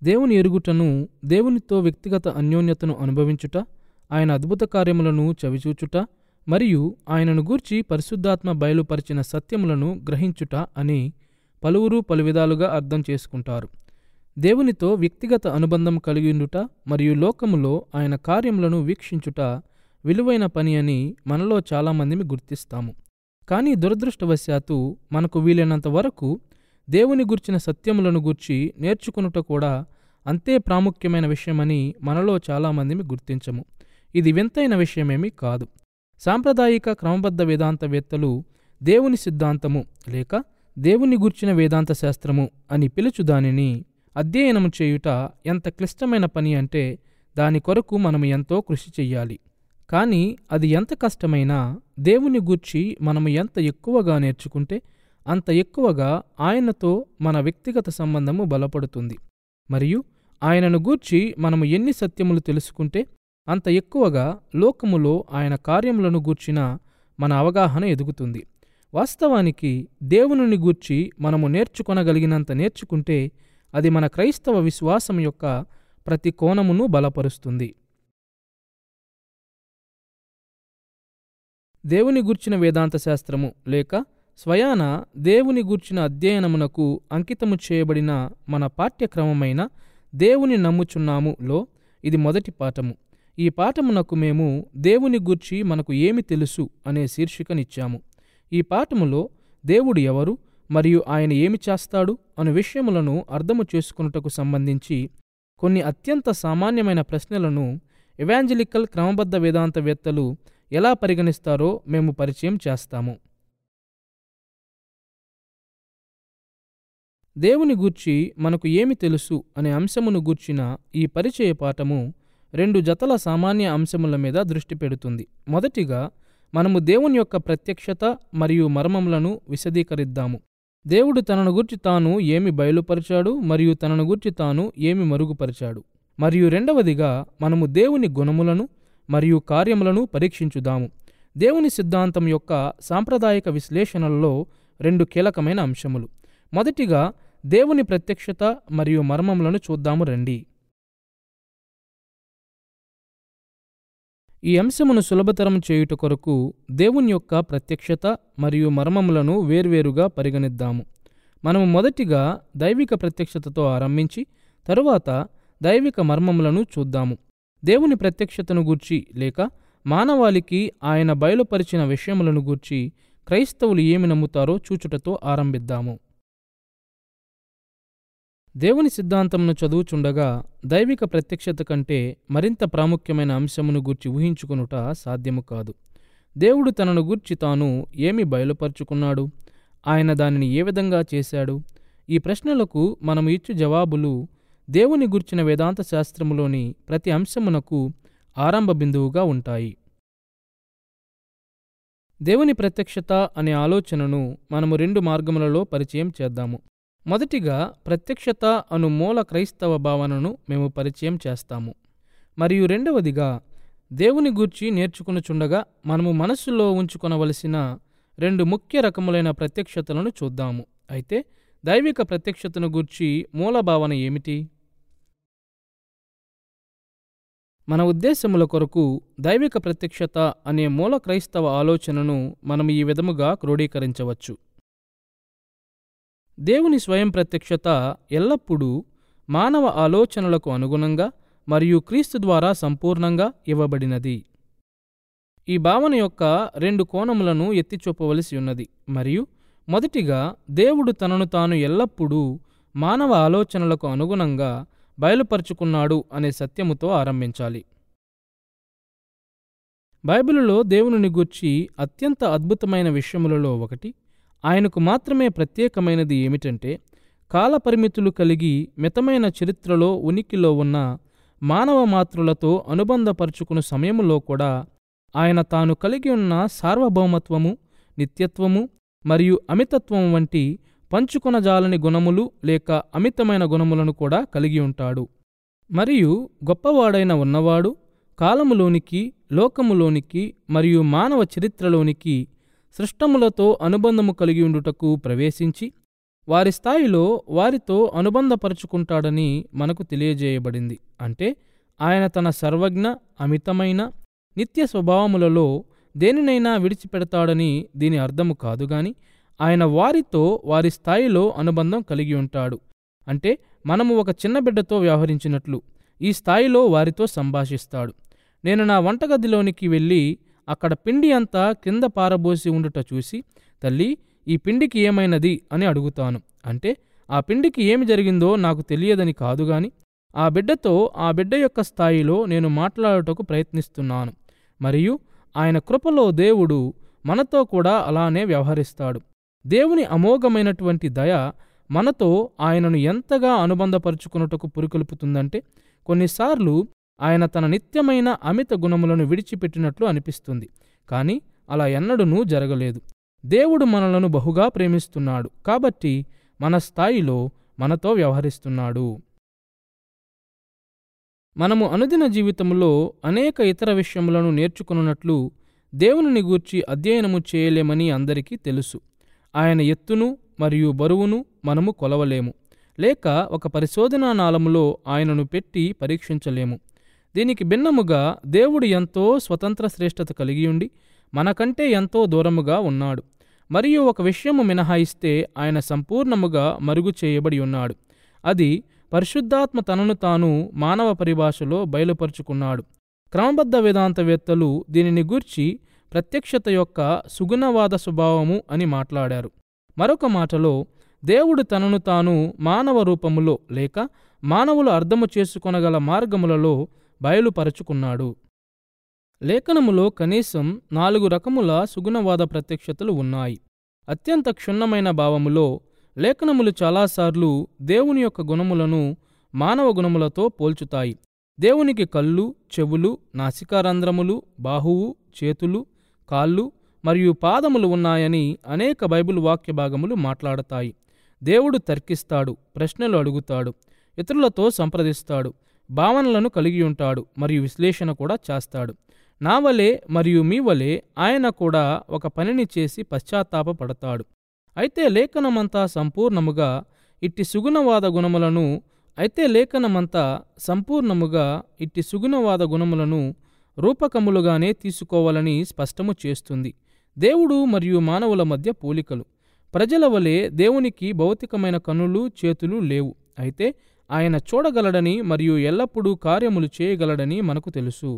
దేవుని ఎరుగుటను దేవునితో వ్యక్తిగత అన్యోన్యతను అనుభవించుట ఆయన అద్భుత కార్యములను చవిచూచుట మరియు ఆయనను గూర్చి పరిశుద్ధాత్మ బయలుపరిచిన సత్యములను గ్రహించుట అని పలువురు పలు విధాలుగా అర్థం చేసుకుంటారు దేవునితో వ్యక్తిగత అనుబంధం కలిగిండుట మరియు లోకములో ఆయన కార్యములను వీక్షించుట విలువైన పని అని మనలో చాలామందిని గుర్తిస్తాము కానీ దురదృష్టవశాత్తు మనకు వీలైనంత వరకు దేవుని గుర్చిన సత్యములను గూర్చి నేర్చుకునుట కూడా అంతే ప్రాముఖ్యమైన విషయమని మనలో చాలామందిని గుర్తించము ఇది వింతైన విషయమేమీ కాదు సాంప్రదాయిక క్రమబద్ధ వేదాంతవేత్తలు దేవుని సిద్ధాంతము లేక దేవుని గూర్చిన వేదాంత శాస్త్రము అని పిలుచు దానిని అధ్యయనము చేయుట ఎంత క్లిష్టమైన పని అంటే దాని కొరకు మనము ఎంతో కృషి చెయ్యాలి కానీ అది ఎంత కష్టమైనా దేవుని గూర్చి మనము ఎంత ఎక్కువగా నేర్చుకుంటే అంత ఎక్కువగా ఆయనతో మన వ్యక్తిగత సంబంధము బలపడుతుంది మరియు ఆయనను గూర్చి మనము ఎన్ని సత్యములు తెలుసుకుంటే అంత ఎక్కువగా లోకములో ఆయన కార్యములను గూర్చిన మన అవగాహన ఎదుగుతుంది వాస్తవానికి దేవుని గూర్చి మనము నేర్చుకొనగలిగినంత నేర్చుకుంటే అది మన క్రైస్తవ విశ్వాసం యొక్క ప్రతి కోణమును బలపరుస్తుంది దేవుని గూర్చిన వేదాంత శాస్త్రము లేక స్వయాన దేవుని గూర్చిన అధ్యయనమునకు అంకితము చేయబడిన మన పాఠ్యక్రమమైన దేవుని నమ్ముచున్నాము లో ఇది మొదటి పాఠము ఈ పాఠమునకు మేము దేవుని గూర్చి మనకు ఏమి తెలుసు అనే శీర్షికనిచ్చాము ఈ పాఠములో దేవుడు ఎవరు మరియు ఆయన ఏమి చేస్తాడు అను విషయములను అర్థము చేసుకున్నటకు సంబంధించి కొన్ని అత్యంత సామాన్యమైన ప్రశ్నలను ఎవాంజలికల్ క్రమబద్ధ వేదాంతవేత్తలు ఎలా పరిగణిస్తారో మేము పరిచయం చేస్తాము దేవుని గూర్చి మనకు ఏమి తెలుసు అనే అంశమును గూర్చిన ఈ పరిచయ పాఠము రెండు జతల సామాన్య అంశముల మీద దృష్టి పెడుతుంది మొదటిగా మనము దేవుని యొక్క ప్రత్యక్షత మరియు మర్మములను విశదీకరిద్దాము దేవుడు తనను గూర్చి తాను ఏమి బయలుపరిచాడు మరియు తనను గూర్చి తాను ఏమి మరుగుపరిచాడు మరియు రెండవదిగా మనము దేవుని గుణములను మరియు కార్యములను పరీక్షించుదాము దేవుని సిద్ధాంతం యొక్క సాంప్రదాయిక విశ్లేషణలలో రెండు కీలకమైన అంశములు మొదటిగా దేవుని ప్రత్యక్షత మరియు మర్మములను చూద్దాము రండి ఈ అంశమును సులభతరం చేయుట కొరకు దేవుని యొక్క ప్రత్యక్షత మరియు మర్మములను వేర్వేరుగా పరిగణిద్దాము మనము మొదటిగా దైవిక ప్రత్యక్షతతో ఆరంభించి తరువాత దైవిక మర్మములను చూద్దాము దేవుని ప్రత్యక్షతను గూర్చి లేక మానవాళికి ఆయన బయలుపరిచిన విషయములను గూర్చి క్రైస్తవులు ఏమి నమ్ముతారో చూచుటతో ఆరంభిద్దాము దేవుని సిద్ధాంతమును చదువుచుండగా దైవిక ప్రత్యక్షత కంటే మరింత ప్రాముఖ్యమైన అంశమును గూర్చి ఊహించుకొనుట సాధ్యము కాదు దేవుడు తనను గూర్చి తాను ఏమి బయలుపరుచుకున్నాడు ఆయన దానిని ఏ విధంగా చేశాడు ఈ ప్రశ్నలకు మనము ఇచ్చు జవాబులు దేవుని గుర్చిన వేదాంత శాస్త్రములోని ప్రతి అంశమునకు ఆరంభ బిందువుగా ఉంటాయి దేవుని ప్రత్యక్షత అనే ఆలోచనను మనము రెండు మార్గములలో పరిచయం చేద్దాము మొదటిగా ప్రత్యక్షత అను మూల క్రైస్తవ భావనను మేము పరిచయం చేస్తాము మరియు రెండవదిగా దేవుని గూర్చి నేర్చుకునుచుండగా మనము మనస్సులో ఉంచుకొనవలసిన రెండు ముఖ్య రకములైన ప్రత్యక్షతలను చూద్దాము అయితే దైవిక ప్రత్యక్షతను గూర్చి మూల భావన ఏమిటి మన ఉద్దేశముల కొరకు దైవిక ప్రత్యక్షత అనే మూల క్రైస్తవ ఆలోచనను మనం ఈ విధముగా క్రోడీకరించవచ్చు దేవుని స్వయం ప్రత్యక్షత ఎల్లప్పుడూ మానవ ఆలోచనలకు అనుగుణంగా మరియు క్రీస్తు ద్వారా సంపూర్ణంగా ఇవ్వబడినది ఈ భావన యొక్క రెండు కోణములను ఎత్తిచూపవలసి ఉన్నది మరియు మొదటిగా దేవుడు తనను తాను ఎల్లప్పుడూ మానవ ఆలోచనలకు అనుగుణంగా బయలుపరుచుకున్నాడు అనే సత్యముతో ఆరంభించాలి బైబిలులో దేవుని గూర్చి అత్యంత అద్భుతమైన విషయములలో ఒకటి ఆయనకు మాత్రమే ప్రత్యేకమైనది ఏమిటంటే కాలపరిమితులు కలిగి మితమైన చరిత్రలో ఉనికిలో ఉన్న మానవ మాతృలతో అనుబంధపరుచుకున్న సమయములో కూడా ఆయన తాను కలిగి ఉన్న సార్వభౌమత్వము నిత్యత్వము మరియు అమితత్వం వంటి పంచుకొనజాలని గుణములు లేక అమితమైన గుణములను కూడా కలిగి ఉంటాడు మరియు గొప్పవాడైన ఉన్నవాడు కాలములోనికి లోకములోనికి మరియు మానవ చరిత్రలోనికి సృష్టములతో అనుబంధము కలిగి ఉండుటకు ప్రవేశించి వారి స్థాయిలో వారితో అనుబంధపరుచుకుంటాడని మనకు తెలియజేయబడింది అంటే ఆయన తన సర్వజ్ఞ అమితమైన నిత్య స్వభావములలో దేనినైనా విడిచిపెడతాడని దీని అర్థము కాదు గాని ఆయన వారితో వారి స్థాయిలో అనుబంధం కలిగి ఉంటాడు అంటే మనము ఒక చిన్న బిడ్డతో వ్యవహరించినట్లు ఈ స్థాయిలో వారితో సంభాషిస్తాడు నేను నా వంటగదిలోనికి వెళ్ళి అక్కడ పిండి అంతా కింద పారబోసి ఉండుట చూసి తల్లి ఈ పిండికి ఏమైనది అని అడుగుతాను అంటే ఆ పిండికి ఏమి జరిగిందో నాకు తెలియదని కాదు గాని ఆ బిడ్డతో ఆ బిడ్డ యొక్క స్థాయిలో నేను మాట్లాడుటకు ప్రయత్నిస్తున్నాను మరియు ఆయన కృపలో దేవుడు మనతో కూడా అలానే వ్యవహరిస్తాడు దేవుని అమోఘమైనటువంటి దయ మనతో ఆయనను ఎంతగా అనుబంధపరుచుకున్నటకు పురికొల్పుతుందంటే కొన్నిసార్లు ఆయన తన నిత్యమైన అమిత గుణములను విడిచిపెట్టినట్లు అనిపిస్తుంది కానీ అలా ఎన్నడూనూ జరగలేదు దేవుడు మనలను బహుగా ప్రేమిస్తున్నాడు కాబట్టి మన స్థాయిలో మనతో వ్యవహరిస్తున్నాడు మనము అనుదిన జీవితంలో అనేక ఇతర విషయములను నేర్చుకున్నట్లు దేవునిని గూర్చి అధ్యయనము చేయలేమని అందరికీ తెలుసు ఆయన ఎత్తును మరియు బరువును మనము కొలవలేము లేక ఒక పరిశోధనా నాళములో ఆయనను పెట్టి పరీక్షించలేము దీనికి భిన్నముగా దేవుడు ఎంతో స్వతంత్ర శ్రేష్టత కలిగియుండి మనకంటే ఎంతో దూరముగా ఉన్నాడు మరియు ఒక విషయము మినహాయిస్తే ఆయన సంపూర్ణముగా మరుగు చేయబడి ఉన్నాడు అది పరిశుద్ధాత్మ తనను తాను మానవ పరిభాషలో బయలుపరుచుకున్నాడు క్రమబద్ధ వేదాంతవేత్తలు దీనిని గూర్చి ప్రత్యక్షత యొక్క సుగుణవాద స్వభావము అని మాట్లాడారు మరొక మాటలో దేవుడు తనను తాను మానవ రూపములో లేక మానవులు అర్థము చేసుకొనగల మార్గములలో బయలుపరచుకున్నాడు లేఖనములో కనీసం నాలుగు రకముల సుగుణవాద ప్రత్యక్షతలు ఉన్నాయి అత్యంత క్షుణ్ణమైన భావములో లేఖనములు చాలాసార్లు దేవుని యొక్క గుణములను మానవ గుణములతో పోల్చుతాయి దేవునికి కళ్ళు చెవులు నాసికారంధ్రములు బాహువు చేతులు కాళ్ళు మరియు పాదములు ఉన్నాయని అనేక బైబిల్ వాక్య భాగములు మాట్లాడతాయి దేవుడు తర్కిస్తాడు ప్రశ్నలు అడుగుతాడు ఇతరులతో సంప్రదిస్తాడు భావనలను కలిగి ఉంటాడు మరియు విశ్లేషణ కూడా చేస్తాడు నా వలె మరియు మీ వలె ఆయన కూడా ఒక పనిని చేసి పశ్చాత్తాపపడతాడు అయితే లేఖనమంతా సంపూర్ణముగా ఇట్టి సుగుణవాద గుణములను అయితే లేఖనమంతా సంపూర్ణముగా ఇట్టి సుగుణవాద గుణములను రూపకములుగానే తీసుకోవాలని స్పష్టము చేస్తుంది దేవుడు మరియు మానవుల మధ్య పోలికలు ప్రజల వలె దేవునికి భౌతికమైన కనులు చేతులు లేవు అయితే ఆయన చూడగలడని మరియు ఎల్లప్పుడూ కార్యములు చేయగలడని మనకు తెలుసు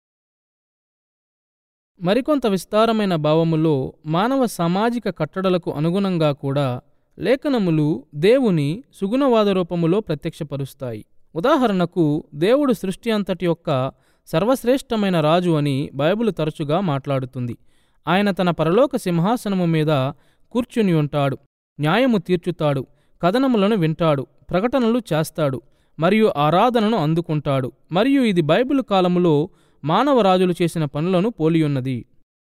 మరికొంత విస్తారమైన భావములో మానవ సామాజిక కట్టడలకు అనుగుణంగా కూడా లేఖనములు దేవుని సుగుణవాద రూపములో ప్రత్యక్షపరుస్తాయి ఉదాహరణకు దేవుడు సృష్టి అంతటి యొక్క సర్వశ్రేష్టమైన రాజు అని బైబిల్ తరచుగా మాట్లాడుతుంది ఆయన తన పరలోక సింహాసనము మీద కూర్చుని ఉంటాడు న్యాయము తీర్చుతాడు కథనములను వింటాడు ప్రకటనలు చేస్తాడు మరియు ఆరాధనను అందుకుంటాడు మరియు ఇది బైబిల్ కాలములో మానవ రాజులు చేసిన పనులను పోలియున్నది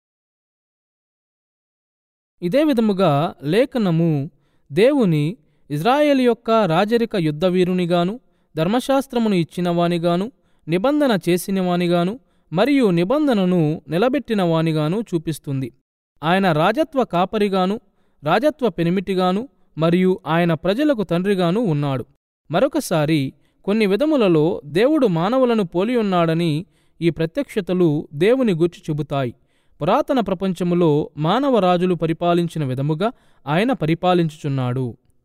ఇదే విధముగా లేఖనము దేవుని ఇజ్రాయేల్ యొక్క రాజరిక యుద్ధవీరునిగాను ధర్మశాస్త్రమును ఇచ్చినవానిగాను నిబంధన చేసినవానిగాను మరియు నిబంధనను నిలబెట్టిన వానిగాను చూపిస్తుంది ఆయన రాజత్వ కాపరిగాను రాజత్వ పెనిమిటిగాను మరియు ఆయన ప్రజలకు తండ్రిగాను ఉన్నాడు మరొకసారి కొన్ని విధములలో దేవుడు మానవులను పోలియున్నాడని ఈ ప్రత్యక్షతలు దేవుని గుర్చి చెబుతాయి పురాతన ప్రపంచములో మానవ రాజులు పరిపాలించిన విధముగా ఆయన పరిపాలించుచున్నాడు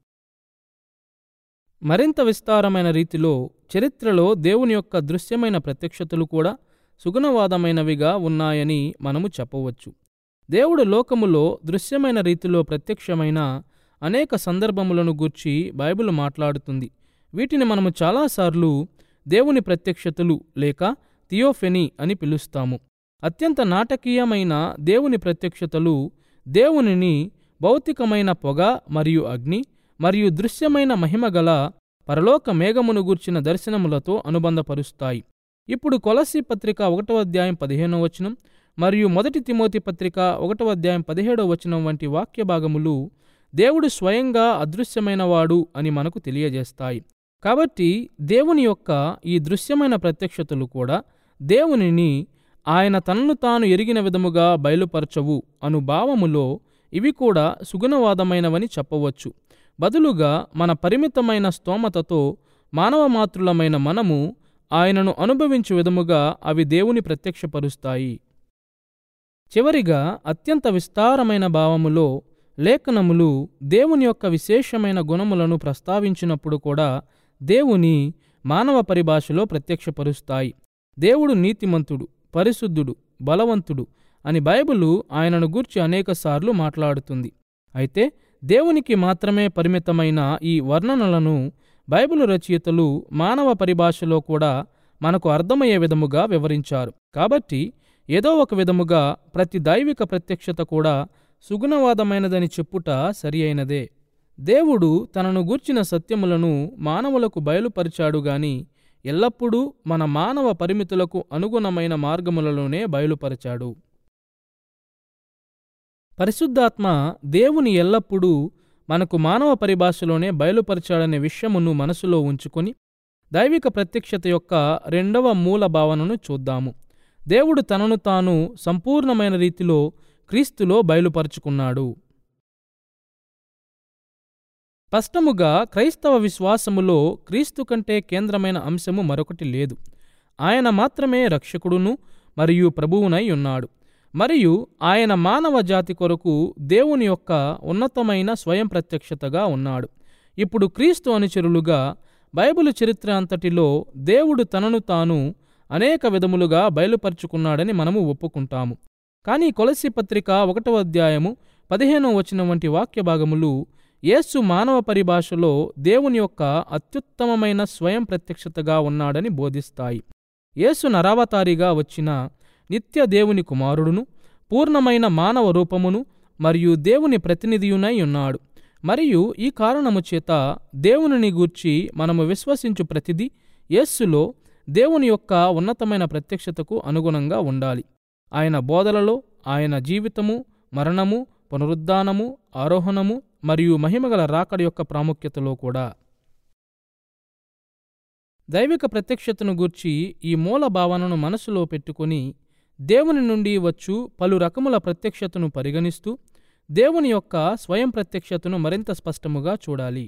మరింత విస్తారమైన రీతిలో చరిత్రలో దేవుని యొక్క దృశ్యమైన ప్రత్యక్షతలు కూడా సుగుణవాదమైనవిగా ఉన్నాయని మనము చెప్పవచ్చు దేవుడు లోకములో దృశ్యమైన రీతిలో ప్రత్యక్షమైన అనేక సందర్భములను గూర్చి బైబిల్ మాట్లాడుతుంది వీటిని మనము చాలాసార్లు దేవుని ప్రత్యక్షతలు లేక థియోఫెనీ అని పిలుస్తాము అత్యంత నాటకీయమైన దేవుని ప్రత్యక్షతలు దేవునిని భౌతికమైన పొగ మరియు అగ్ని మరియు దృశ్యమైన మహిమగల పరలోక మేఘమును గూర్చిన దర్శనములతో అనుబంధపరుస్తాయి ఇప్పుడు కొలసి పత్రిక ఒకటవ అధ్యాయం పదిహేనవ వచనం మరియు మొదటి తిమోతి పత్రిక ఒకటవ అధ్యాయం పదిహేడవ వచనం వంటి వాక్య భాగములు దేవుడు స్వయంగా అదృశ్యమైనవాడు అని మనకు తెలియజేస్తాయి కాబట్టి దేవుని యొక్క ఈ దృశ్యమైన ప్రత్యక్షతలు కూడా దేవునిని ఆయన తనను తాను ఎరిగిన విధముగా బయలుపరచవు అను భావములో ఇవి కూడా సుగుణవాదమైనవని చెప్పవచ్చు బదులుగా మన పరిమితమైన స్తోమతతో మానవ మాతృలమైన మనము ఆయనను అనుభవించు విధముగా అవి దేవుని ప్రత్యక్షపరుస్తాయి చివరిగా అత్యంత విస్తారమైన భావములో లేఖనములు దేవుని యొక్క విశేషమైన గుణములను ప్రస్తావించినప్పుడు కూడా దేవుని మానవ పరిభాషలో ప్రత్యక్షపరుస్తాయి దేవుడు నీతిమంతుడు పరిశుద్ధుడు బలవంతుడు అని బైబిలు ఆయనను గూర్చి అనేకసార్లు మాట్లాడుతుంది అయితే దేవునికి మాత్రమే పరిమితమైన ఈ వర్ణనలను బైబిలు రచయితలు మానవ పరిభాషలో కూడా మనకు అర్థమయ్యే విధముగా వివరించారు కాబట్టి ఏదో ఒక విధముగా ప్రతి దైవిక ప్రత్యక్షత కూడా సుగుణవాదమైనదని చెప్పుట సరి అయినదే దేవుడు తనను గూర్చిన సత్యములను మానవులకు బయలుపరిచాడు గాని ఎల్లప్పుడూ మన మానవ పరిమితులకు అనుగుణమైన మార్గములలోనే బయలుపరిచాడు పరిశుద్ధాత్మ దేవుని ఎల్లప్పుడూ మనకు మానవ పరిభాషలోనే బయలుపరిచాడనే విషయమును మనసులో ఉంచుకొని దైవిక ప్రత్యక్షత యొక్క రెండవ మూల భావనను చూద్దాము దేవుడు తనను తాను సంపూర్ణమైన రీతిలో క్రీస్తులో బయలుపరుచుకున్నాడు స్పష్టముగా క్రైస్తవ విశ్వాసములో క్రీస్తు కంటే కేంద్రమైన అంశము మరొకటి లేదు ఆయన మాత్రమే రక్షకుడును మరియు ప్రభువునై ఉన్నాడు మరియు ఆయన మానవ జాతి కొరకు దేవుని యొక్క ఉన్నతమైన స్వయం ప్రత్యక్షతగా ఉన్నాడు ఇప్పుడు క్రీస్తు అనుచరులుగా బైబిలు చరిత్ర అంతటిలో దేవుడు తనను తాను అనేక విధములుగా బయలుపరుచుకున్నాడని మనము ఒప్పుకుంటాము కానీ కొలసి పత్రిక ఒకటవ అధ్యాయము పదిహేనవ వచనం వంటి వాక్య భాగములు యేసు మానవ పరిభాషలో దేవుని యొక్క అత్యుత్తమమైన స్వయం ప్రత్యక్షతగా ఉన్నాడని బోధిస్తాయి యేసు నరావతారిగా వచ్చిన నిత్య దేవుని కుమారుడును పూర్ణమైన మానవ రూపమును మరియు దేవుని ప్రతినిధియునై ఉన్నాడు మరియు ఈ కారణము చేత దేవునిని గూర్చి మనము విశ్వసించు ప్రతిదీ యేస్సులో దేవుని యొక్క ఉన్నతమైన ప్రత్యక్షతకు అనుగుణంగా ఉండాలి ఆయన బోధలలో ఆయన జీవితము మరణము పునరుద్ధానము ఆరోహణము మరియు మహిమగల రాకడ యొక్క ప్రాముఖ్యతలో కూడా దైవిక ప్రత్యక్షతను గూర్చి ఈ మూల భావనను మనసులో పెట్టుకుని దేవుని నుండి వచ్చు పలు రకముల ప్రత్యక్షతను పరిగణిస్తూ దేవుని యొక్క స్వయం ప్రత్యక్షతను మరింత స్పష్టముగా చూడాలి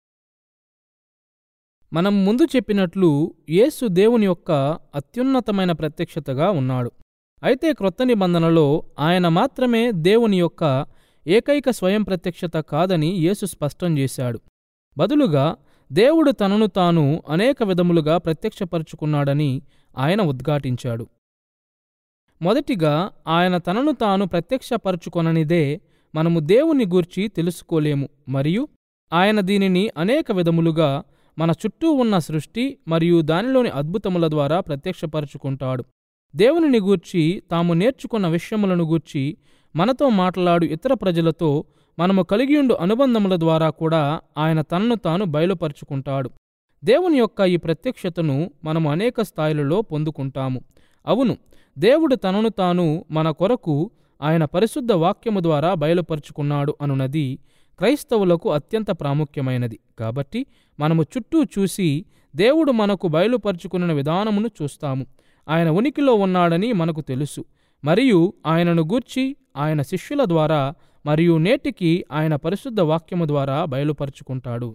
మనం ముందు చెప్పినట్లు యేసు దేవుని యొక్క అత్యున్నతమైన ప్రత్యక్షతగా ఉన్నాడు అయితే క్రొత్త నిబంధనలో ఆయన మాత్రమే దేవుని యొక్క ఏకైక స్వయం ప్రత్యక్షత కాదని యేసు స్పష్టం చేశాడు బదులుగా దేవుడు తనను తాను అనేక విధములుగా ప్రత్యక్షపరుచుకున్నాడని ఆయన ఉద్ఘాటించాడు మొదటిగా ఆయన తనను తాను ప్రత్యక్షపరచుకొననిదే మనము దేవుని గూర్చి తెలుసుకోలేము మరియు ఆయన దీనిని అనేక విధములుగా మన చుట్టూ ఉన్న సృష్టి మరియు దానిలోని అద్భుతముల ద్వారా ప్రత్యక్షపరచుకుంటాడు దేవునిని గూర్చి తాము నేర్చుకున్న విషయములను గూర్చి మనతో మాట్లాడు ఇతర ప్రజలతో మనము కలిగియుండు అనుబంధముల ద్వారా కూడా ఆయన తనను తాను బయలుపరుచుకుంటాడు దేవుని యొక్క ఈ ప్రత్యక్షతను మనము అనేక స్థాయిలలో పొందుకుంటాము అవును దేవుడు తనను తాను మన కొరకు ఆయన పరిశుద్ధ వాక్యము ద్వారా బయలుపరుచుకున్నాడు అనునది క్రైస్తవులకు అత్యంత ప్రాముఖ్యమైనది కాబట్టి మనము చుట్టూ చూసి దేవుడు మనకు బయలుపరుచుకున్న విధానమును చూస్తాము ఆయన ఉనికిలో ఉన్నాడని మనకు తెలుసు మరియు ఆయనను గూర్చి ఆయన శిష్యుల ద్వారా మరియు నేటికి ఆయన పరిశుద్ధ వాక్యము ద్వారా బయలుపరుచుకుంటాడు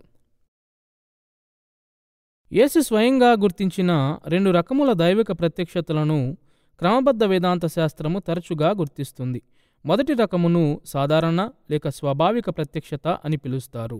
యేసు స్వయంగా గుర్తించిన రెండు రకముల దైవిక ప్రత్యక్షతలను క్రమబద్ధ వేదాంత శాస్త్రము తరచుగా గుర్తిస్తుంది మొదటి రకమును సాధారణ లేక స్వాభావిక ప్రత్యక్షత అని పిలుస్తారు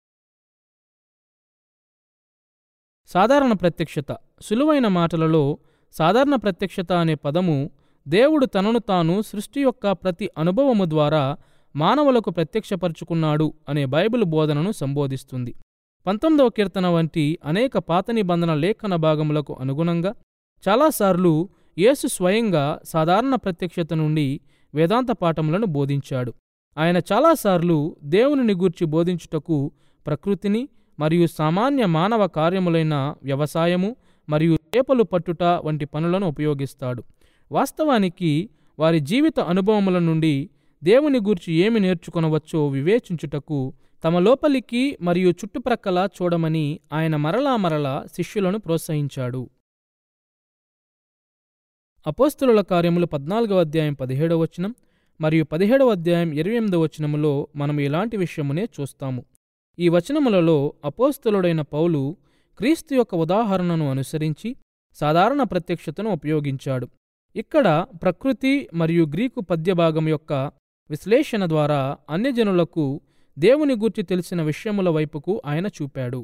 సాధారణ ప్రత్యక్షత సులువైన మాటలలో సాధారణ ప్రత్యక్షత అనే పదము దేవుడు తనను తాను సృష్టి యొక్క ప్రతి అనుభవము ద్వారా మానవులకు ప్రత్యక్షపరుచుకున్నాడు అనే బైబిల్ బోధనను సంబోధిస్తుంది పంతొమ్మిదవ కీర్తన వంటి అనేక పాత నిబంధన లేఖన భాగములకు అనుగుణంగా చాలాసార్లు యేసు స్వయంగా సాధారణ ప్రత్యక్షత నుండి వేదాంత పాఠములను బోధించాడు ఆయన చాలాసార్లు దేవునిని గూర్చి బోధించుటకు ప్రకృతిని మరియు సామాన్య మానవ కార్యములైన వ్యవసాయము మరియు చేపలు పట్టుట వంటి పనులను ఉపయోగిస్తాడు వాస్తవానికి వారి జీవిత అనుభవముల నుండి దేవుని గూర్చి ఏమి నేర్చుకొనవచ్చో వివేచించుటకు తమ లోపలికి మరియు చుట్టుప్రక్కల చూడమని ఆయన మరలా మరలా శిష్యులను ప్రోత్సహించాడు అపోస్తుల కార్యములు పద్నాలుగవ అధ్యాయం పదిహేడవ వచనం మరియు పదిహేడవ అధ్యాయం ఇరవై ఎనిమిదవ వచనములో మనం ఇలాంటి విషయమునే చూస్తాము ఈ వచనములలో అపోస్తలుడైన పౌలు క్రీస్తు యొక్క ఉదాహరణను అనుసరించి సాధారణ ప్రత్యక్షతను ఉపయోగించాడు ఇక్కడ ప్రకృతి మరియు గ్రీకు పద్యభాగం యొక్క విశ్లేషణ ద్వారా అన్యజనులకు దేవుని గూర్చి తెలిసిన విషయముల వైపుకు ఆయన చూపాడు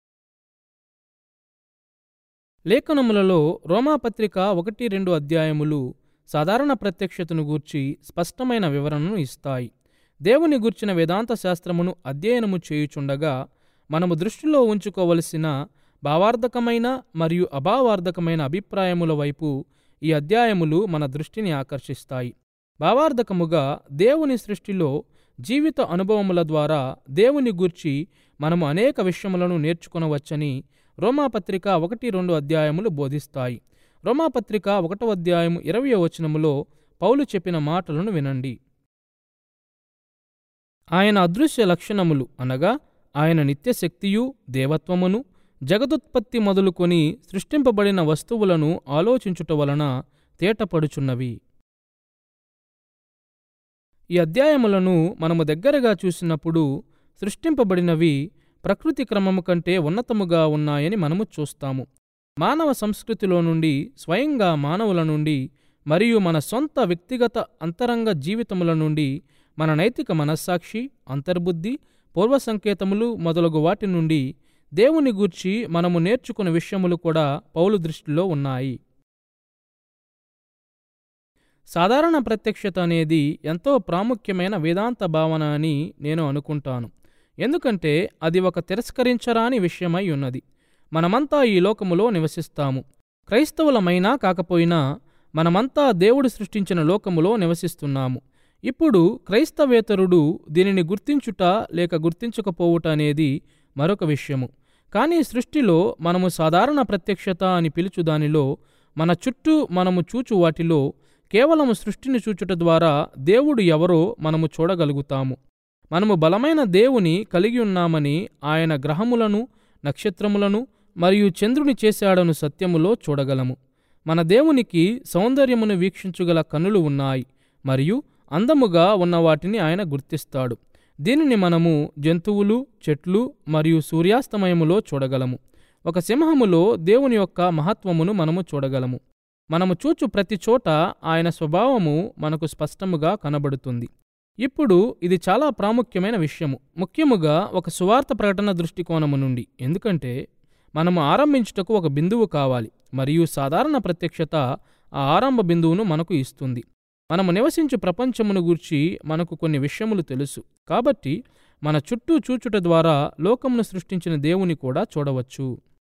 లేఖనములలో రోమాపత్రిక ఒకటి రెండు అధ్యాయములు సాధారణ ప్రత్యక్షతను గూర్చి స్పష్టమైన వివరణను ఇస్తాయి దేవుని గూర్చిన వేదాంత శాస్త్రమును అధ్యయనము చేయుచుండగా మనము దృష్టిలో ఉంచుకోవలసిన భావార్థకమైన మరియు అభావార్థకమైన అభిప్రాయముల వైపు ఈ అధ్యాయములు మన దృష్టిని ఆకర్షిస్తాయి భావార్థకముగా దేవుని సృష్టిలో జీవిత అనుభవముల ద్వారా దేవుని గూర్చి మనము అనేక విషయములను నేర్చుకొనవచ్చని రోమాపత్రిక ఒకటి రెండు అధ్యాయములు బోధిస్తాయి రోమాపత్రిక ఒకటో అధ్యాయము ఇరవయో వచనములో పౌలు చెప్పిన మాటలను వినండి ఆయన అదృశ్య లక్షణములు అనగా ఆయన నిత్యశక్తియు దేవత్వమును జగదుత్పత్తి మొదలుకొని సృష్టింపబడిన వస్తువులను ఆలోచించుట వలన తేటపడుచున్నవి ఈ అధ్యాయములను మనము దగ్గరగా చూసినప్పుడు సృష్టింపబడినవి ప్రకృతి క్రమము కంటే ఉన్నతముగా ఉన్నాయని మనము చూస్తాము మానవ సంస్కృతిలో నుండి స్వయంగా మానవుల నుండి మరియు మన సొంత వ్యక్తిగత అంతరంగ జీవితముల నుండి మన నైతిక మనస్సాక్షి అంతర్బుద్ధి పూర్వ సంకేతములు మొదలగు వాటి నుండి దేవుని గూర్చి మనము నేర్చుకున్న విషయములు కూడా పౌలు దృష్టిలో ఉన్నాయి సాధారణ ప్రత్యక్షత అనేది ఎంతో ప్రాముఖ్యమైన వేదాంత భావన అని నేను అనుకుంటాను ఎందుకంటే అది ఒక తిరస్కరించరాని విషయమై ఉన్నది మనమంతా ఈ లోకములో నివసిస్తాము క్రైస్తవులమైనా కాకపోయినా మనమంతా దేవుడు సృష్టించిన లోకములో నివసిస్తున్నాము ఇప్పుడు క్రైస్తవేతరుడు దీనిని గుర్తించుట లేక గుర్తించకపోవుట అనేది మరొక విషయము కానీ సృష్టిలో మనము సాధారణ ప్రత్యక్షత అని పిలుచు దానిలో మన చుట్టూ మనము చూచు వాటిలో కేవలము సృష్టిని చూచుట ద్వారా దేవుడు ఎవరో మనము చూడగలుగుతాము మనము బలమైన దేవుని కలిగి ఉన్నామని ఆయన గ్రహములను నక్షత్రములను మరియు చంద్రుని చేశాడను సత్యములో చూడగలము మన దేవునికి సౌందర్యమును వీక్షించుగల కన్నులు ఉన్నాయి మరియు అందముగా ఉన్న వాటిని ఆయన గుర్తిస్తాడు దీనిని మనము జంతువులు చెట్లు మరియు సూర్యాస్తమయములో చూడగలము ఒక సింహములో దేవుని యొక్క మహత్వమును మనము చూడగలము మనము చూచు ప్రతి చోట ఆయన స్వభావము మనకు స్పష్టముగా కనబడుతుంది ఇప్పుడు ఇది చాలా ప్రాముఖ్యమైన విషయము ముఖ్యముగా ఒక సువార్త ప్రకటన దృష్టికోణము నుండి ఎందుకంటే మనము ఆరంభించుటకు ఒక బిందువు కావాలి మరియు సాధారణ ప్రత్యక్షత ఆ ఆరంభ బిందువును మనకు ఇస్తుంది మనము నివసించు ప్రపంచమును గూర్చి మనకు కొన్ని విషయములు తెలుసు కాబట్టి మన చుట్టూ చూచుట ద్వారా లోకమును సృష్టించిన దేవుని కూడా చూడవచ్చు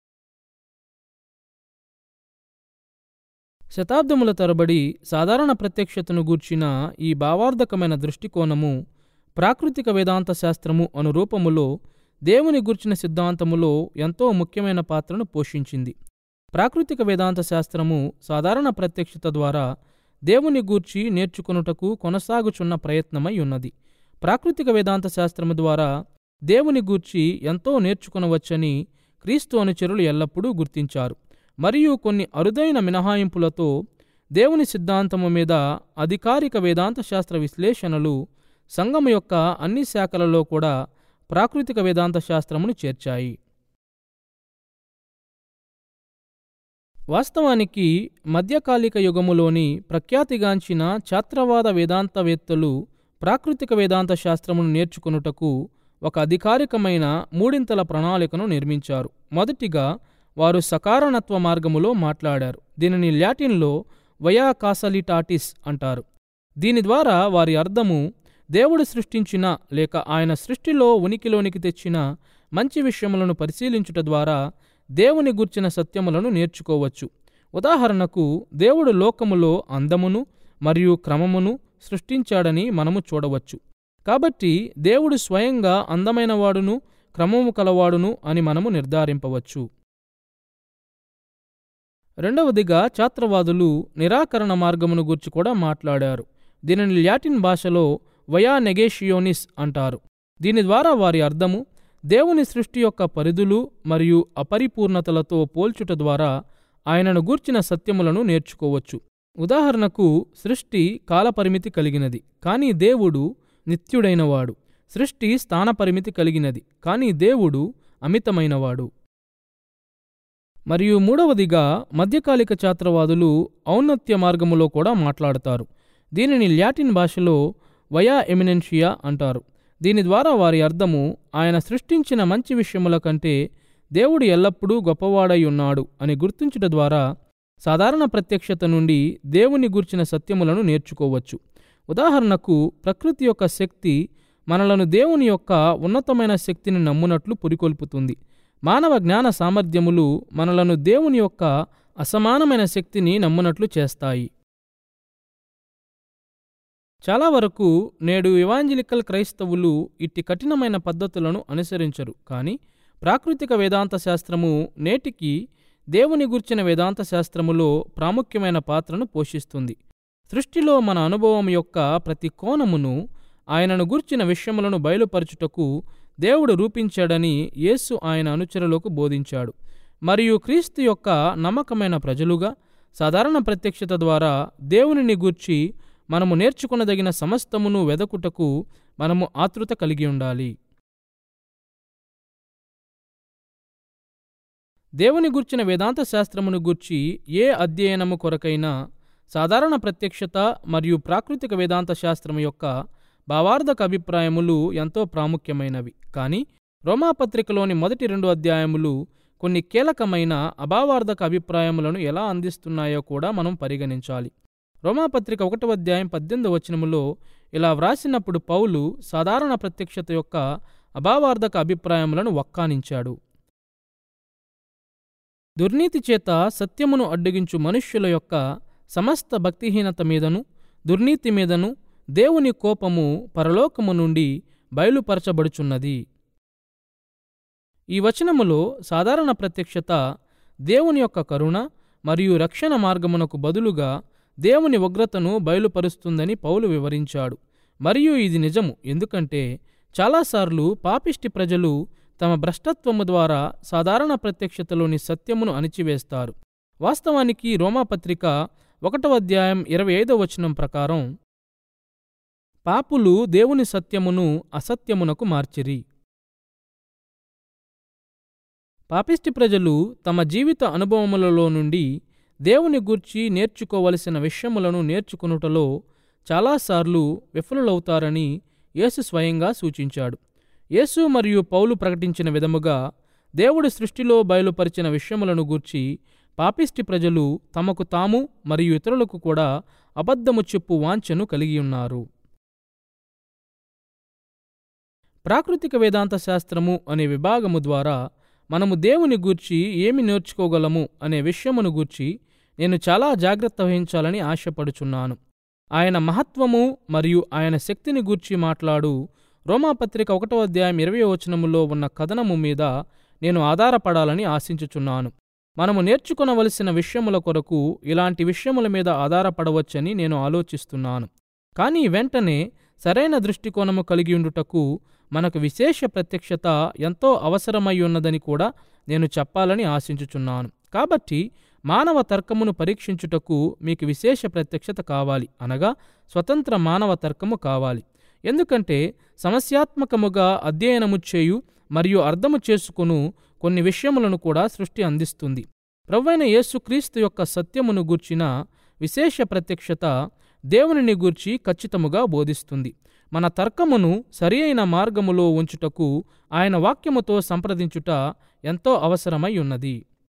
శతాబ్దముల తరబడి సాధారణ ప్రత్యక్షతను గూర్చిన ఈ భావార్థకమైన దృష్టికోణము ప్రాకృతిక వేదాంత శాస్త్రము అను రూపములో దేవుని గూర్చిన సిద్ధాంతములో ఎంతో ముఖ్యమైన పాత్రను పోషించింది ప్రాకృతిక వేదాంత శాస్త్రము సాధారణ ప్రత్యక్షత ద్వారా దేవుని గూర్చి నేర్చుకొనుటకు కొనసాగుచున్న ప్రయత్నమై ఉన్నది ప్రాకృతిక వేదాంత శాస్త్రము ద్వారా దేవుని గూర్చి ఎంతో నేర్చుకొనవచ్చని క్రీస్తు అనుచరులు ఎల్లప్పుడూ గుర్తించారు మరియు కొన్ని అరుదైన మినహాయింపులతో దేవుని సిద్ధాంతము మీద అధికారిక వేదాంత శాస్త్ర విశ్లేషణలు సంఘము యొక్క అన్ని శాఖలలో కూడా ప్రాకృతిక వేదాంత శాస్త్రమును చేర్చాయి వాస్తవానికి మధ్యకాలిక యుగములోని ప్రఖ్యాతిగాంచిన ఛాత్రవాద వేదాంతవేత్తలు ప్రాకృతిక వేదాంత శాస్త్రమును నేర్చుకొనుటకు ఒక అధికారికమైన మూడింతల ప్రణాళికను నిర్మించారు మొదటిగా వారు సకారణత్వ మార్గములో మాట్లాడారు దీనిని లాటిన్లో వయా కాసలిటాటిస్ అంటారు దీని ద్వారా వారి అర్థము దేవుడు సృష్టించిన లేక ఆయన సృష్టిలో ఉనికిలోనికి తెచ్చిన మంచి విషయములను పరిశీలించుట ద్వారా దేవుని గుర్చిన సత్యములను నేర్చుకోవచ్చు ఉదాహరణకు దేవుడు లోకములో అందమును మరియు క్రమమును సృష్టించాడని మనము చూడవచ్చు కాబట్టి దేవుడు స్వయంగా అందమైనవాడును క్రమము కలవాడును అని మనము నిర్ధారింపవచ్చు రెండవదిగా ఛాత్రవాదులు నిరాకరణ మార్గమును గురించి కూడా మాట్లాడారు దీనిని లాటిన్ భాషలో వయా నెగేషియోనిస్ అంటారు దీని ద్వారా వారి అర్థము దేవుని సృష్టి యొక్క పరిధులు మరియు అపరిపూర్ణతలతో పోల్చుట ద్వారా ఆయనను గూర్చిన సత్యములను నేర్చుకోవచ్చు ఉదాహరణకు సృష్టి కాలపరిమితి కలిగినది కానీ దేవుడు నిత్యుడైనవాడు సృష్టి స్థానపరిమితి కలిగినది కానీ దేవుడు అమితమైనవాడు మరియు మూడవదిగా మధ్యకాలిక ఛాత్రవాదులు ఔన్నత్య మార్గములో కూడా మాట్లాడతారు దీనిని లాటిన్ భాషలో వయా ఎమినెన్షియా అంటారు దీని ద్వారా వారి అర్థము ఆయన సృష్టించిన మంచి విషయముల కంటే దేవుడు ఎల్లప్పుడూ గొప్పవాడై ఉన్నాడు అని గుర్తించుట ద్వారా సాధారణ ప్రత్యక్షత నుండి దేవుని గూర్చిన సత్యములను నేర్చుకోవచ్చు ఉదాహరణకు ప్రకృతి యొక్క శక్తి మనలను దేవుని యొక్క ఉన్నతమైన శక్తిని నమ్మునట్లు పురికొల్పుతుంది మానవ జ్ఞాన సామర్థ్యములు మనలను దేవుని యొక్క అసమానమైన శక్తిని నమ్మునట్లు చేస్తాయి చాలా వరకు నేడు ఇవాంజలికల్ క్రైస్తవులు ఇట్టి కఠినమైన పద్ధతులను అనుసరించరు కానీ ప్రాకృతిక వేదాంత శాస్త్రము నేటికి దేవుని గుర్చిన వేదాంత శాస్త్రములో ప్రాముఖ్యమైన పాత్రను పోషిస్తుంది సృష్టిలో మన అనుభవం యొక్క ప్రతి కోణమును ఆయనను గుర్చిన విషయములను బయలుపరచుటకు దేవుడు రూపించాడని యేసు ఆయన అనుచరులకు బోధించాడు మరియు క్రీస్తు యొక్క నమ్మకమైన ప్రజలుగా సాధారణ ప్రత్యక్షత ద్వారా దేవునిని గూర్చి మనము నేర్చుకునదగిన సమస్తమును వెదకుటకు మనము ఆతృత కలిగి ఉండాలి దేవుని గుర్చిన వేదాంత శాస్త్రమును గూర్చి ఏ అధ్యయనము కొరకైనా సాధారణ ప్రత్యక్షత మరియు ప్రాకృతిక వేదాంత శాస్త్రము యొక్క భావార్థక అభిప్రాయములు ఎంతో ప్రాముఖ్యమైనవి కానీ రోమాపత్రికలోని మొదటి రెండు అధ్యాయములు కొన్ని కీలకమైన అభావార్థక అభిప్రాయములను ఎలా అందిస్తున్నాయో కూడా మనం పరిగణించాలి రోమాపత్రిక ఒకటవ అధ్యాయం పద్దెనిమిది వచనములో ఇలా వ్రాసినప్పుడు పౌలు సాధారణ ప్రత్యక్షత యొక్క అభావార్థక అభిప్రాయములను వక్కానించాడు దుర్నీతి చేత సత్యమును అడ్డగించు మనుష్యుల యొక్క సమస్త భక్తిహీనత మీదను దుర్నీతి మీదను దేవుని కోపము పరలోకము నుండి బయలుపరచబడుచున్నది ఈ వచనములో సాధారణ ప్రత్యక్షత దేవుని యొక్క కరుణ మరియు రక్షణ మార్గమునకు బదులుగా దేవుని ఉగ్రతను బయలుపరుస్తుందని పౌలు వివరించాడు మరియు ఇది నిజము ఎందుకంటే చాలాసార్లు పాపిష్టి ప్రజలు తమ భ్రష్టత్వము ద్వారా సాధారణ ప్రత్యక్షతలోని సత్యమును అణిచివేస్తారు వాస్తవానికి రోమాపత్రిక ఒకటవ అధ్యాయం ఇరవై ఐదవ వచనం ప్రకారం పాపులు దేవుని సత్యమును అసత్యమునకు మార్చిరి పాపిష్టి ప్రజలు తమ జీవిత అనుభవములలో నుండి దేవుని గూర్చి నేర్చుకోవలసిన విషయములను నేర్చుకునుటలో చాలాసార్లు విఫలులవుతారని యేసు స్వయంగా సూచించాడు యేసు మరియు పౌలు ప్రకటించిన విధముగా దేవుడి సృష్టిలో బయలుపరిచిన విషయములను గూర్చి పాపిష్టి ప్రజలు తమకు తాము మరియు ఇతరులకు కూడా అబద్ధము చెప్పు వాంఛను కలిగి ఉన్నారు ప్రాకృతిక వేదాంత శాస్త్రము అనే విభాగము ద్వారా మనము దేవుని గూర్చి ఏమి నేర్చుకోగలము అనే విషయమును గూర్చి నేను చాలా జాగ్రత్త వహించాలని ఆశపడుచున్నాను ఆయన మహత్వము మరియు ఆయన శక్తిని గూర్చి మాట్లాడు రోమాపత్రిక ఒకటో అధ్యాయం ఇరవై వచనములో ఉన్న కథనము మీద నేను ఆధారపడాలని ఆశించుచున్నాను మనము నేర్చుకొనవలసిన విషయముల కొరకు ఇలాంటి విషయముల మీద ఆధారపడవచ్చని నేను ఆలోచిస్తున్నాను కానీ వెంటనే సరైన దృష్టికోణము కలిగి ఉండుటకు మనకు విశేష ప్రత్యక్షత ఎంతో అవసరమై ఉన్నదని కూడా నేను చెప్పాలని ఆశించుచున్నాను కాబట్టి మానవ తర్కమును పరీక్షించుటకు మీకు విశేష ప్రత్యక్షత కావాలి అనగా స్వతంత్ర మానవ తర్కము కావాలి ఎందుకంటే సమస్యాత్మకముగా అధ్యయనము చేయు మరియు అర్థము చేసుకును కొన్ని విషయములను కూడా సృష్టి అందిస్తుంది ప్రవ్వైన యేసుక్రీస్తు యొక్క సత్యమును గూర్చిన విశేష ప్రత్యక్షత దేవునిని గూర్చి ఖచ్చితముగా బోధిస్తుంది మన తర్కమును సరి అయిన మార్గములో ఉంచుటకు ఆయన వాక్యముతో సంప్రదించుట ఎంతో అవసరమై ఉన్నది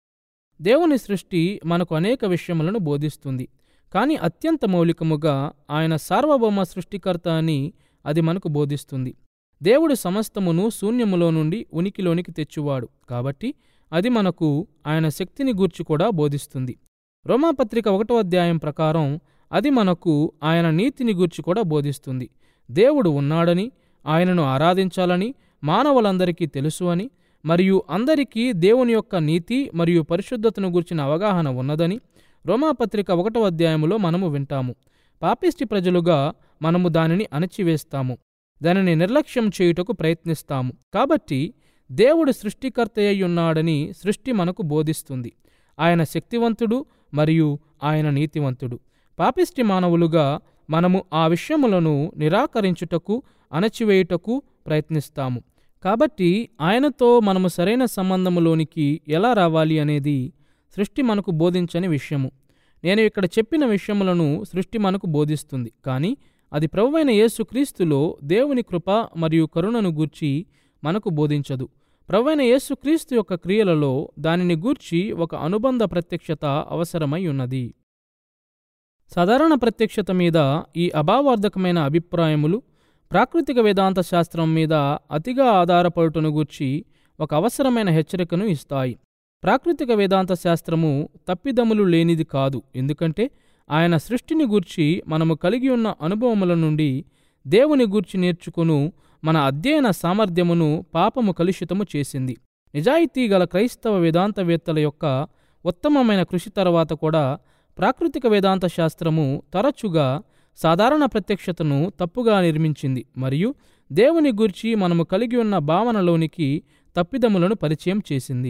దేవుని సృష్టి మనకు అనేక విషయములను బోధిస్తుంది కానీ అత్యంత మౌలికముగా ఆయన సార్వభౌమ సృష్టికర్త అని అది మనకు బోధిస్తుంది దేవుడు సమస్తమును శూన్యములో నుండి ఉనికిలోనికి తెచ్చువాడు కాబట్టి అది మనకు ఆయన శక్తిని గూర్చి కూడా బోధిస్తుంది రోమాపత్రిక ఒకటో అధ్యాయం ప్రకారం అది మనకు ఆయన నీతిని గూర్చి కూడా బోధిస్తుంది దేవుడు ఉన్నాడని ఆయనను ఆరాధించాలని మానవులందరికీ తెలుసు అని మరియు అందరికీ దేవుని యొక్క నీతి మరియు పరిశుద్ధతను గుర్చిన అవగాహన ఉన్నదని రోమాపత్రిక ఒకటో అధ్యాయములో మనము వింటాము పాపిష్టి ప్రజలుగా మనము దానిని అణచివేస్తాము దానిని నిర్లక్ష్యం చేయుటకు ప్రయత్నిస్తాము కాబట్టి దేవుడు సృష్టికర్తయ్యున్నాడని సృష్టి మనకు బోధిస్తుంది ఆయన శక్తివంతుడు మరియు ఆయన నీతివంతుడు పాపిష్టి మానవులుగా మనము ఆ విషయములను నిరాకరించుటకు అణచివేయుటకు ప్రయత్నిస్తాము కాబట్టి ఆయనతో మనము సరైన సంబంధములోనికి ఎలా రావాలి అనేది సృష్టి మనకు బోధించని విషయము నేను ఇక్కడ చెప్పిన విషయములను సృష్టి మనకు బోధిస్తుంది కానీ అది ప్రభువైన యేసుక్రీస్తులో దేవుని కృప మరియు కరుణను గూర్చి మనకు బోధించదు ప్రభువైన యేసుక్రీస్తు యొక్క క్రియలలో దానిని గూర్చి ఒక అనుబంధ ప్రత్యక్షత అవసరమై ఉన్నది సాధారణ ప్రత్యక్షత మీద ఈ అభావార్థకమైన అభిప్రాయములు ప్రాకృతిక వేదాంత శాస్త్రం మీద అతిగా ఆధారపడుటను గూర్చి ఒక అవసరమైన హెచ్చరికను ఇస్తాయి ప్రాకృతిక వేదాంత శాస్త్రము తప్పిదములు లేనిది కాదు ఎందుకంటే ఆయన సృష్టిని గూర్చి మనము కలిగి ఉన్న అనుభవముల నుండి దేవుని గూర్చి నేర్చుకును మన అధ్యయన సామర్థ్యమును పాపము కలుషితము చేసింది నిజాయితీ గల క్రైస్తవ వేదాంతవేత్తల యొక్క ఉత్తమమైన కృషి తర్వాత కూడా ప్రాకృతిక వేదాంత శాస్త్రము తరచుగా సాధారణ ప్రత్యక్షతను తప్పుగా నిర్మించింది మరియు దేవుని గూర్చి మనము కలిగి ఉన్న భావనలోనికి తప్పిదములను పరిచయం చేసింది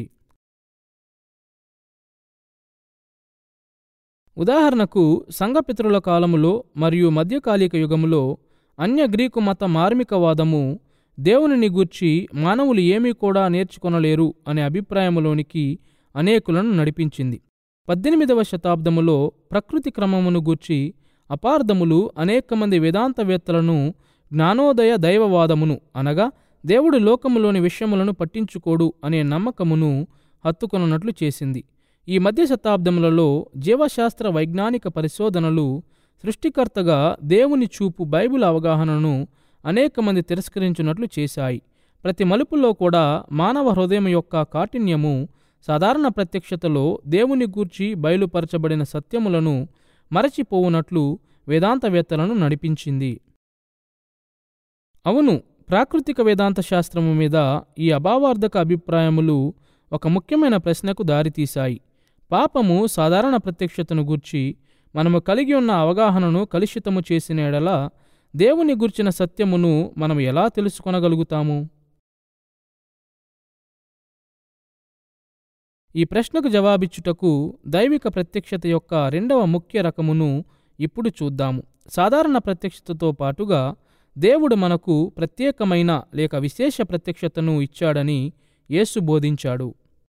ఉదాహరణకు సంఘపితరుల కాలములో మరియు మధ్యకాలిక యుగములో అన్య గ్రీకు మత మార్మికవాదము దేవునిని గూర్చి మానవులు ఏమీ కూడా నేర్చుకొనలేరు అనే అభిప్రాయములోనికి అనేకులను నడిపించింది పద్దెనిమిదవ శతాబ్దములో ప్రకృతి క్రమమును గూర్చి అపార్థములు అనేక మంది వేదాంతవేత్తలను జ్ఞానోదయ దైవవాదమును అనగా దేవుడు లోకములోని విషయములను పట్టించుకోడు అనే నమ్మకమును హత్తుకొనున్నట్లు చేసింది ఈ మధ్య శతాబ్దములలో జీవశాస్త్ర వైజ్ఞానిక పరిశోధనలు సృష్టికర్తగా దేవుని చూపు బైబిల్ అవగాహనను అనేక మంది తిరస్కరించినట్లు చేశాయి ప్రతి మలుపులో కూడా మానవ హృదయం యొక్క కాఠిన్యము సాధారణ ప్రత్యక్షతలో దేవుని గూర్చి బయలుపరచబడిన సత్యములను మరచిపోవునట్లు వేదాంతవేత్తలను నడిపించింది అవును ప్రాకృతిక వేదాంత శాస్త్రము మీద ఈ అభావార్థక అభిప్రాయములు ఒక ముఖ్యమైన ప్రశ్నకు దారితీశాయి పాపము సాధారణ ప్రత్యక్షతను గూర్చి మనము కలిగి ఉన్న అవగాహనను కలుషితము చేసిన ఎడల దేవుని గుర్చిన సత్యమును మనం ఎలా తెలుసుకొనగలుగుతాము ఈ ప్రశ్నకు జవాబిచ్చుటకు దైవిక ప్రత్యక్షత యొక్క రెండవ ముఖ్య రకమును ఇప్పుడు చూద్దాము సాధారణ ప్రత్యక్షతతో పాటుగా దేవుడు మనకు ప్రత్యేకమైన లేక విశేష ప్రత్యక్షతను ఇచ్చాడని యేసు బోధించాడు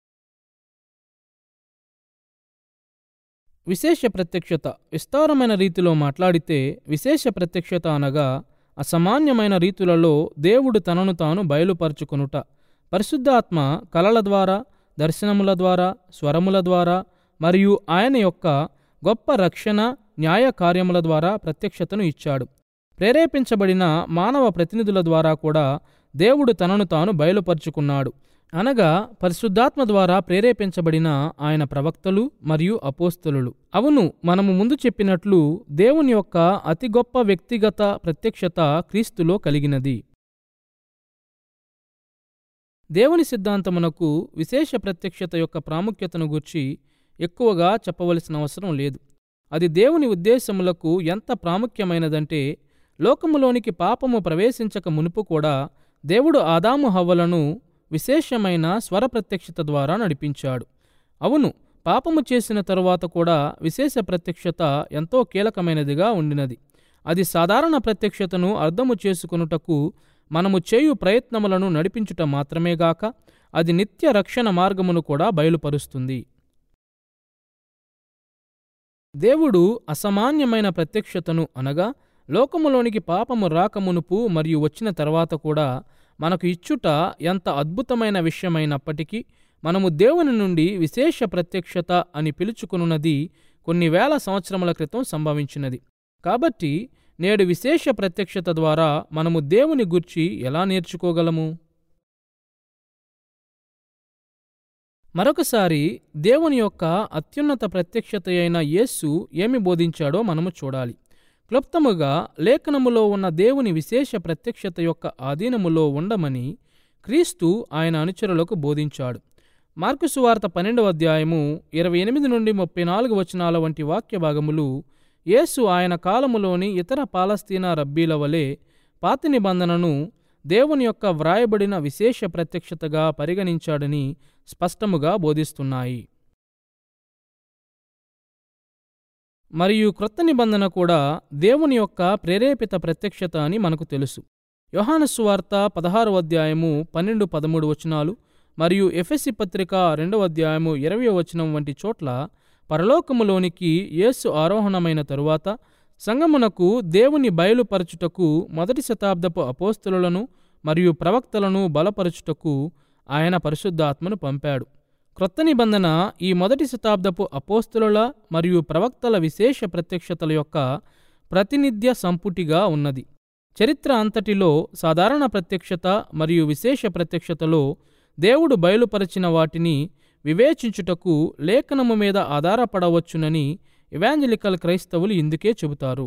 విశేష ప్రత్యక్షత విస్తారమైన రీతిలో మాట్లాడితే విశేష ప్రత్యక్షత అనగా అసామాన్యమైన రీతులలో దేవుడు తనను తాను బయలుపరుచుకొనుట పరిశుద్ధాత్మ కలల ద్వారా దర్శనముల ద్వారా స్వరముల ద్వారా మరియు ఆయన యొక్క గొప్ప రక్షణ న్యాయ కార్యముల ద్వారా ప్రత్యక్షతను ఇచ్చాడు ప్రేరేపించబడిన మానవ ప్రతినిధుల ద్వారా కూడా దేవుడు తనను తాను బయలుపరుచుకున్నాడు అనగా పరిశుద్ధాత్మ ద్వారా ప్రేరేపించబడిన ఆయన ప్రవక్తలు మరియు అపోస్తలులు అవును మనము ముందు చెప్పినట్లు దేవుని యొక్క అతి గొప్ప వ్యక్తిగత ప్రత్యక్షత క్రీస్తులో కలిగినది దేవుని సిద్ధాంతమునకు విశేష ప్రత్యక్షత యొక్క ప్రాముఖ్యతను గూర్చి ఎక్కువగా చెప్పవలసిన అవసరం లేదు అది దేవుని ఉద్దేశములకు ఎంత ప్రాముఖ్యమైనదంటే లోకములోనికి పాపము ప్రవేశించక మునుపు కూడా దేవుడు ఆదాము హవ్వలను విశేషమైన స్వర ప్రత్యక్షత ద్వారా నడిపించాడు అవును పాపము చేసిన తరువాత కూడా విశేష ప్రత్యక్షత ఎంతో కీలకమైనదిగా ఉండినది అది సాధారణ ప్రత్యక్షతను అర్థము చేసుకొనుటకు మనము చేయు ప్రయత్నములను నడిపించుట మాత్రమే గాక అది నిత్య రక్షణ మార్గమును కూడా బయలుపరుస్తుంది దేవుడు అసామాన్యమైన ప్రత్యక్షతను అనగా లోకములోనికి పాపము రాకమునుపు మరియు వచ్చిన తర్వాత కూడా మనకు ఇచ్చుట ఎంత అద్భుతమైన విషయమైనప్పటికీ మనము దేవుని నుండి విశేష ప్రత్యక్షత అని పిలుచుకున్నది కొన్ని వేల సంవత్సరముల క్రితం సంభవించినది కాబట్టి నేడు విశేష ప్రత్యక్షత ద్వారా మనము దేవుని గుర్చి ఎలా నేర్చుకోగలము మరొకసారి దేవుని యొక్క అత్యున్నత ప్రత్యక్షత అయిన యేస్సు ఏమి బోధించాడో మనము చూడాలి క్లుప్తముగా లేఖనములో ఉన్న దేవుని విశేష ప్రత్యక్షత యొక్క ఆధీనములో ఉండమని క్రీస్తు ఆయన అనుచరులకు బోధించాడు మార్కు సువార్త పన్నెండవ అధ్యాయము ఇరవై ఎనిమిది నుండి ముప్పై నాలుగు వచనాల వంటి వాక్య భాగములు యేసు ఆయన కాలములోని ఇతర పాలస్తీనా రబ్బీల వలె పాత నిబంధనను దేవుని యొక్క వ్రాయబడిన విశేష ప్రత్యక్షతగా పరిగణించాడని స్పష్టముగా బోధిస్తున్నాయి మరియు క్రొత్త నిబంధన కూడా దేవుని యొక్క ప్రేరేపిత ప్రత్యక్షత అని మనకు తెలుసు యోహాను సువార్త పదహారవ అధ్యాయము పన్నెండు పదమూడు వచనాలు మరియు ఎఫెసి పత్రిక రెండవ అధ్యాయము ఇరవై వచనం వంటి చోట్ల పరలోకములోనికి యేసు ఆరోహణమైన తరువాత సంగమునకు దేవుని బయలుపరచుటకు మొదటి శతాబ్దపు అపోస్తులను మరియు ప్రవక్తలను బలపరచుటకు ఆయన పరిశుద్ధాత్మను పంపాడు క్రొత్త నిబంధన ఈ మొదటి శతాబ్దపు అపోస్తుల మరియు ప్రవక్తల విశేష ప్రత్యక్షతల యొక్క ప్రతినిధ్య సంపుటిగా ఉన్నది చరిత్ర అంతటిలో సాధారణ ప్రత్యక్షత మరియు విశేష ప్రత్యక్షతలో దేవుడు బయలుపరచిన వాటిని వివేచించుటకు లేఖనము మీద ఆధారపడవచ్చునని ఇవాంజలికల్ క్రైస్తవులు ఇందుకే చెబుతారు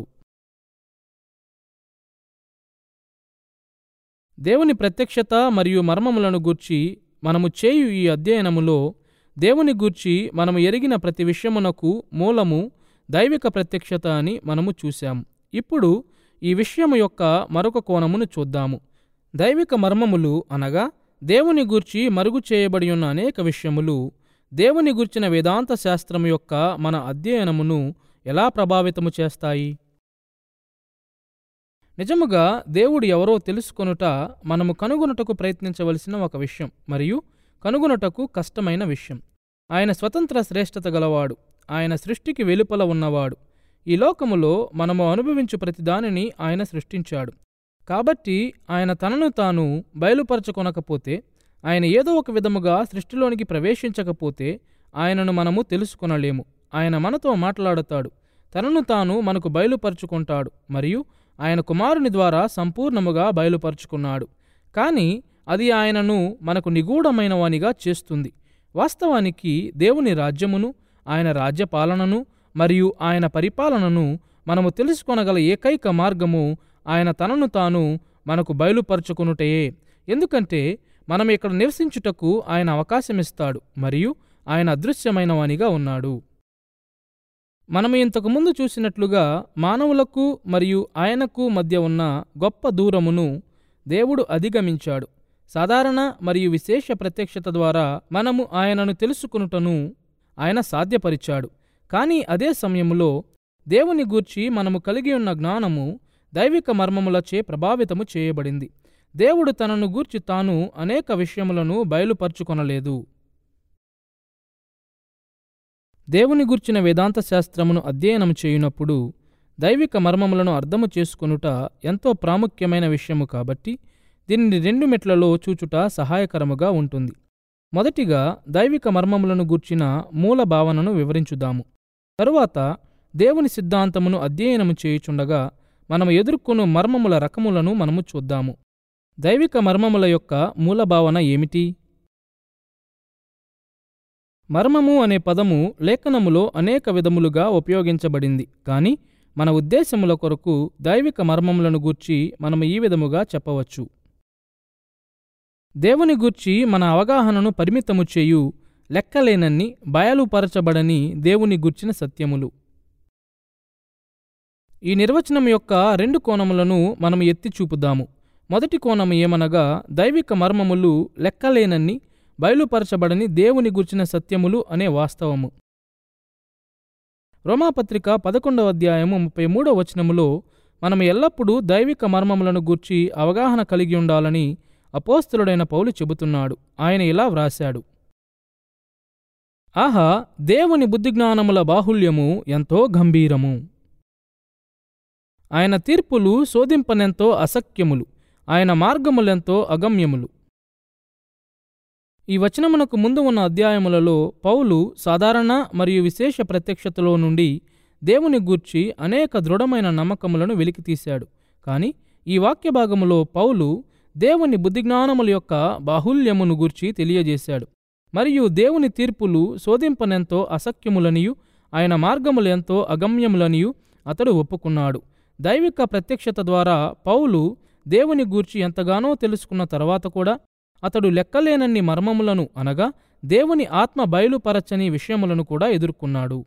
దేవుని ప్రత్యక్షత మరియు మర్మములను గూర్చి మనము చేయు ఈ అధ్యయనములో దేవుని గూర్చి మనము ఎరిగిన ప్రతి విషయమునకు మూలము దైవిక ప్రత్యక్షత అని మనము చూశాము ఇప్పుడు ఈ విషయము యొక్క మరొక కోణమును చూద్దాము దైవిక మర్మములు అనగా దేవుని గూర్చి మరుగు చేయబడి ఉన్న అనేక విషయములు దేవుని గూర్చిన వేదాంత శాస్త్రం యొక్క మన అధ్యయనమును ఎలా ప్రభావితము చేస్తాయి నిజముగా దేవుడు ఎవరో తెలుసుకొనుట మనము కనుగొనుటకు ప్రయత్నించవలసిన ఒక విషయం మరియు కనుగొనుటకు కష్టమైన విషయం ఆయన స్వతంత్ర శ్రేష్టత గలవాడు ఆయన సృష్టికి వెలుపల ఉన్నవాడు ఈ లోకములో మనము అనుభవించు ప్రతిదానిని ఆయన సృష్టించాడు కాబట్టి ఆయన తనను తాను బయలుపరచుకొనకపోతే ఆయన ఏదో ఒక విధముగా సృష్టిలోనికి ప్రవేశించకపోతే ఆయనను మనము తెలుసుకొనలేము ఆయన మనతో మాట్లాడతాడు తనను తాను మనకు బయలుపరుచుకుంటాడు మరియు ఆయన కుమారుని ద్వారా సంపూర్ణముగా బయలుపరుచుకున్నాడు కానీ అది ఆయనను మనకు నిగూఢమైనవానిగా చేస్తుంది వాస్తవానికి దేవుని రాజ్యమును ఆయన రాజ్యపాలనను మరియు ఆయన పరిపాలనను మనము తెలుసుకొనగల ఏకైక మార్గము ఆయన తనను తాను మనకు బయలుపరుచుకునుటయే ఎందుకంటే మనం ఇక్కడ నివసించుటకు ఆయన అవకాశమిస్తాడు మరియు ఆయన అదృశ్యమైనవానిగా ఉన్నాడు మనం ఇంతకు ముందు చూసినట్లుగా మానవులకు మరియు ఆయనకు మధ్య ఉన్న గొప్ప దూరమును దేవుడు అధిగమించాడు సాధారణ మరియు విశేష ప్రత్యక్షత ద్వారా మనము ఆయనను తెలుసుకునుటను ఆయన సాధ్యపరిచాడు కానీ అదే సమయంలో దేవుని గూర్చి మనము కలిగి ఉన్న జ్ఞానము దైవిక మర్మములచే ప్రభావితము చేయబడింది దేవుడు తనను గూర్చి తాను అనేక విషయములను బయలుపరుచుకొనలేదు దేవుని గూర్చిన వేదాంత శాస్త్రమును అధ్యయనం చేయునప్పుడు దైవిక మర్మములను అర్థము చేసుకొనుట ఎంతో ప్రాముఖ్యమైన విషయము కాబట్టి దీనిని రెండు మెట్లలో చూచుట సహాయకరముగా ఉంటుంది మొదటిగా దైవిక మర్మములను గూర్చిన మూల భావనను వివరించుదాము తరువాత దేవుని సిద్ధాంతమును అధ్యయనము చేయుచుండగా మనము ఎదుర్కొను మర్మముల రకములను మనము చూద్దాము దైవిక మర్మముల యొక్క మూల భావన ఏమిటి మర్మము అనే పదము లేఖనములో అనేక విధములుగా ఉపయోగించబడింది కానీ మన ఉద్దేశముల కొరకు దైవిక మర్మములను గూర్చి మనము ఈ విధముగా చెప్పవచ్చు దేవుని గూర్చి మన అవగాహనను పరిమితము చేయు లెక్కలేనన్ని బయలుపరచబడని దేవుని గూర్చిన సత్యములు ఈ నిర్వచనం యొక్క రెండు కోణములను మనము ఎత్తి చూపుదాము మొదటి కోణము ఏమనగా దైవిక మర్మములు లెక్కలేనన్ని బయలుపరచబడని దేవుని గుర్చిన సత్యములు అనే వాస్తవము రోమాపత్రిక పదకొండవ అధ్యాయము ముప్పై మూడవ వచనములో మనం ఎల్లప్పుడూ దైవిక మర్మములను గూర్చి అవగాహన కలిగి ఉండాలని అపోస్తులుడైన పౌలు చెబుతున్నాడు ఆయన ఇలా వ్రాశాడు ఆహా దేవుని బుద్ధిజ్ఞానముల బాహుల్యము ఎంతో గంభీరము ఆయన తీర్పులు శోధింపనెంతో అసఖ్యములు ఆయన మార్గములెంతో అగమ్యములు ఈ వచనమునకు ముందు ఉన్న అధ్యాయములలో పౌలు సాధారణ మరియు విశేష ప్రత్యక్షతలో నుండి దేవుని గూర్చి అనేక దృఢమైన నమ్మకములను వెలికితీశాడు కాని ఈ వాక్య భాగములో పౌలు దేవుని బుద్ధిజ్ఞానముల యొక్క బాహుల్యమును గూర్చి తెలియజేశాడు మరియు దేవుని తీర్పులు శోధింపనెంతో అసఖ్యములనియు ఆయన మార్గములెంతో అగమ్యములనియు అతడు ఒప్పుకున్నాడు దైవిక ప్రత్యక్షత ద్వారా పౌలు దేవుని గూర్చి ఎంతగానో తెలుసుకున్న తర్వాత కూడా అతడు లెక్కలేనన్ని మర్మములను అనగా దేవుని ఆత్మ బయలుపరచని విషయములను కూడా ఎదుర్కొన్నాడు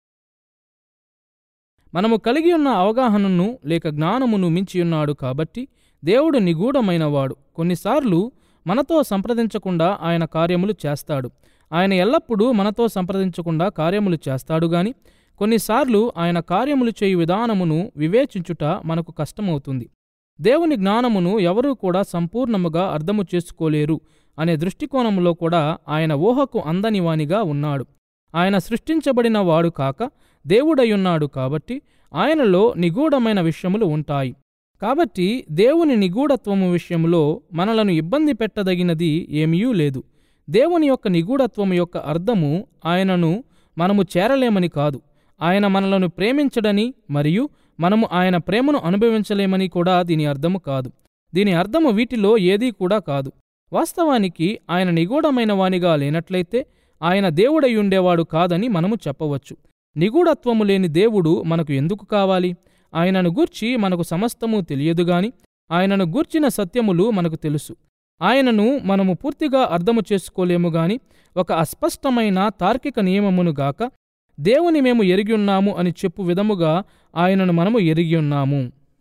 మనము కలిగి ఉన్న అవగాహనను లేక జ్ఞానమును మించియున్నాడు కాబట్టి దేవుడు నిగూఢమైనవాడు కొన్నిసార్లు మనతో సంప్రదించకుండా ఆయన కార్యములు చేస్తాడు ఆయన ఎల్లప్పుడూ మనతో సంప్రదించకుండా కార్యములు చేస్తాడు గాని కొన్నిసార్లు ఆయన కార్యములు చేయు విధానమును వివేచించుట మనకు కష్టమవుతుంది దేవుని జ్ఞానమును ఎవరూ కూడా సంపూర్ణముగా అర్థము చేసుకోలేరు అనే దృష్టికోణంలో కూడా ఆయన ఊహకు అందని వానిగా ఉన్నాడు ఆయన సృష్టించబడిన వాడు కాక దేవుడయ్యున్నాడు కాబట్టి ఆయనలో నిగూఢమైన విషయములు ఉంటాయి కాబట్టి దేవుని నిగూఢత్వము విషయంలో మనలను ఇబ్బంది పెట్టదగినది ఏమీయూ లేదు దేవుని యొక్క నిగూఢత్వము యొక్క అర్థము ఆయనను మనము చేరలేమని కాదు ఆయన మనలను ప్రేమించడని మరియు మనము ఆయన ప్రేమను అనుభవించలేమని కూడా దీని అర్థము కాదు దీని అర్థము వీటిలో ఏదీ కూడా కాదు వాస్తవానికి ఆయన నిగూఢమైన వానిగా లేనట్లయితే ఆయన దేవుడై ఉండేవాడు కాదని మనము చెప్పవచ్చు నిగూఢత్వము లేని దేవుడు మనకు ఎందుకు కావాలి ఆయనను గూర్చి మనకు సమస్తము తెలియదు గాని ఆయనను గూర్చిన సత్యములు మనకు తెలుసు ఆయనను మనము పూర్తిగా అర్థము చేసుకోలేము గాని ఒక అస్పష్టమైన తార్కిక నియమమును గాక దేవుని మేము ఎరిగి ఉన్నాము అని చెప్పు విధముగా ఆయనను మనము ఎరిగి ఉన్నాము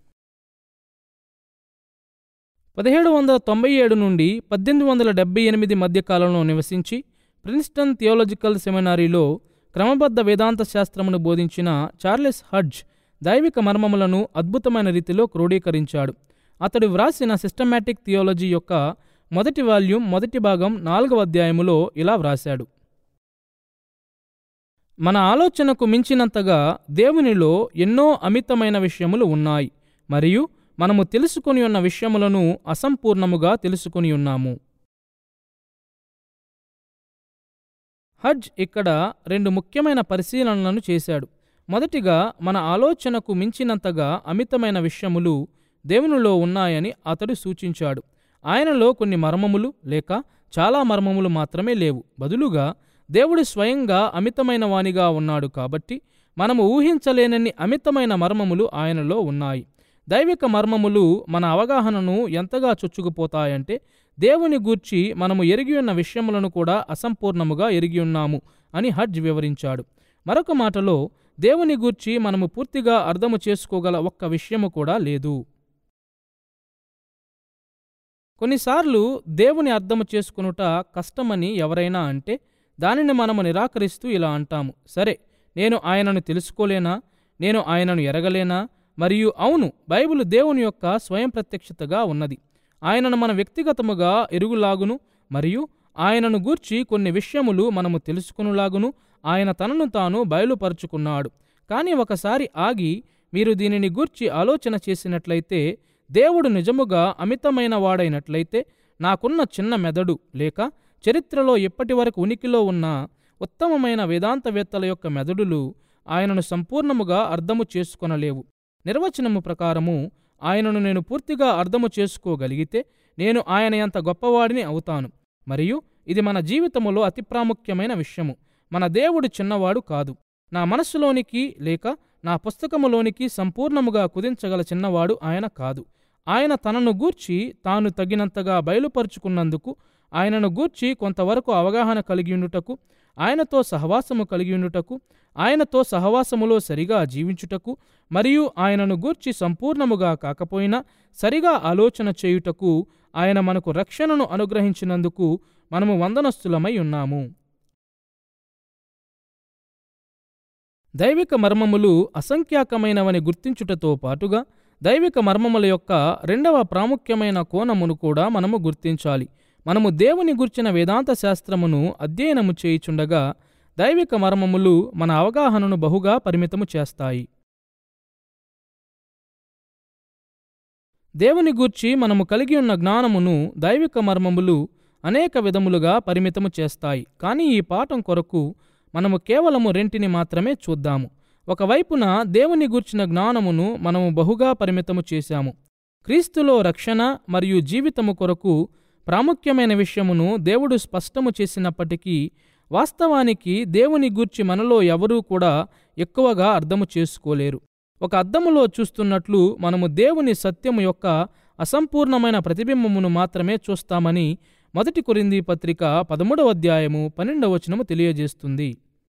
పదిహేడు వందల తొంభై ఏడు నుండి పద్దెనిమిది వందల డెబ్బై ఎనిమిది మధ్యకాలంలో నివసించి ప్రిన్స్టన్ థియోలాజికల్ సెమినారీలో క్రమబద్ధ వేదాంత శాస్త్రమును బోధించిన చార్లెస్ హడ్జ్ దైవిక మర్మములను అద్భుతమైన రీతిలో క్రోడీకరించాడు అతడు వ్రాసిన సిస్టమాటిక్ థియాలజీ యొక్క మొదటి వాల్యూమ్ మొదటి భాగం నాలుగవ అధ్యాయములో ఇలా వ్రాశాడు మన ఆలోచనకు మించినంతగా దేవునిలో ఎన్నో అమితమైన విషయములు ఉన్నాయి మరియు మనము తెలుసుకొని ఉన్న విషయములను అసంపూర్ణముగా తెలుసుకొని ఉన్నాము హజ్ ఇక్కడ రెండు ముఖ్యమైన పరిశీలనలను చేశాడు మొదటిగా మన ఆలోచనకు మించినంతగా అమితమైన విషయములు దేవునిలో ఉన్నాయని అతడు సూచించాడు ఆయనలో కొన్ని మర్మములు లేక చాలా మర్మములు మాత్రమే లేవు బదులుగా దేవుడు స్వయంగా అమితమైన వానిగా ఉన్నాడు కాబట్టి మనము ఊహించలేనన్ని అమితమైన మర్మములు ఆయనలో ఉన్నాయి దైవిక మర్మములు మన అవగాహనను ఎంతగా చొచ్చుకుపోతాయంటే దేవుని గూర్చి మనము ఎరిగి ఉన్న విషయములను కూడా అసంపూర్ణముగా ఎరిగి ఉన్నాము అని హడ్జ్ వివరించాడు మరొక మాటలో దేవుని గూర్చి మనము పూర్తిగా అర్థము చేసుకోగల ఒక్క విషయము కూడా లేదు కొన్నిసార్లు దేవుని అర్థము చేసుకునుట కష్టమని ఎవరైనా అంటే దానిని మనము నిరాకరిస్తూ ఇలా అంటాము సరే నేను ఆయనను తెలుసుకోలేనా నేను ఆయనను ఎరగలేనా మరియు అవును బైబిల్ దేవుని యొక్క స్వయం ప్రత్యక్షతగా ఉన్నది ఆయనను మన వ్యక్తిగతముగా ఎరుగులాగును మరియు ఆయనను గూర్చి కొన్ని విషయములు మనము తెలుసుకునులాగును ఆయన తనను తాను బయలుపరుచుకున్నాడు కానీ ఒకసారి ఆగి మీరు దీనిని గూర్చి ఆలోచన చేసినట్లయితే దేవుడు నిజముగా అమితమైన వాడైనట్లయితే నాకున్న చిన్న మెదడు లేక చరిత్రలో ఇప్పటి వరకు ఉనికిలో ఉన్న ఉత్తమమైన వేదాంతవేత్తల యొక్క మెదడులు ఆయనను సంపూర్ణముగా అర్థము చేసుకొనలేవు నిర్వచనము ప్రకారము ఆయనను నేను పూర్తిగా అర్థము చేసుకోగలిగితే నేను ఆయన ఎంత గొప్పవాడిని అవుతాను మరియు ఇది మన జీవితములో అతి ప్రాముఖ్యమైన విషయము మన దేవుడు చిన్నవాడు కాదు నా మనస్సులోనికి లేక నా పుస్తకములోనికి సంపూర్ణముగా కుదించగల చిన్నవాడు ఆయన కాదు ఆయన తనను గూర్చి తాను తగినంతగా బయలుపరుచుకున్నందుకు ఆయనను గూర్చి కొంతవరకు అవగాహన కలిగియుండుటకు ఆయనతో సహవాసము కలిగియుండుటకు ఆయనతో సహవాసములో సరిగా జీవించుటకు మరియు ఆయనను గూర్చి సంపూర్ణముగా కాకపోయినా సరిగా ఆలోచన చేయుటకు ఆయన మనకు రక్షణను అనుగ్రహించినందుకు మనము వందనస్తులమై ఉన్నాము దైవిక మర్మములు అసంఖ్యాకమైనవని గుర్తించుటతో పాటుగా దైవిక మర్మముల యొక్క రెండవ ప్రాముఖ్యమైన కోణమును కూడా మనము గుర్తించాలి మనము దేవుని గుర్చిన వేదాంత శాస్త్రమును అధ్యయనము చేయుచుండగా దైవిక మర్మములు మన అవగాహనను బహుగా పరిమితము చేస్తాయి దేవుని గూర్చి మనము కలిగి ఉన్న జ్ఞానమును దైవిక మర్మములు అనేక విధములుగా పరిమితము చేస్తాయి కానీ ఈ పాఠం కొరకు మనము కేవలము రెంటిని మాత్రమే చూద్దాము ఒకవైపున దేవుని గూర్చిన జ్ఞానమును మనము బహుగా పరిమితము చేశాము క్రీస్తులో రక్షణ మరియు జీవితము కొరకు ప్రాముఖ్యమైన విషయమును దేవుడు స్పష్టము చేసినప్పటికీ వాస్తవానికి దేవుని గూర్చి మనలో ఎవరూ కూడా ఎక్కువగా అర్థము చేసుకోలేరు ఒక అద్దములో చూస్తున్నట్లు మనము దేవుని సత్యము యొక్క అసంపూర్ణమైన ప్రతిబింబమును మాత్రమే చూస్తామని మొదటి కొరింది పత్రిక పదమూడవ అధ్యాయము పన్నెండవ వచనము తెలియజేస్తుంది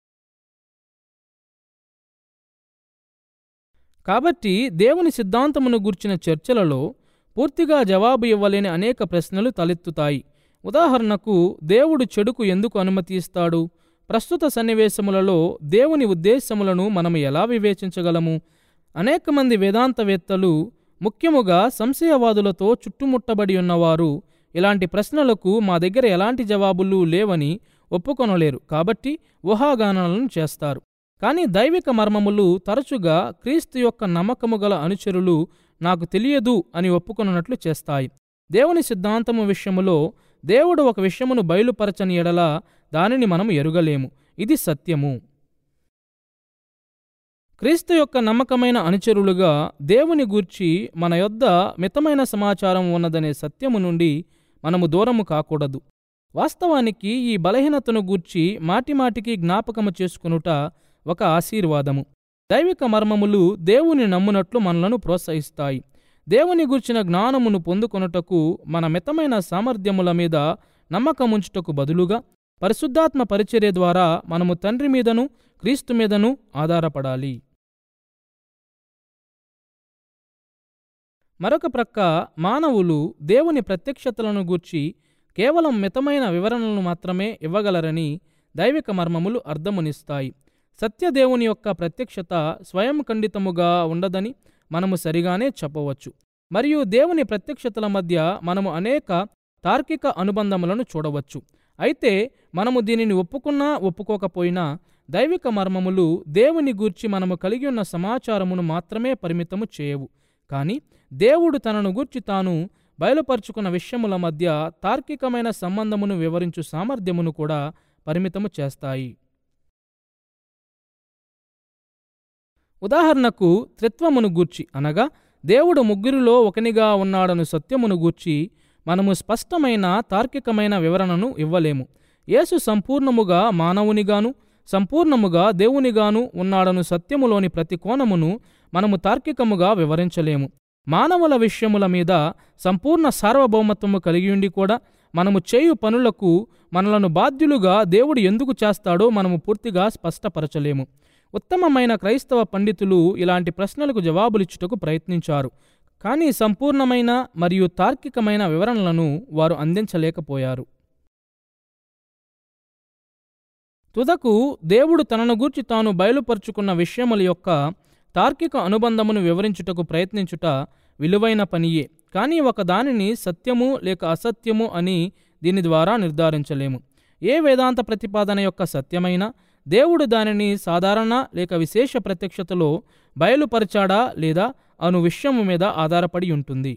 కాబట్టి దేవుని సిద్ధాంతమును గూర్చిన చర్చలలో పూర్తిగా జవాబు ఇవ్వలేని అనేక ప్రశ్నలు తలెత్తుతాయి ఉదాహరణకు దేవుడు చెడుకు ఎందుకు అనుమతి ఇస్తాడు ప్రస్తుత సన్నివేశములలో దేవుని ఉద్దేశములను మనము ఎలా వివేచించగలము అనేక మంది వేదాంతవేత్తలు ముఖ్యముగా సంశయవాదులతో చుట్టుముట్టబడి ఉన్నవారు ఇలాంటి ప్రశ్నలకు మా దగ్గర ఎలాంటి జవాబులు లేవని ఒప్పుకొనలేరు కాబట్టి ఊహాగానాలను చేస్తారు కానీ దైవిక మర్మములు తరచుగా క్రీస్తు యొక్క నమ్మకము గల అనుచరులు నాకు తెలియదు అని ఒప్పుకొనున్నట్లు చేస్తాయి దేవుని సిద్ధాంతము విషయములో దేవుడు ఒక విషయమును బయలుపరచని ఎడల దానిని మనం ఎరుగలేము ఇది సత్యము క్రీస్తు యొక్క నమ్మకమైన అనుచరులుగా దేవుని గూర్చి మన యొద్ద మితమైన సమాచారం ఉన్నదనే సత్యము నుండి మనము దూరము కాకూడదు వాస్తవానికి ఈ బలహీనతను గూర్చి మాటిమాటికి జ్ఞాపకము చేసుకునుట ఒక ఆశీర్వాదము దైవిక మర్మములు దేవుని నమ్మునట్లు మనలను ప్రోత్సహిస్తాయి దేవుని గూర్చిన జ్ఞానమును పొందుకొనుటకు మన మితమైన సామర్థ్యముల మీద నమ్మకముంచుటకు బదులుగా పరిశుద్ధాత్మ పరిచర్య ద్వారా మనము తండ్రి మీదను క్రీస్తు మీదను ఆధారపడాలి మరొక ప్రక్క మానవులు దేవుని ప్రత్యక్షతలను గూర్చి కేవలం మితమైన వివరణలను మాత్రమే ఇవ్వగలరని దైవిక మర్మములు అర్థమునిస్తాయి సత్యదేవుని యొక్క ప్రత్యక్షత స్వయం ఖండితముగా ఉండదని మనము సరిగానే చెప్పవచ్చు మరియు దేవుని ప్రత్యక్షతల మధ్య మనము అనేక తార్కిక అనుబంధములను చూడవచ్చు అయితే మనము దీనిని ఒప్పుకున్నా ఒప్పుకోకపోయినా దైవిక మర్మములు దేవుని గూర్చి మనము కలిగి ఉన్న సమాచారమును మాత్రమే పరిమితము చేయవు కానీ దేవుడు తనను గూర్చి తాను బయలుపరుచుకున్న విషయముల మధ్య తార్కికమైన సంబంధమును వివరించు సామర్థ్యమును కూడా పరిమితము చేస్తాయి ఉదాహరణకు త్రిత్వమును గూర్చి అనగా దేవుడు ముగ్గురిలో ఒకనిగా ఉన్నాడను సత్యమును గూర్చి మనము స్పష్టమైన తార్కికమైన వివరణను ఇవ్వలేము యేసు సంపూర్ణముగా మానవునిగాను సంపూర్ణముగా దేవునిగాను ఉన్నాడను సత్యములోని ప్రతి కోణమును మనము తార్కికముగా వివరించలేము మానవుల విషయముల మీద సంపూర్ణ సార్వభౌమత్వము కలిగియుండి కూడా మనము చేయు పనులకు మనలను బాధ్యులుగా దేవుడు ఎందుకు చేస్తాడో మనము పూర్తిగా స్పష్టపరచలేము ఉత్తమమైన క్రైస్తవ పండితులు ఇలాంటి ప్రశ్నలకు జవాబులిచ్చుటకు ప్రయత్నించారు కానీ సంపూర్ణమైన మరియు తార్కికమైన వివరణలను వారు అందించలేకపోయారు తుదకు దేవుడు తనను గూర్చి తాను బయలుపరుచుకున్న విషయముల యొక్క తార్కిక అనుబంధమును వివరించుటకు ప్రయత్నించుట విలువైన పనియే కానీ ఒక దానిని సత్యము లేక అసత్యము అని దీని ద్వారా నిర్ధారించలేము ఏ వేదాంత ప్రతిపాదన యొక్క సత్యమైన దేవుడు దానిని సాధారణ లేక విశేష ప్రత్యక్షతలో బయలుపరచాడా లేదా అను విషయము మీద ఆధారపడి ఉంటుంది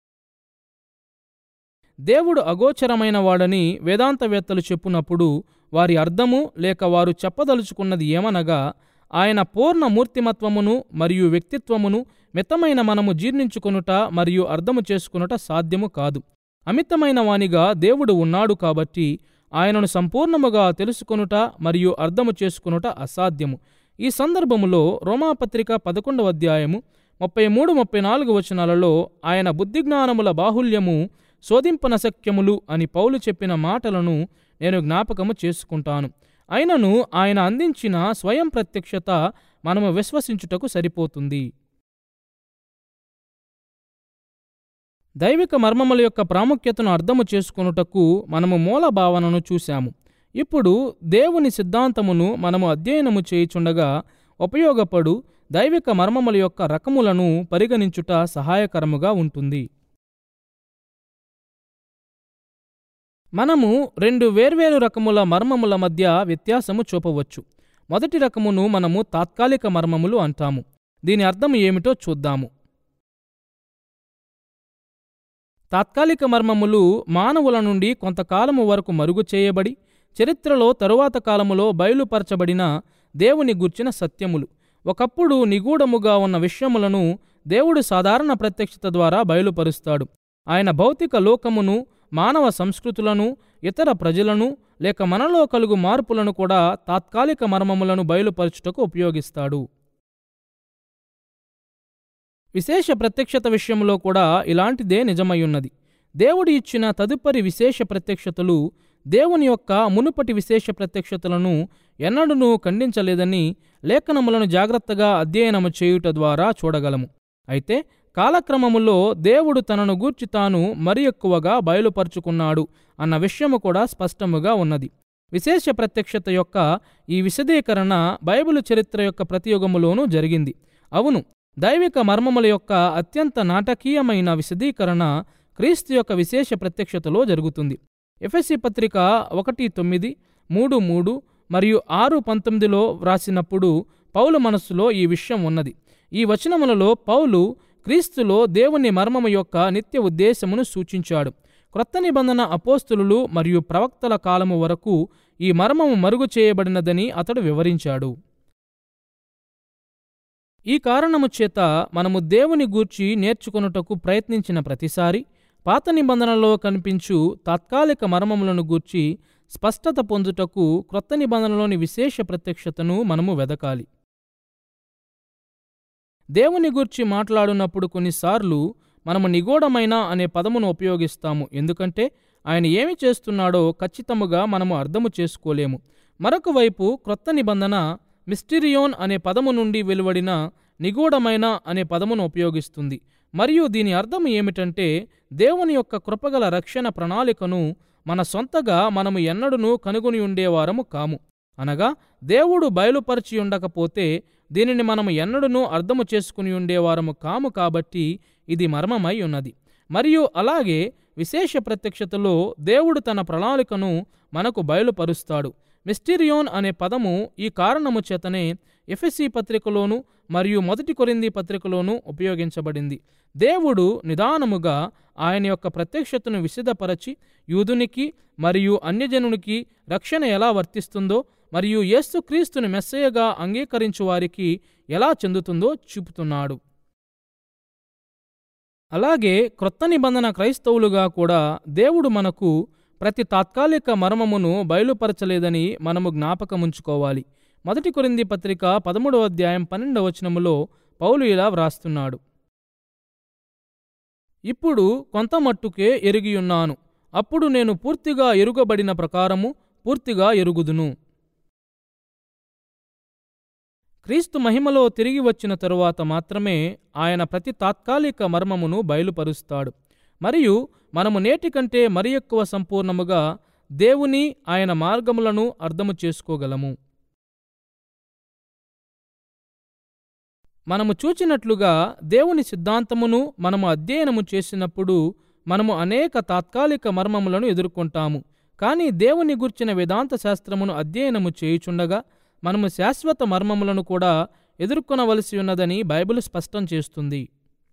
దేవుడు అగోచరమైన వాడని వేదాంతవేత్తలు చెప్పునప్పుడు వారి అర్థము లేక వారు చెప్పదలుచుకున్నది ఏమనగా ఆయన పూర్ణ మూర్తిమత్వమును మరియు వ్యక్తిత్వమును మితమైన మనము జీర్ణించుకొనుట మరియు అర్థము చేసుకునుట సాధ్యము కాదు అమితమైన వానిగా దేవుడు ఉన్నాడు కాబట్టి ఆయనను సంపూర్ణముగా తెలుసుకొనుట మరియు అర్థము చేసుకునుట అసాధ్యము ఈ సందర్భములో రోమాపత్రిక పదకొండవ అధ్యాయము ముప్పై మూడు ముప్పై నాలుగు వచనాలలో ఆయన బుద్ధిజ్ఞానముల బాహుల్యము శోధింపనశక్యములు అని పౌలు చెప్పిన మాటలను నేను జ్ఞాపకము చేసుకుంటాను అయినను ఆయన అందించిన స్వయం ప్రత్యక్షత మనము విశ్వసించుటకు సరిపోతుంది దైవిక మర్మముల యొక్క ప్రాముఖ్యతను అర్థము చేసుకొనుటకు మనము మూల భావనను చూశాము ఇప్పుడు దేవుని సిద్ధాంతమును మనము అధ్యయనము చేయుచుండగా ఉపయోగపడు దైవిక మర్మముల యొక్క రకములను పరిగణించుట సహాయకరముగా ఉంటుంది మనము రెండు వేర్వేరు రకముల మర్మముల మధ్య వ్యత్యాసము చూపవచ్చు మొదటి రకమును మనము తాత్కాలిక మర్మములు అంటాము దీని అర్థం ఏమిటో చూద్దాము తాత్కాలిక మర్మములు మానవుల నుండి కొంతకాలము వరకు మరుగు చేయబడి చరిత్రలో తరువాత కాలములో బయలుపరచబడిన దేవుని గుర్చిన సత్యములు ఒకప్పుడు నిగూఢముగా ఉన్న విషయములను దేవుడు సాధారణ ప్రత్యక్షత ద్వారా బయలుపరుస్తాడు ఆయన భౌతిక లోకమును మానవ సంస్కృతులను ఇతర ప్రజలను లేక మనలో కలుగు మార్పులను కూడా తాత్కాలిక మర్మములను బయలుపరచుటకు ఉపయోగిస్తాడు విశేష ప్రత్యక్షత విషయంలో కూడా ఇలాంటిదే నిజమయ్యున్నది దేవుడు ఇచ్చిన తదుపరి విశేష ప్రత్యక్షతలు దేవుని యొక్క మునుపటి విశేష ప్రత్యక్షతలను ఎన్నడూనూ ఖండించలేదని లేఖనములను జాగ్రత్తగా అధ్యయనము చేయుట ద్వారా చూడగలము అయితే కాలక్రమములో దేవుడు తనను గూర్చి తాను మరి ఎక్కువగా బయలుపరుచుకున్నాడు అన్న విషయము కూడా స్పష్టముగా ఉన్నది విశేష ప్రత్యక్షత యొక్క ఈ విశదీకరణ బైబిలు చరిత్ర యొక్క ప్రతియుగములోనూ జరిగింది అవును దైవిక మర్మముల యొక్క అత్యంత నాటకీయమైన విశదీకరణ క్రీస్తు యొక్క విశేష ప్రత్యక్షతలో జరుగుతుంది ఎఫ్ఎస్సి పత్రిక ఒకటి తొమ్మిది మూడు మూడు మరియు ఆరు పంతొమ్మిదిలో వ్రాసినప్పుడు పౌలు మనస్సులో ఈ విషయం ఉన్నది ఈ వచనములలో పౌలు క్రీస్తులో దేవుని మర్మము యొక్క నిత్య ఉద్దేశమును సూచించాడు క్రొత్త నిబంధన అపోస్తులు మరియు ప్రవక్తల కాలము వరకు ఈ మర్మము మరుగు చేయబడినదని అతడు వివరించాడు ఈ కారణము చేత మనము దేవుని గూర్చి నేర్చుకొనుటకు ప్రయత్నించిన ప్రతిసారి పాత నిబంధనలో కనిపించు తాత్కాలిక మర్మములను గూర్చి స్పష్టత పొందుటకు క్రొత్త నిబంధనలోని విశేష ప్రత్యక్షతను మనము వెదకాలి దేవుని గూర్చి మాట్లాడునప్పుడు కొన్నిసార్లు మనము నిగూఢమైన అనే పదమును ఉపయోగిస్తాము ఎందుకంటే ఆయన ఏమి చేస్తున్నాడో ఖచ్చితముగా మనము అర్థము చేసుకోలేము మరొక వైపు క్రొత్త నిబంధన మిస్టిరియోన్ అనే పదము నుండి వెలువడిన నిగూఢమైన అనే పదమును ఉపయోగిస్తుంది మరియు దీని అర్థం ఏమిటంటే దేవుని యొక్క కృపగల రక్షణ ప్రణాళికను మన సొంతగా మనము ఎన్నడూనూ కనుగొని ఉండేవారము కాము అనగా దేవుడు బయలుపరిచి ఉండకపోతే దీనిని మనము ఎన్నడూనూ అర్థము చేసుకుని ఉండేవారము కాము కాబట్టి ఇది మర్మమై ఉన్నది మరియు అలాగే విశేష ప్రత్యక్షతలో దేవుడు తన ప్రణాళికను మనకు బయలుపరుస్తాడు మిస్టీరియోన్ అనే పదము ఈ కారణము చేతనే ఎఫ్ఎస్సి పత్రికలోను మరియు మొదటి కొరింది పత్రికలోనూ ఉపయోగించబడింది దేవుడు నిదానముగా ఆయన యొక్క ప్రత్యక్షతను విశదపరచి యూదునికి మరియు అన్యజనునికి రక్షణ ఎలా వర్తిస్తుందో మరియు యేసుక్రీస్తుని మెస్సయ్యగా అంగీకరించు వారికి ఎలా చెందుతుందో చూపుతున్నాడు అలాగే క్రొత్త నిబంధన క్రైస్తవులుగా కూడా దేవుడు మనకు ప్రతి తాత్కాలిక మర్మమును బయలుపరచలేదని మనము జ్ఞాపకముంచుకోవాలి మొదటి కొరింది పత్రిక పదమూడవ అధ్యాయం పన్నెండవ వచనములో పౌలు ఇలా వ్రాస్తున్నాడు ఇప్పుడు కొంత మట్టుకే ఎరిగియున్నాను అప్పుడు నేను పూర్తిగా ఎరుగబడిన ప్రకారము పూర్తిగా ఎరుగుదును క్రీస్తు మహిమలో తిరిగి వచ్చిన తరువాత మాత్రమే ఆయన ప్రతి తాత్కాలిక మర్మమును బయలుపరుస్తాడు మరియు మనము నేటి కంటే మరి ఎక్కువ సంపూర్ణముగా దేవుని ఆయన మార్గములను అర్థము చేసుకోగలము మనము చూచినట్లుగా దేవుని సిద్ధాంతమును మనము అధ్యయనము చేసినప్పుడు మనము అనేక తాత్కాలిక మర్మములను ఎదుర్కొంటాము కానీ దేవుని గుర్చిన వేదాంత శాస్త్రమును అధ్యయనము చేయుచుండగా మనము శాశ్వత మర్మములను కూడా ఎదుర్కొనవలసి ఉన్నదని బైబిల్ స్పష్టం చేస్తుంది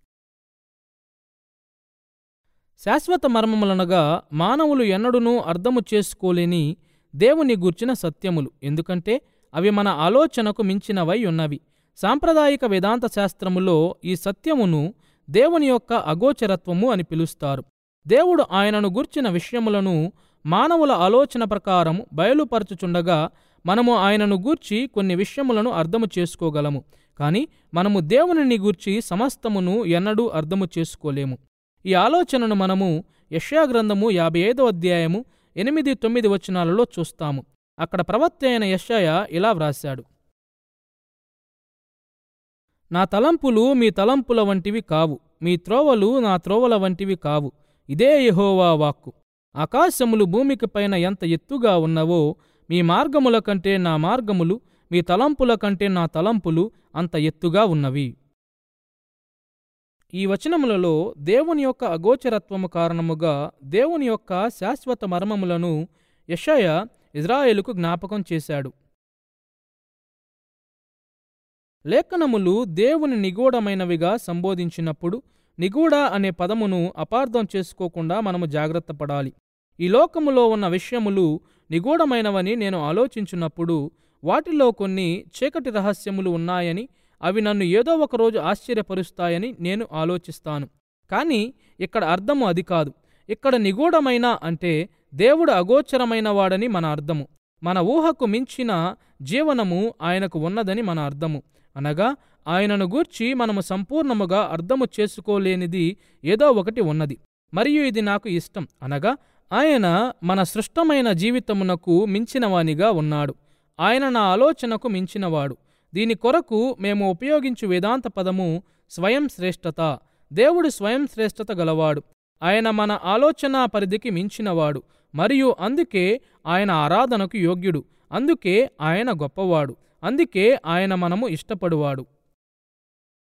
శాశ్వత మర్మములనగా మానవులు ఎన్నడూనూ అర్థము చేసుకోలేని దేవుని గూర్చిన సత్యములు ఎందుకంటే అవి మన ఆలోచనకు మించినవై ఉన్నవి సాంప్రదాయిక వేదాంత శాస్త్రములో ఈ సత్యమును దేవుని యొక్క అగోచరత్వము అని పిలుస్తారు దేవుడు ఆయనను గుర్చిన విషయములను మానవుల ఆలోచన ప్రకారం బయలుపరచుచుండగా మనము ఆయనను గూర్చి కొన్ని విషయములను అర్థము చేసుకోగలము కానీ మనము దేవునిని గూర్చి సమస్తమును ఎన్నడూ అర్థము చేసుకోలేము ఈ ఆలోచనను మనము యష్యా గ్రంథము యాభై ఐదో అధ్యాయము ఎనిమిది తొమ్మిది వచనాలలో చూస్తాము అక్కడ ప్రవక్త అయిన యెషయా ఇలా వ్రాశాడు నా తలంపులు మీ తలంపుల వంటివి కావు మీ త్రోవలు నా త్రోవల వంటివి కావు ఇదే యెహోవా వాక్కు ఆకాశములు భూమికి పైన ఎంత ఎత్తుగా ఉన్నవో మీ మార్గముల కంటే నా మార్గములు మీ తలంపుల కంటే నా తలంపులు అంత ఎత్తుగా ఉన్నవి ఈ వచనములలో దేవుని యొక్క అగోచరత్వము కారణముగా దేవుని యొక్క శాశ్వత మర్మములను యెషయా ఇజ్రాయేలుకు జ్ఞాపకం చేశాడు లేఖనములు దేవుని నిగూఢమైనవిగా సంబోధించినప్పుడు నిగూఢ అనే పదమును అపార్థం చేసుకోకుండా మనము జాగ్రత్త పడాలి ఈ లోకములో ఉన్న విషయములు నిగూఢమైనవని నేను ఆలోచించున్నప్పుడు వాటిలో కొన్ని చీకటి రహస్యములు ఉన్నాయని అవి నన్ను ఏదో ఒక రోజు ఆశ్చర్యపరుస్తాయని నేను ఆలోచిస్తాను కానీ ఇక్కడ అర్థము అది కాదు ఇక్కడ నిగూఢమైన అంటే దేవుడు అగోచరమైన వాడని మన అర్థము మన ఊహకు మించిన జీవనము ఆయనకు ఉన్నదని మన అర్థము అనగా ఆయనను గూర్చి మనము సంపూర్ణముగా అర్థము చేసుకోలేనిది ఏదో ఒకటి ఉన్నది మరియు ఇది నాకు ఇష్టం అనగా ఆయన మన సృష్టమైన జీవితమునకు మించినవానిగా ఉన్నాడు ఆయన నా ఆలోచనకు మించినవాడు దీని కొరకు మేము ఉపయోగించు వేదాంత పదము స్వయం శ్రేష్టత దేవుడు స్వయం శ్రేష్టత గలవాడు ఆయన మన ఆలోచన పరిధికి మించినవాడు మరియు అందుకే ఆయన ఆరాధనకు యోగ్యుడు అందుకే ఆయన గొప్పవాడు అందుకే ఆయన మనము ఇష్టపడువాడు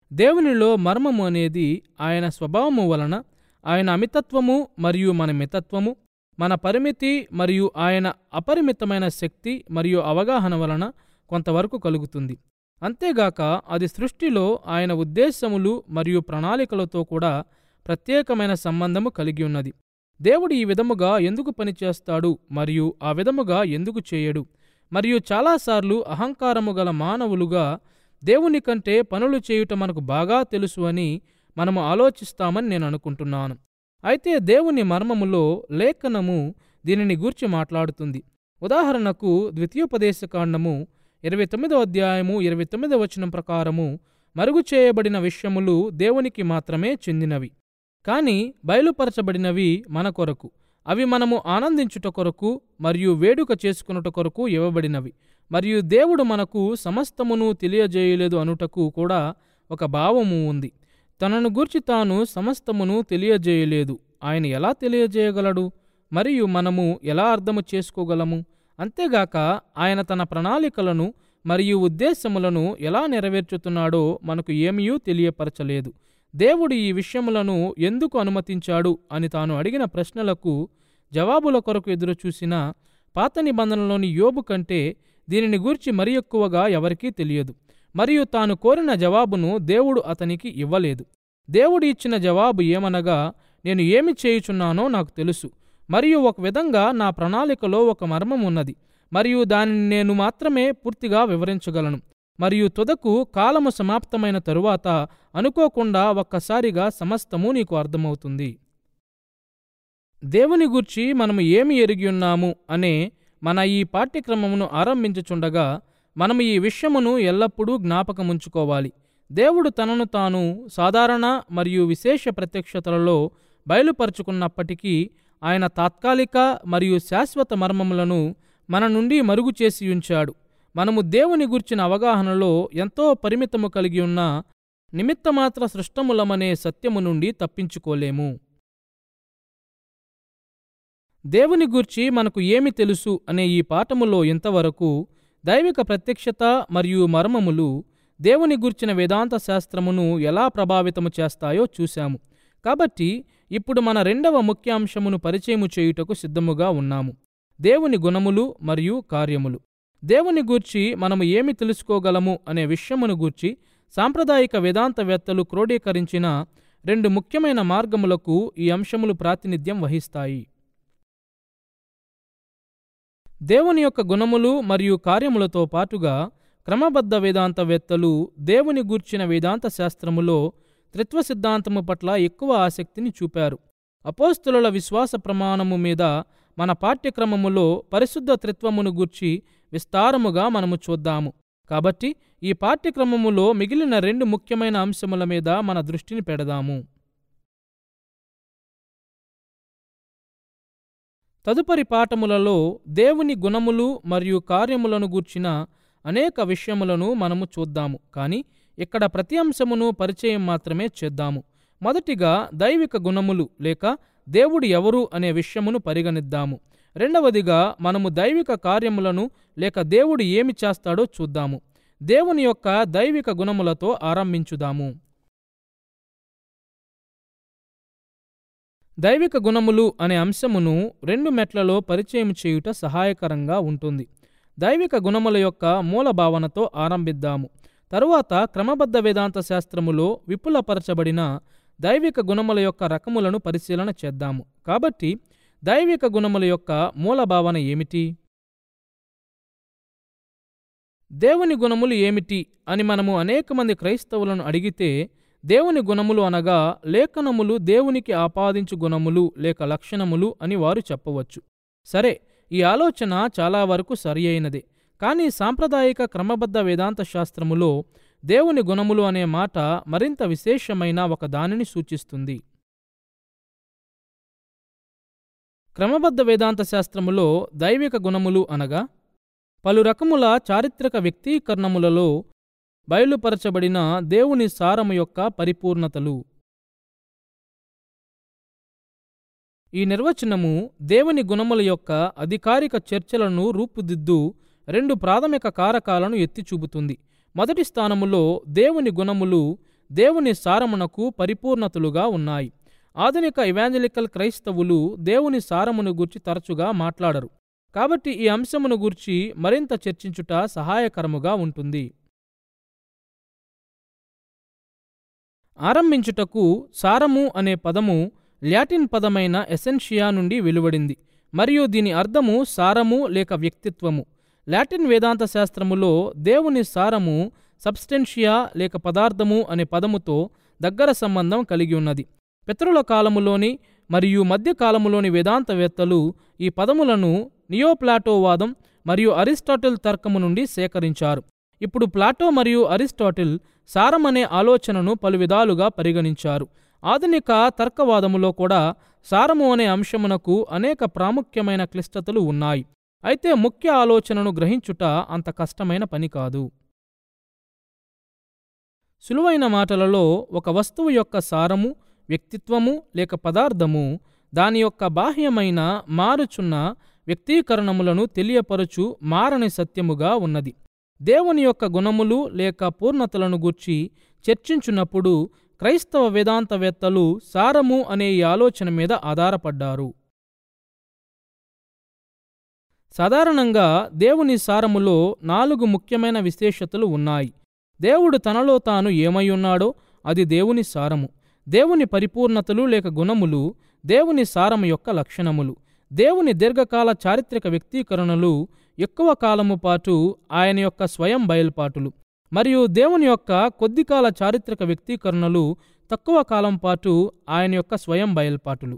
దేవునిలో మర్మము అనేది ఆయన స్వభావము వలన ఆయన అమితత్వము మరియు మన మితత్వము మన పరిమితి మరియు ఆయన అపరిమితమైన శక్తి మరియు అవగాహన వలన కొంతవరకు కలుగుతుంది అంతేగాక అది సృష్టిలో ఆయన ఉద్దేశములు మరియు ప్రణాళికలతో కూడా ప్రత్యేకమైన సంబంధము కలిగి ఉన్నది దేవుడు ఈ విధముగా ఎందుకు పనిచేస్తాడు మరియు ఆ విధముగా ఎందుకు చేయడు మరియు చాలాసార్లు అహంకారము గల మానవులుగా దేవుని కంటే పనులు చేయుట మనకు బాగా తెలుసు అని మనము ఆలోచిస్తామని నేను అనుకుంటున్నాను అయితే దేవుని మర్మములో లేఖనము దీనిని గూర్చి మాట్లాడుతుంది ఉదాహరణకు ద్వితీయోపదేశకాండము ఇరవై తొమ్మిదో అధ్యాయము ఇరవై తొమ్మిదో వచనం ప్రకారము మరుగు చేయబడిన విషయములు దేవునికి మాత్రమే చెందినవి కాని బయలుపరచబడినవి మన కొరకు అవి మనము ఆనందించుట కొరకు మరియు వేడుక చేసుకునుట కొరకు ఇవ్వబడినవి మరియు దేవుడు మనకు సమస్తమును తెలియజేయలేదు అనుటకు కూడా ఒక భావము ఉంది తనను గూర్చి తాను సమస్తమును తెలియజేయలేదు ఆయన ఎలా తెలియజేయగలడు మరియు మనము ఎలా అర్థము చేసుకోగలము అంతేగాక ఆయన తన ప్రణాళికలను మరియు ఉద్దేశములను ఎలా నెరవేర్చుతున్నాడో మనకు ఏమీ తెలియపరచలేదు దేవుడు ఈ విషయములను ఎందుకు అనుమతించాడు అని తాను అడిగిన ప్రశ్నలకు జవాబుల కొరకు ఎదురుచూసిన పాత నిబంధనలోని యోబు కంటే దీనిని గూర్చి మరి ఎక్కువగా ఎవరికీ తెలియదు మరియు తాను కోరిన జవాబును దేవుడు అతనికి ఇవ్వలేదు దేవుడు ఇచ్చిన జవాబు ఏమనగా నేను ఏమి చేయుచున్నానో నాకు తెలుసు మరియు ఒక విధంగా నా ప్రణాళికలో ఒక మర్మం ఉన్నది మరియు దానిని నేను మాత్రమే పూర్తిగా వివరించగలను మరియు తుదకు కాలము సమాప్తమైన తరువాత అనుకోకుండా ఒక్కసారిగా సమస్తము నీకు అర్థమవుతుంది దేవుని గూర్చి మనము ఏమి ఎరిగి ఉన్నాము అనే మన ఈ పాఠ్యక్రమమును ఆరంభించుచుండగా మనము ఈ విషయమును ఎల్లప్పుడూ జ్ఞాపకముంచుకోవాలి దేవుడు తనను తాను సాధారణ మరియు విశేష ప్రత్యక్షతలలో బయలుపరుచుకున్నప్పటికీ ఆయన తాత్కాలిక మరియు శాశ్వత మర్మములను మన నుండి మరుగు చేసి ఉంచాడు మనము దేవుని గుర్చిన అవగాహనలో ఎంతో పరిమితము కలిగి ఉన్న నిమిత్తమాత్ర సృష్టములమనే సత్యము నుండి తప్పించుకోలేము దేవుని గూర్చి మనకు ఏమి తెలుసు అనే ఈ పాఠములో ఇంతవరకు దైవిక ప్రత్యక్షత మరియు మర్మములు దేవుని గూర్చిన వేదాంత శాస్త్రమును ఎలా ప్రభావితము చేస్తాయో చూశాము కాబట్టి ఇప్పుడు మన రెండవ ముఖ్యాంశమును పరిచయము చేయుటకు సిద్ధముగా ఉన్నాము దేవుని గుణములు మరియు కార్యములు దేవుని గూర్చి మనము ఏమి తెలుసుకోగలము అనే విషయమును గూర్చి సాంప్రదాయిక వేదాంతవేత్తలు క్రోడీకరించిన రెండు ముఖ్యమైన మార్గములకు ఈ అంశములు ప్రాతినిధ్యం వహిస్తాయి దేవుని యొక్క గుణములు మరియు కార్యములతో పాటుగా క్రమబద్ధ వేదాంతవేత్తలు దేవుని గూర్చిన వేదాంత శాస్త్రములో త్రిత్వ సిద్ధాంతము పట్ల ఎక్కువ ఆసక్తిని చూపారు అపోస్తుల విశ్వాస ప్రమాణము మీద మన పాఠ్యక్రమములో పరిశుద్ధ త్రిత్వమును గూర్చి విస్తారముగా మనము చూద్దాము కాబట్టి ఈ పాఠ్యక్రమములో మిగిలిన రెండు ముఖ్యమైన అంశముల మీద మన దృష్టిని పెడదాము తదుపరి పాఠములలో దేవుని గుణములు మరియు కార్యములను గూర్చిన అనేక విషయములను మనము చూద్దాము కానీ ఇక్కడ ప్రతి అంశమును పరిచయం మాత్రమే చేద్దాము మొదటిగా దైవిక గుణములు లేక దేవుడు ఎవరు అనే విషయమును పరిగణిద్దాము రెండవదిగా మనము దైవిక కార్యములను లేక దేవుడు ఏమి చేస్తాడో చూద్దాము దేవుని యొక్క దైవిక గుణములతో ఆరంభించుదాము దైవిక గుణములు అనే అంశమును రెండు మెట్లలో పరిచయం చేయుట సహాయకరంగా ఉంటుంది దైవిక గుణముల యొక్క మూల భావనతో ఆరంభిద్దాము తరువాత క్రమబద్ధ వేదాంత శాస్త్రములో విపులపరచబడిన దైవిక గుణముల యొక్క రకములను పరిశీలన చేద్దాము కాబట్టి దైవిక గుణముల యొక్క మూల భావన ఏమిటి దేవుని గుణములు ఏమిటి అని మనము అనేక మంది క్రైస్తవులను అడిగితే దేవుని గుణములు అనగా లేఖనములు దేవునికి ఆపాదించు గుణములు లేక లక్షణములు అని వారు చెప్పవచ్చు సరే ఈ ఆలోచన చాలా వరకు సరి అయినదే కానీ సాంప్రదాయిక క్రమబద్ధ వేదాంత శాస్త్రములో దేవుని గుణములు అనే మాట మరింత విశేషమైన ఒక దానిని సూచిస్తుంది క్రమబద్ధ వేదాంత శాస్త్రములో దైవిక గుణములు అనగా పలు రకముల చారిత్రక వ్యక్తీకరణములలో బయలుపరచబడిన దేవుని సారము యొక్క పరిపూర్ణతలు ఈ నిర్వచనము దేవుని గుణముల యొక్క అధికారిక చర్చలను రూపుదిద్దు రెండు ప్రాథమిక కారకాలను ఎత్తి చూపుతుంది మొదటి స్థానములో దేవుని గుణములు దేవుని సారమునకు పరిపూర్ణతలుగా ఉన్నాయి ఆధునిక ఇవాంజలికల్ క్రైస్తవులు దేవుని సారమును గూర్చి తరచుగా మాట్లాడరు కాబట్టి ఈ అంశమును గూర్చి మరింత చర్చించుట సహాయకరముగా ఉంటుంది ఆరంభించుటకు సారము అనే పదము లాటిన్ పదమైన ఎసెన్షియా నుండి వెలువడింది మరియు దీని అర్థము సారము లేక వ్యక్తిత్వము లాటిన్ వేదాంత శాస్త్రములో దేవుని సారము సబ్స్టెన్షియా లేక పదార్థము అనే పదముతో దగ్గర సంబంధం కలిగి ఉన్నది పితరుల కాలములోని మరియు మధ్యకాలములోని వేదాంతవేత్తలు ఈ పదములను నియోప్లాటోవాదం మరియు అరిస్టాటిల్ తర్కము నుండి సేకరించారు ఇప్పుడు ప్లాటో మరియు అరిస్టాటిల్ సారం అనే ఆలోచనను పలు విధాలుగా పరిగణించారు ఆధునిక తర్కవాదములో కూడా సారము అనే అంశమునకు అనేక ప్రాముఖ్యమైన క్లిష్టతలు ఉన్నాయి అయితే ముఖ్య ఆలోచనను గ్రహించుట అంత కష్టమైన పని కాదు సులువైన మాటలలో ఒక వస్తువు యొక్క సారము వ్యక్తిత్వము లేక పదార్థము దాని యొక్క బాహ్యమైన మారుచున్న వ్యక్తీకరణములను తెలియపరచు మారని సత్యముగా ఉన్నది దేవుని యొక్క గుణములు లేక పూర్ణతలను గూర్చి చర్చించున్నప్పుడు క్రైస్తవ వేదాంతవేత్తలు సారము అనే ఈ ఆలోచన మీద ఆధారపడ్డారు సాధారణంగా దేవుని సారములో నాలుగు ముఖ్యమైన విశేషతలు ఉన్నాయి దేవుడు తనలో తాను ఏమై ఉన్నాడో అది దేవుని సారము దేవుని పరిపూర్ణతలు లేక గుణములు దేవుని సారము యొక్క లక్షణములు దేవుని దీర్ఘకాల చారిత్రక వ్యక్తీకరణలు ఎక్కువ కాలము పాటు ఆయన యొక్క స్వయం బయలుపాటులు మరియు దేవుని యొక్క కొద్దికాల చారిత్రక వ్యక్తీకరణలు తక్కువ కాలం పాటు ఆయన యొక్క స్వయం బయలుపాటులు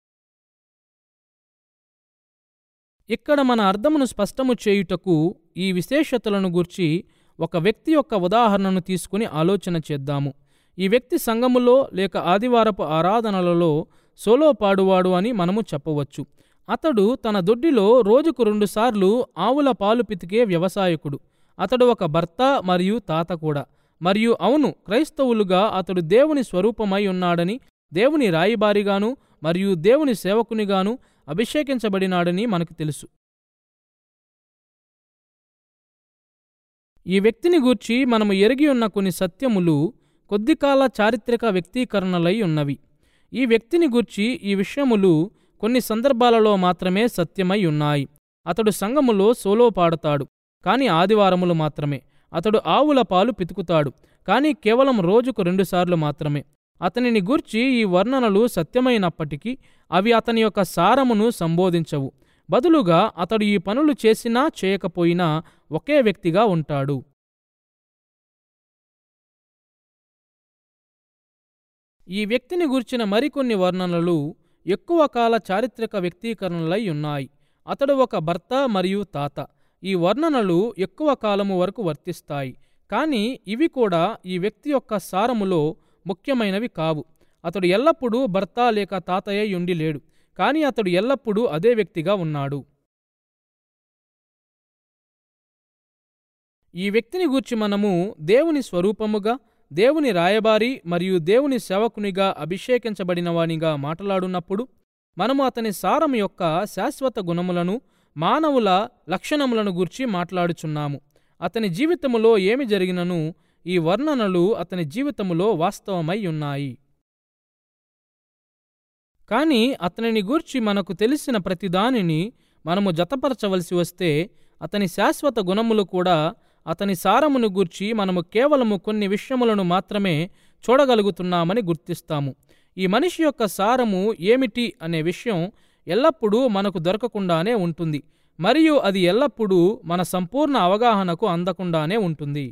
ఇక్కడ మన అర్థమును స్పష్టము చేయుటకు ఈ విశేషతలను గూర్చి ఒక వ్యక్తి యొక్క ఉదాహరణను తీసుకుని ఆలోచన చేద్దాము ఈ వ్యక్తి సంఘములో లేక ఆదివారపు ఆరాధనలలో సోలో పాడువాడు అని మనము చెప్పవచ్చు అతడు తన దొడ్డిలో రోజుకు రెండుసార్లు ఆవుల పాలు పితికే వ్యవసాయకుడు అతడు ఒక భర్త మరియు తాత కూడా మరియు అవును క్రైస్తవులుగా అతడు దేవుని స్వరూపమై ఉన్నాడని దేవుని రాయిబారిగాను మరియు దేవుని సేవకునిగాను అభిషేకించబడినాడని మనకు తెలుసు ఈ వ్యక్తిని గూర్చి మనము ఎరిగి ఉన్న కొన్ని సత్యములు కొద్దికాల చారిత్రక వ్యక్తీకరణలై ఉన్నవి ఈ వ్యక్తిని గూర్చి ఈ విషయములు కొన్ని సందర్భాలలో మాత్రమే సత్యమై ఉన్నాయి అతడు సంఘములో సోలో పాడతాడు కాని ఆదివారములు మాత్రమే అతడు ఆవుల పాలు పితుకుతాడు కానీ కేవలం రోజుకు రెండుసార్లు మాత్రమే అతనిని గూర్చి ఈ వర్ణనలు సత్యమైనప్పటికీ అవి అతని యొక్క సారమును సంబోధించవు బదులుగా అతడు ఈ పనులు చేసినా చేయకపోయినా ఒకే వ్యక్తిగా ఉంటాడు ఈ వ్యక్తిని గూర్చిన మరికొన్ని వర్ణనలు ఎక్కువ కాల చారిత్రక వ్యక్తీకరణలై ఉన్నాయి అతడు ఒక భర్త మరియు తాత ఈ వర్ణనలు ఎక్కువ కాలము వరకు వర్తిస్తాయి కానీ ఇవి కూడా ఈ వ్యక్తి యొక్క సారములో ముఖ్యమైనవి కావు అతడు ఎల్లప్పుడూ భర్త లేక తాతయ్య ఉండి లేడు కానీ అతడు ఎల్లప్పుడూ అదే వ్యక్తిగా ఉన్నాడు ఈ వ్యక్తిని గూర్చి మనము దేవుని స్వరూపముగా దేవుని రాయబారి మరియు దేవుని సేవకునిగా అభిషేకించబడినవానిగా మాట్లాడున్నప్పుడు మనము అతని సారం యొక్క శాశ్వత గుణములను మానవుల లక్షణములను గూర్చి మాట్లాడుచున్నాము అతని జీవితములో ఏమి జరిగినను ఈ వర్ణనలు అతని జీవితములో వాస్తవమై ఉన్నాయి కానీ అతనిని గూర్చి మనకు తెలిసిన ప్రతిదానిని మనము జతపరచవలసి వస్తే అతని శాశ్వత గుణములు కూడా అతని సారమును గూర్చి మనము కేవలము కొన్ని విషయములను మాత్రమే చూడగలుగుతున్నామని గుర్తిస్తాము ఈ మనిషి యొక్క సారము ఏమిటి అనే విషయం ఎల్లప్పుడూ మనకు దొరకకుండానే ఉంటుంది మరియు అది ఎల్లప్పుడూ మన సంపూర్ణ అవగాహనకు అందకుండానే ఉంటుంది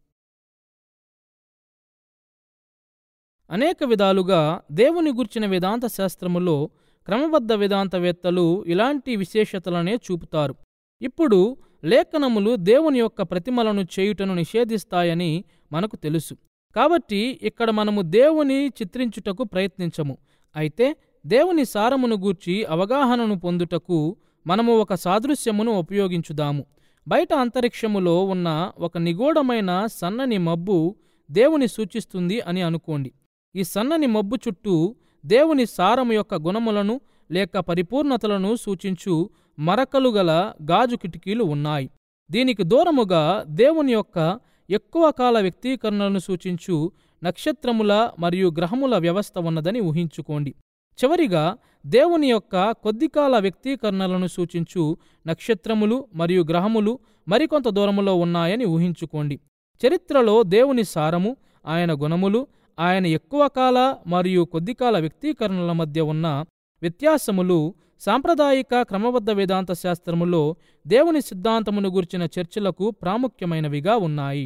అనేక విధాలుగా దేవుని గుర్చిన వేదాంత శాస్త్రములో క్రమబద్ధ వేదాంతవేత్తలు ఇలాంటి విశేషతలనే చూపుతారు ఇప్పుడు లేఖనములు దేవుని యొక్క ప్రతిమలను చేయుటను నిషేధిస్తాయని మనకు తెలుసు కాబట్టి ఇక్కడ మనము దేవుని చిత్రించుటకు ప్రయత్నించము అయితే దేవుని సారమును గూర్చి అవగాహనను పొందుటకు మనము ఒక సాదృశ్యమును ఉపయోగించుదాము బయట అంతరిక్షములో ఉన్న ఒక నిగూఢమైన సన్నని మబ్బు దేవుని సూచిస్తుంది అని అనుకోండి ఈ సన్నని మబ్బు చుట్టూ దేవుని సారము యొక్క గుణములను లేక పరిపూర్ణతలను సూచించు మరకలు గల గాజు కిటికీలు ఉన్నాయి దీనికి దూరముగా దేవుని యొక్క ఎక్కువ కాల వ్యక్తీకరణలను సూచించు నక్షత్రముల మరియు గ్రహముల వ్యవస్థ ఉన్నదని ఊహించుకోండి చివరిగా దేవుని యొక్క కొద్దికాల వ్యక్తీకరణలను సూచించు నక్షత్రములు మరియు గ్రహములు మరికొంత దూరములో ఉన్నాయని ఊహించుకోండి చరిత్రలో దేవుని సారము ఆయన గుణములు ఆయన ఎక్కువ కాల మరియు కొద్దికాల వ్యక్తీకరణల మధ్య ఉన్న వ్యత్యాసములు సాంప్రదాయిక క్రమబద్ధ వేదాంత శాస్త్రములో దేవుని సిద్ధాంతమును గుర్చిన చర్చలకు ప్రాముఖ్యమైనవిగా ఉన్నాయి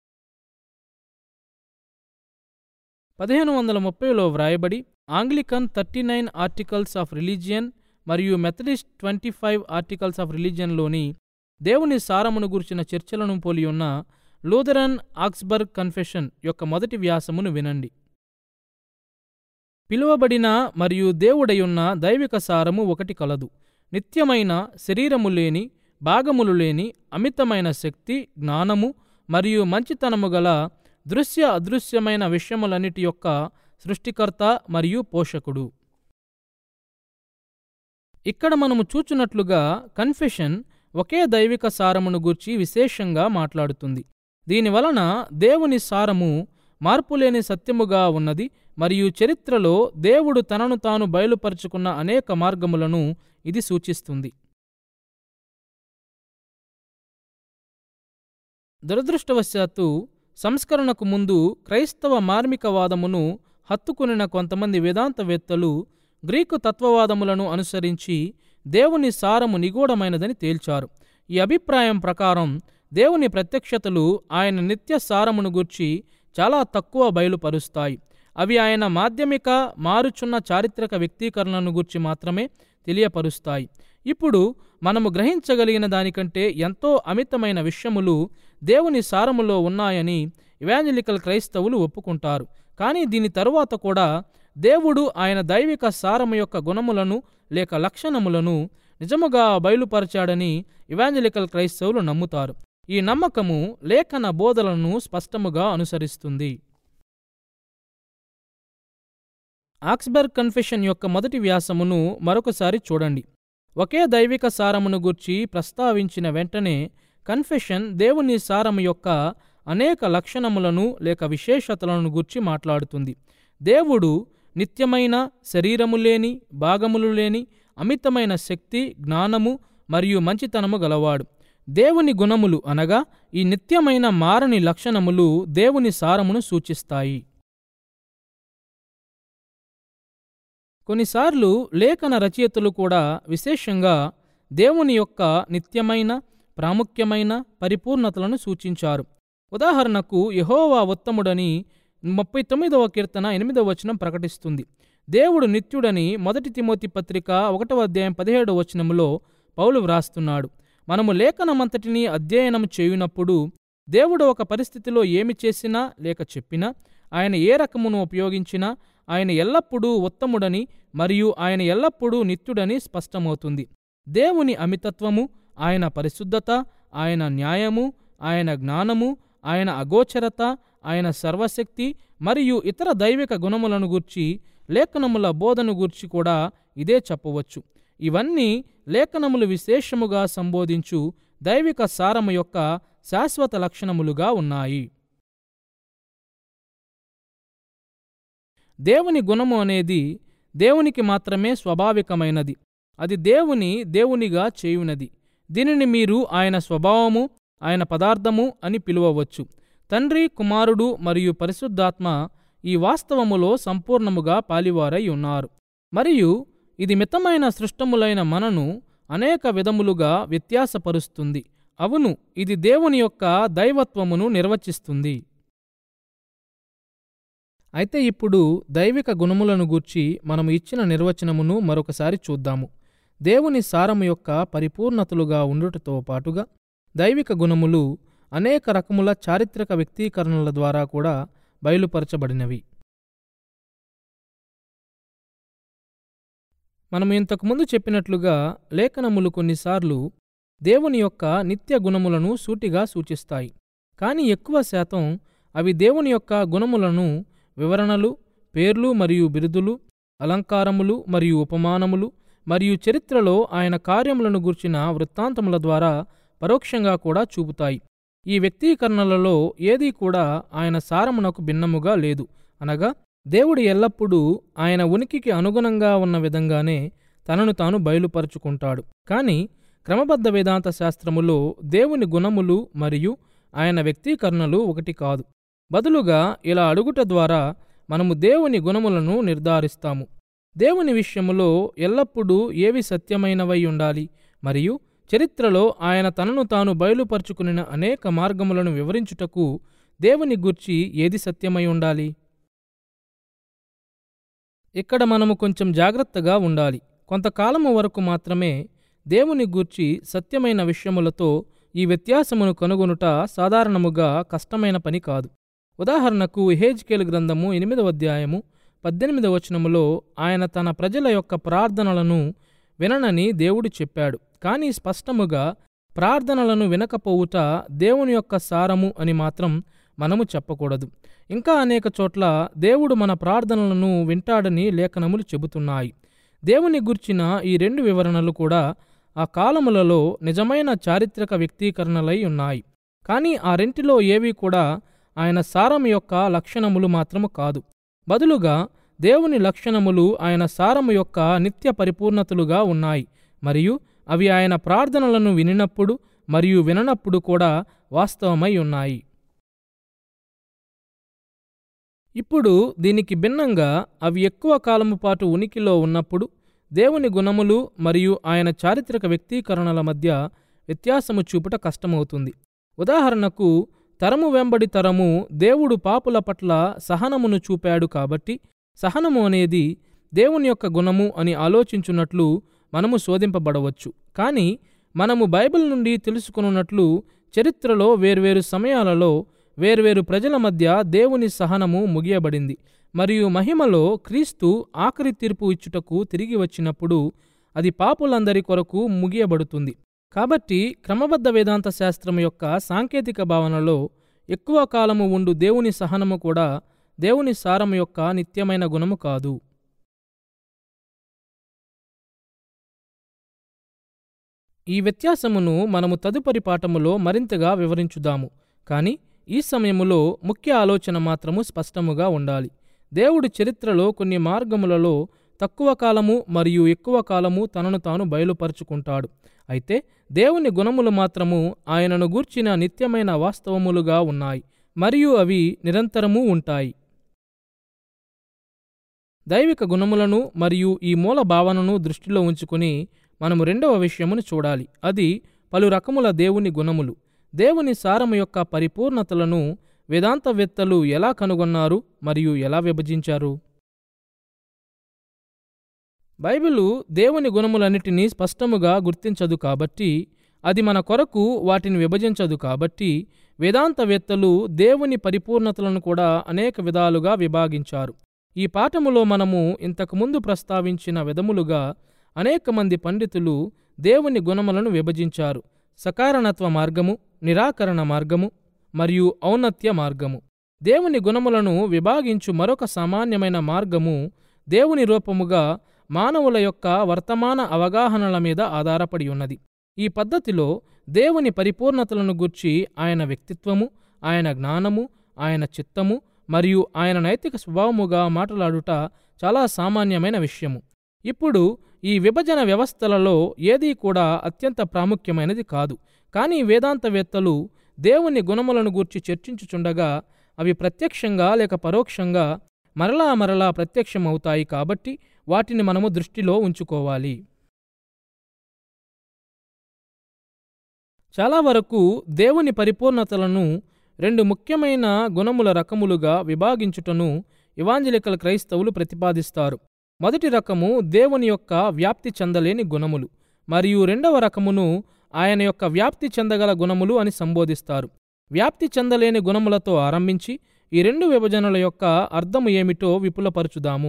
పదిహేను వందల ముప్పైలో వ్రాయబడి Anglican thirty nine articles of religion మరియు Methodist twenty five articles of రిలీజియన్లోని దేవుని సారమును గుర్చిన చర్చలను పోలి ఉన్న లూథరన్ ఆక్స్బర్గ్ కన్ఫెషన్ యొక్క మొదటి వ్యాసమును వినండి పిలువబడిన మరియు దేవుడయున్న దైవిక సారము ఒకటి కలదు నిత్యమైన శరీరము లేని భాగములు లేని అమితమైన శక్తి జ్ఞానము మరియు మంచితనము గల దృశ్య అదృశ్యమైన విషయములన్నిటి యొక్క సృష్టికర్త మరియు పోషకుడు ఇక్కడ మనము చూచున్నట్లుగా కన్ఫెషన్ ఒకే దైవిక సారమును గూర్చి విశేషంగా మాట్లాడుతుంది దీనివలన దేవుని సారము మార్పులేని సత్యముగా ఉన్నది మరియు చరిత్రలో దేవుడు తనను తాను బయలుపరుచుకున్న అనేక మార్గములను ఇది సూచిస్తుంది దురదృష్టవశాత్తు సంస్కరణకు ముందు క్రైస్తవ మార్మికవాదమును హత్తుకునిన కొంతమంది వేదాంతవేత్తలు గ్రీకు తత్వవాదములను అనుసరించి దేవుని సారము నిగూఢమైనదని తేల్చారు ఈ అభిప్రాయం ప్రకారం దేవుని ప్రత్యక్షతలు ఆయన నిత్య సారమును గూర్చి చాలా తక్కువ బయలుపరుస్తాయి అవి ఆయన మాధ్యమిక మారుచున్న చారిత్రక వ్యక్తీకరణలను గూర్చి మాత్రమే తెలియపరుస్తాయి ఇప్పుడు మనము గ్రహించగలిగిన దానికంటే ఎంతో అమితమైన విషయములు దేవుని సారములో ఉన్నాయని ఇవాంజలికల్ క్రైస్తవులు ఒప్పుకుంటారు కానీ దీని తరువాత కూడా దేవుడు ఆయన దైవిక సారము యొక్క గుణములను లేక లక్షణములను నిజముగా బయలుపరచాడని ఇవాంజలికల్ క్రైస్తవులు నమ్ముతారు ఈ నమ్మకము లేఖన బోధలను స్పష్టముగా అనుసరిస్తుంది ఆక్స్బర్గ్ కన్ఫెషన్ యొక్క మొదటి వ్యాసమును మరొకసారి చూడండి ఒకే దైవిక సారమును గూర్చి ప్రస్తావించిన వెంటనే కన్ఫెషన్ దేవుని సారము యొక్క అనేక లక్షణములను లేక విశేషతలను గూర్చి మాట్లాడుతుంది దేవుడు నిత్యమైన శరీరము లేని భాగములు లేని అమితమైన శక్తి జ్ఞానము మరియు మంచితనము గలవాడు దేవుని గుణములు అనగా ఈ నిత్యమైన మారని లక్షణములు దేవుని సారమును సూచిస్తాయి కొన్నిసార్లు లేఖన రచయితలు కూడా విశేషంగా దేవుని యొక్క నిత్యమైన ప్రాముఖ్యమైన పరిపూర్ణతలను సూచించారు ఉదాహరణకు యహోవా ఉత్తముడని ముప్పై తొమ్మిదవ కీర్తన ఎనిమిదవ వచనం ప్రకటిస్తుంది దేవుడు నిత్యుడని మొదటి తిమోతి పత్రిక ఒకటవ అధ్యాయం పదిహేడవ వచనములో పౌలు వ్రాస్తున్నాడు మనము లేఖనమంతటిని అధ్యయనం చేయునప్పుడు దేవుడు ఒక పరిస్థితిలో ఏమి చేసినా లేక చెప్పినా ఆయన ఏ రకమును ఉపయోగించినా ఆయన ఎల్లప్పుడూ ఉత్తముడని మరియు ఆయన ఎల్లప్పుడూ నిత్యుడని స్పష్టమవుతుంది దేవుని అమితత్వము ఆయన పరిశుద్ధత ఆయన న్యాయము ఆయన జ్ఞానము ఆయన అగోచరత ఆయన సర్వశక్తి మరియు ఇతర దైవిక గుణములను గూర్చి లేఖనముల బోధను గూర్చి కూడా ఇదే చెప్పవచ్చు ఇవన్నీ లేఖనములు విశేషముగా సంబోధించు దైవిక సారము యొక్క శాశ్వత లక్షణములుగా ఉన్నాయి దేవుని గుణము అనేది దేవునికి మాత్రమే స్వాభావికమైనది అది దేవుని దేవునిగా చేయునది దీనిని మీరు ఆయన స్వభావము ఆయన పదార్థము అని పిలువవచ్చు తండ్రి కుమారుడు మరియు పరిశుద్ధాత్మ ఈ వాస్తవములో సంపూర్ణముగా పాలివారై ఉన్నారు మరియు ఇది మితమైన సృష్టములైన మనను అనేక విధములుగా వ్యత్యాసపరుస్తుంది అవును ఇది దేవుని యొక్క దైవత్వమును నిర్వచిస్తుంది అయితే ఇప్పుడు దైవిక గుణములను గూర్చి మనము ఇచ్చిన నిర్వచనమును మరొకసారి చూద్దాము దేవుని సారము యొక్క పరిపూర్ణతలుగా ఉండుటతో పాటుగా దైవిక గుణములు అనేక రకముల చారిత్రక వ్యక్తీకరణల ద్వారా కూడా బయలుపరచబడినవి మనం ఇంతకుముందు చెప్పినట్లుగా లేఖనములు కొన్నిసార్లు దేవుని యొక్క నిత్య గుణములను సూటిగా సూచిస్తాయి కానీ ఎక్కువ శాతం అవి దేవుని యొక్క గుణములను వివరణలు పేర్లు మరియు బిరుదులు అలంకారములు మరియు ఉపమానములు మరియు చరిత్రలో ఆయన కార్యములను గూర్చిన వృత్తాంతముల ద్వారా పరోక్షంగా కూడా చూపుతాయి ఈ వ్యక్తీకరణలలో ఏదీ కూడా ఆయన సారమునకు భిన్నముగా లేదు అనగా దేవుడు ఎల్లప్పుడూ ఆయన ఉనికికి అనుగుణంగా ఉన్న విధంగానే తనను తాను బయలుపరుచుకుంటాడు కానీ క్రమబద్ధ వేదాంత శాస్త్రములో దేవుని గుణములు మరియు ఆయన వ్యక్తీకరణలు ఒకటి కాదు బదులుగా ఇలా అడుగుట ద్వారా మనము దేవుని గుణములను నిర్ధారిస్తాము దేవుని విషయములో ఎల్లప్పుడూ ఏవి సత్యమైనవై ఉండాలి మరియు చరిత్రలో ఆయన తనను తాను బయలుపరుచుకునిన అనేక మార్గములను వివరించుటకు దేవుని గూర్చి ఏది సత్యమై ఉండాలి ఇక్కడ మనము కొంచెం జాగ్రత్తగా ఉండాలి కొంతకాలము వరకు మాత్రమే దేవుని గూర్చి సత్యమైన విషయములతో ఈ వ్యత్యాసమును కనుగొనుట సాధారణముగా కష్టమైన పని కాదు ఉదాహరణకు హేజ్కేల్ గ్రంథము ఎనిమిదవ అధ్యాయము పద్దెనిమిదవ వచనములో ఆయన తన ప్రజల యొక్క ప్రార్థనలను విననని దేవుడు చెప్పాడు కానీ స్పష్టముగా ప్రార్థనలను వినకపోవుట దేవుని యొక్క సారము అని మాత్రం మనము చెప్పకూడదు ఇంకా అనేక చోట్ల దేవుడు మన ప్రార్థనలను వింటాడని లేఖనములు చెబుతున్నాయి దేవుని గుర్చిన ఈ రెండు వివరణలు కూడా ఆ కాలములలో నిజమైన చారిత్రక వ్యక్తీకరణలై ఉన్నాయి కానీ ఆ రెంటిలో ఏవి కూడా ఆయన సారం యొక్క లక్షణములు మాత్రము కాదు బదులుగా దేవుని లక్షణములు ఆయన సారము యొక్క నిత్య పరిపూర్ణతలుగా ఉన్నాయి మరియు అవి ఆయన ప్రార్థనలను వినినప్పుడు మరియు విననప్పుడు కూడా వాస్తవమై ఉన్నాయి ఇప్పుడు దీనికి భిన్నంగా అవి ఎక్కువ కాలము పాటు ఉనికిలో ఉన్నప్పుడు దేవుని గుణములు మరియు ఆయన చారిత్రక వ్యక్తీకరణల మధ్య వ్యత్యాసము చూపుట కష్టమవుతుంది ఉదాహరణకు తరము వెంబడి తరము దేవుడు పాపుల పట్ల సహనమును చూపాడు కాబట్టి సహనము అనేది దేవుని యొక్క గుణము అని ఆలోచించున్నట్లు మనము శోధింపబడవచ్చు కానీ మనము బైబిల్ నుండి తెలుసుకున్నట్లు చరిత్రలో వేర్వేరు సమయాలలో వేర్వేరు ప్రజల మధ్య దేవుని సహనము ముగియబడింది మరియు మహిమలో క్రీస్తు ఆఖరి తీర్పు ఇచ్చుటకు తిరిగి వచ్చినప్పుడు అది పాపులందరి కొరకు ముగియబడుతుంది కాబట్టి క్రమబద్ధ వేదాంత శాస్త్రం యొక్క సాంకేతిక భావనలో ఎక్కువ కాలము ఉండు దేవుని సహనము కూడా దేవుని సారము యొక్క నిత్యమైన గుణము కాదు ఈ వ్యత్యాసమును మనము తదుపరి పాఠములో మరింతగా వివరించుదాము కానీ ఈ సమయములో ముఖ్య ఆలోచన మాత్రము స్పష్టముగా ఉండాలి దేవుడు చరిత్రలో కొన్ని మార్గములలో తక్కువ కాలము మరియు ఎక్కువ కాలము తనను తాను బయలుపరుచుకుంటాడు అయితే దేవుని గుణములు మాత్రము ఆయనను గూర్చిన నిత్యమైన వాస్తవములుగా ఉన్నాయి మరియు అవి నిరంతరము ఉంటాయి దైవిక గుణములను మరియు ఈ మూల భావనను దృష్టిలో ఉంచుకుని మనము రెండవ విషయమును చూడాలి అది పలు రకముల దేవుని గుణములు దేవుని సారము యొక్క పరిపూర్ణతలను వేదాంతవేత్తలు ఎలా కనుగొన్నారు మరియు ఎలా విభజించారు బైబిలు దేవుని గుణములన్నిటినీ స్పష్టముగా గుర్తించదు కాబట్టి అది మన కొరకు వాటిని విభజించదు కాబట్టి వేదాంతవేత్తలు దేవుని పరిపూర్ణతలను కూడా అనేక విధాలుగా విభాగించారు ఈ పాఠములో మనము ఇంతకుముందు ప్రస్తావించిన విధములుగా అనేక మంది పండితులు దేవుని గుణములను విభజించారు సకారణత్వ మార్గము నిరాకరణ మార్గము మరియు ఔన్నత్య మార్గము దేవుని గుణములను విభాగించు మరొక సామాన్యమైన మార్గము దేవుని రూపముగా మానవుల యొక్క వర్తమాన అవగాహనల మీద ఆధారపడి ఉన్నది ఈ పద్ధతిలో దేవుని పరిపూర్ణతలను గూర్చి ఆయన వ్యక్తిత్వము ఆయన జ్ఞానము ఆయన చిత్తము మరియు ఆయన నైతిక స్వభావముగా మాట్లాడుట చాలా సామాన్యమైన విషయము ఇప్పుడు ఈ విభజన వ్యవస్థలలో ఏదీ కూడా అత్యంత ప్రాముఖ్యమైనది కాదు కానీ వేదాంతవేత్తలు దేవుని గుణములను గూర్చి చర్చించుచుండగా అవి ప్రత్యక్షంగా లేక పరోక్షంగా మరలా మరలా ప్రత్యక్షమవుతాయి కాబట్టి వాటిని మనము దృష్టిలో ఉంచుకోవాలి చాలా వరకు దేవుని పరిపూర్ణతలను రెండు ముఖ్యమైన గుణముల రకములుగా విభాగించుటను ఇవాంజలికల్ క్రైస్తవులు ప్రతిపాదిస్తారు మొదటి రకము దేవుని యొక్క వ్యాప్తి చెందలేని గుణములు మరియు రెండవ రకమును ఆయన యొక్క వ్యాప్తి చెందగల గుణములు అని సంబోధిస్తారు వ్యాప్తి చెందలేని గుణములతో ఆరంభించి ఈ రెండు విభజనల యొక్క అర్థము ఏమిటో విపులపరచుదాము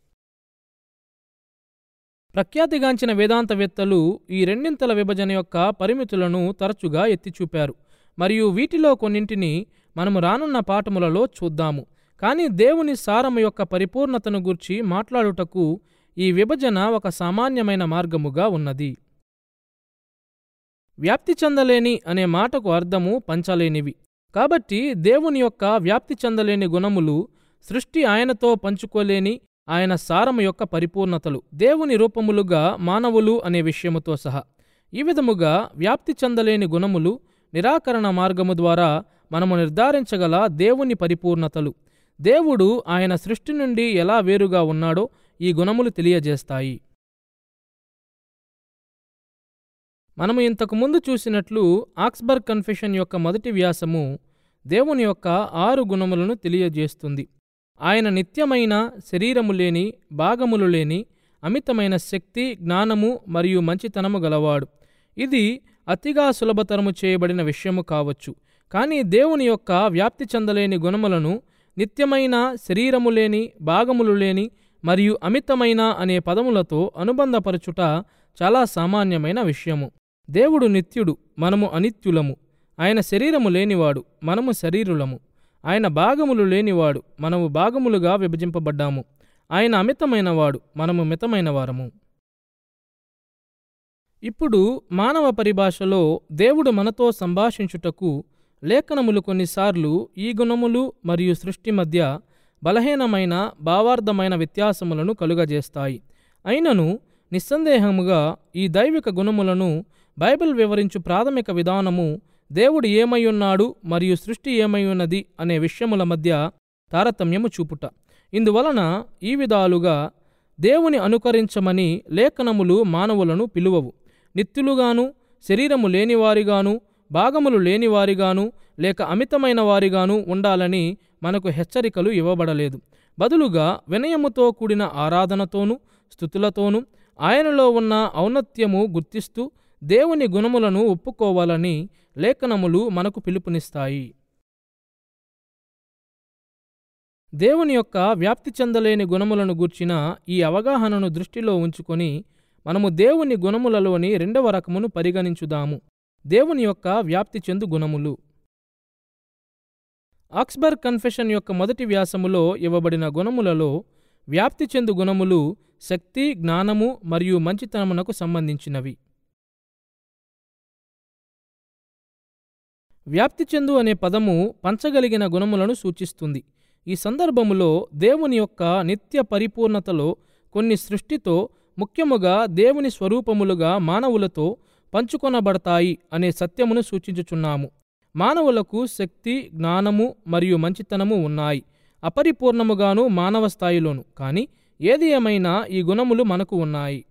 ప్రఖ్యాతిగాంచిన వేదాంతవేత్తలు ఈ రెండింతల విభజన యొక్క పరిమితులను తరచుగా ఎత్తిచూపారు మరియు వీటిలో కొన్నింటిని మనము రానున్న పాఠములలో చూద్దాము కానీ దేవుని సారము యొక్క పరిపూర్ణతను గూర్చి మాట్లాడుటకు ఈ విభజన ఒక సామాన్యమైన మార్గముగా ఉన్నది వ్యాప్తి చెందలేని అనే మాటకు అర్థము పంచలేనివి కాబట్టి దేవుని యొక్క వ్యాప్తి చెందలేని గుణములు సృష్టి ఆయనతో పంచుకోలేని ఆయన సారము యొక్క పరిపూర్ణతలు దేవుని రూపములుగా మానవులు అనే విషయముతో సహా ఈ విధముగా వ్యాప్తి చెందలేని గుణములు నిరాకరణ మార్గము ద్వారా మనము నిర్ధారించగల దేవుని పరిపూర్ణతలు దేవుడు ఆయన సృష్టి నుండి ఎలా వేరుగా ఉన్నాడో ఈ గుణములు తెలియజేస్తాయి మనము ఇంతకు ముందు చూసినట్లు ఆక్స్బర్గ్ కన్ఫెషన్ యొక్క మొదటి వ్యాసము దేవుని యొక్క ఆరు గుణములను తెలియజేస్తుంది ఆయన నిత్యమైన శరీరము లేని భాగములు లేని అమితమైన శక్తి జ్ఞానము మరియు మంచితనము గలవాడు ఇది అతిగా సులభతరము చేయబడిన విషయము కావచ్చు కానీ దేవుని యొక్క వ్యాప్తి చెందలేని గుణములను నిత్యమైన శరీరము లేని భాగములు లేని మరియు అమితమైన అనే పదములతో అనుబంధపరచుట చాలా సామాన్యమైన విషయము దేవుడు నిత్యుడు మనము అనిత్యులము ఆయన శరీరము లేనివాడు మనము శరీరులము ఆయన భాగములు లేనివాడు మనము భాగములుగా విభజింపబడ్డాము ఆయన అమితమైనవాడు మనము మితమైన వారము ఇప్పుడు మానవ పరిభాషలో దేవుడు మనతో సంభాషించుటకు లేఖనములు కొన్నిసార్లు ఈ గుణములు మరియు సృష్టి మధ్య బలహీనమైన భావార్థమైన వ్యత్యాసములను కలుగజేస్తాయి అయినను నిస్సందేహముగా ఈ దైవిక గుణములను బైబిల్ వివరించు ప్రాథమిక విధానము దేవుడు ఏమై ఉన్నాడు మరియు సృష్టి ఏమై ఉన్నది అనే విషయముల మధ్య తారతమ్యము చూపుట ఇందువలన ఈ విధాలుగా దేవుని అనుకరించమని లేఖనములు మానవులను పిలువవు నిత్యులుగాను శరీరము లేనివారిగాను భాగములు లేనివారిగాను లేక అమితమైన వారిగాను ఉండాలని మనకు హెచ్చరికలు ఇవ్వబడలేదు బదులుగా వినయముతో కూడిన ఆరాధనతోనూ స్థుతులతోనూ ఆయనలో ఉన్న ఔన్నత్యము గుర్తిస్తూ దేవుని గుణములను ఒప్పుకోవాలని లేఖనములు మనకు పిలుపునిస్తాయి దేవుని యొక్క వ్యాప్తి చెందలేని గుణములను గూర్చిన ఈ అవగాహనను దృష్టిలో ఉంచుకొని మనము దేవుని గుణములలోని రెండవ రకమును పరిగణించుదాము దేవుని యొక్క వ్యాప్తి చెందు గుణములు ఆక్స్బర్గ్ కన్ఫెషన్ యొక్క మొదటి వ్యాసములో ఇవ్వబడిన గుణములలో వ్యాప్తి చెందు గుణములు శక్తి జ్ఞానము మరియు మంచితనమునకు సంబంధించినవి వ్యాప్తి చెందు అనే పదము పంచగలిగిన గుణములను సూచిస్తుంది ఈ సందర్భములో దేవుని యొక్క నిత్య పరిపూర్ణతలో కొన్ని సృష్టితో ముఖ్యముగా దేవుని స్వరూపములుగా మానవులతో పంచుకొనబడతాయి అనే సత్యమును సూచించుచున్నాము మానవులకు శక్తి జ్ఞానము మరియు మంచితనము ఉన్నాయి అపరిపూర్ణముగాను మానవ స్థాయిలోను కానీ ఏది ఏమైనా ఈ గుణములు మనకు ఉన్నాయి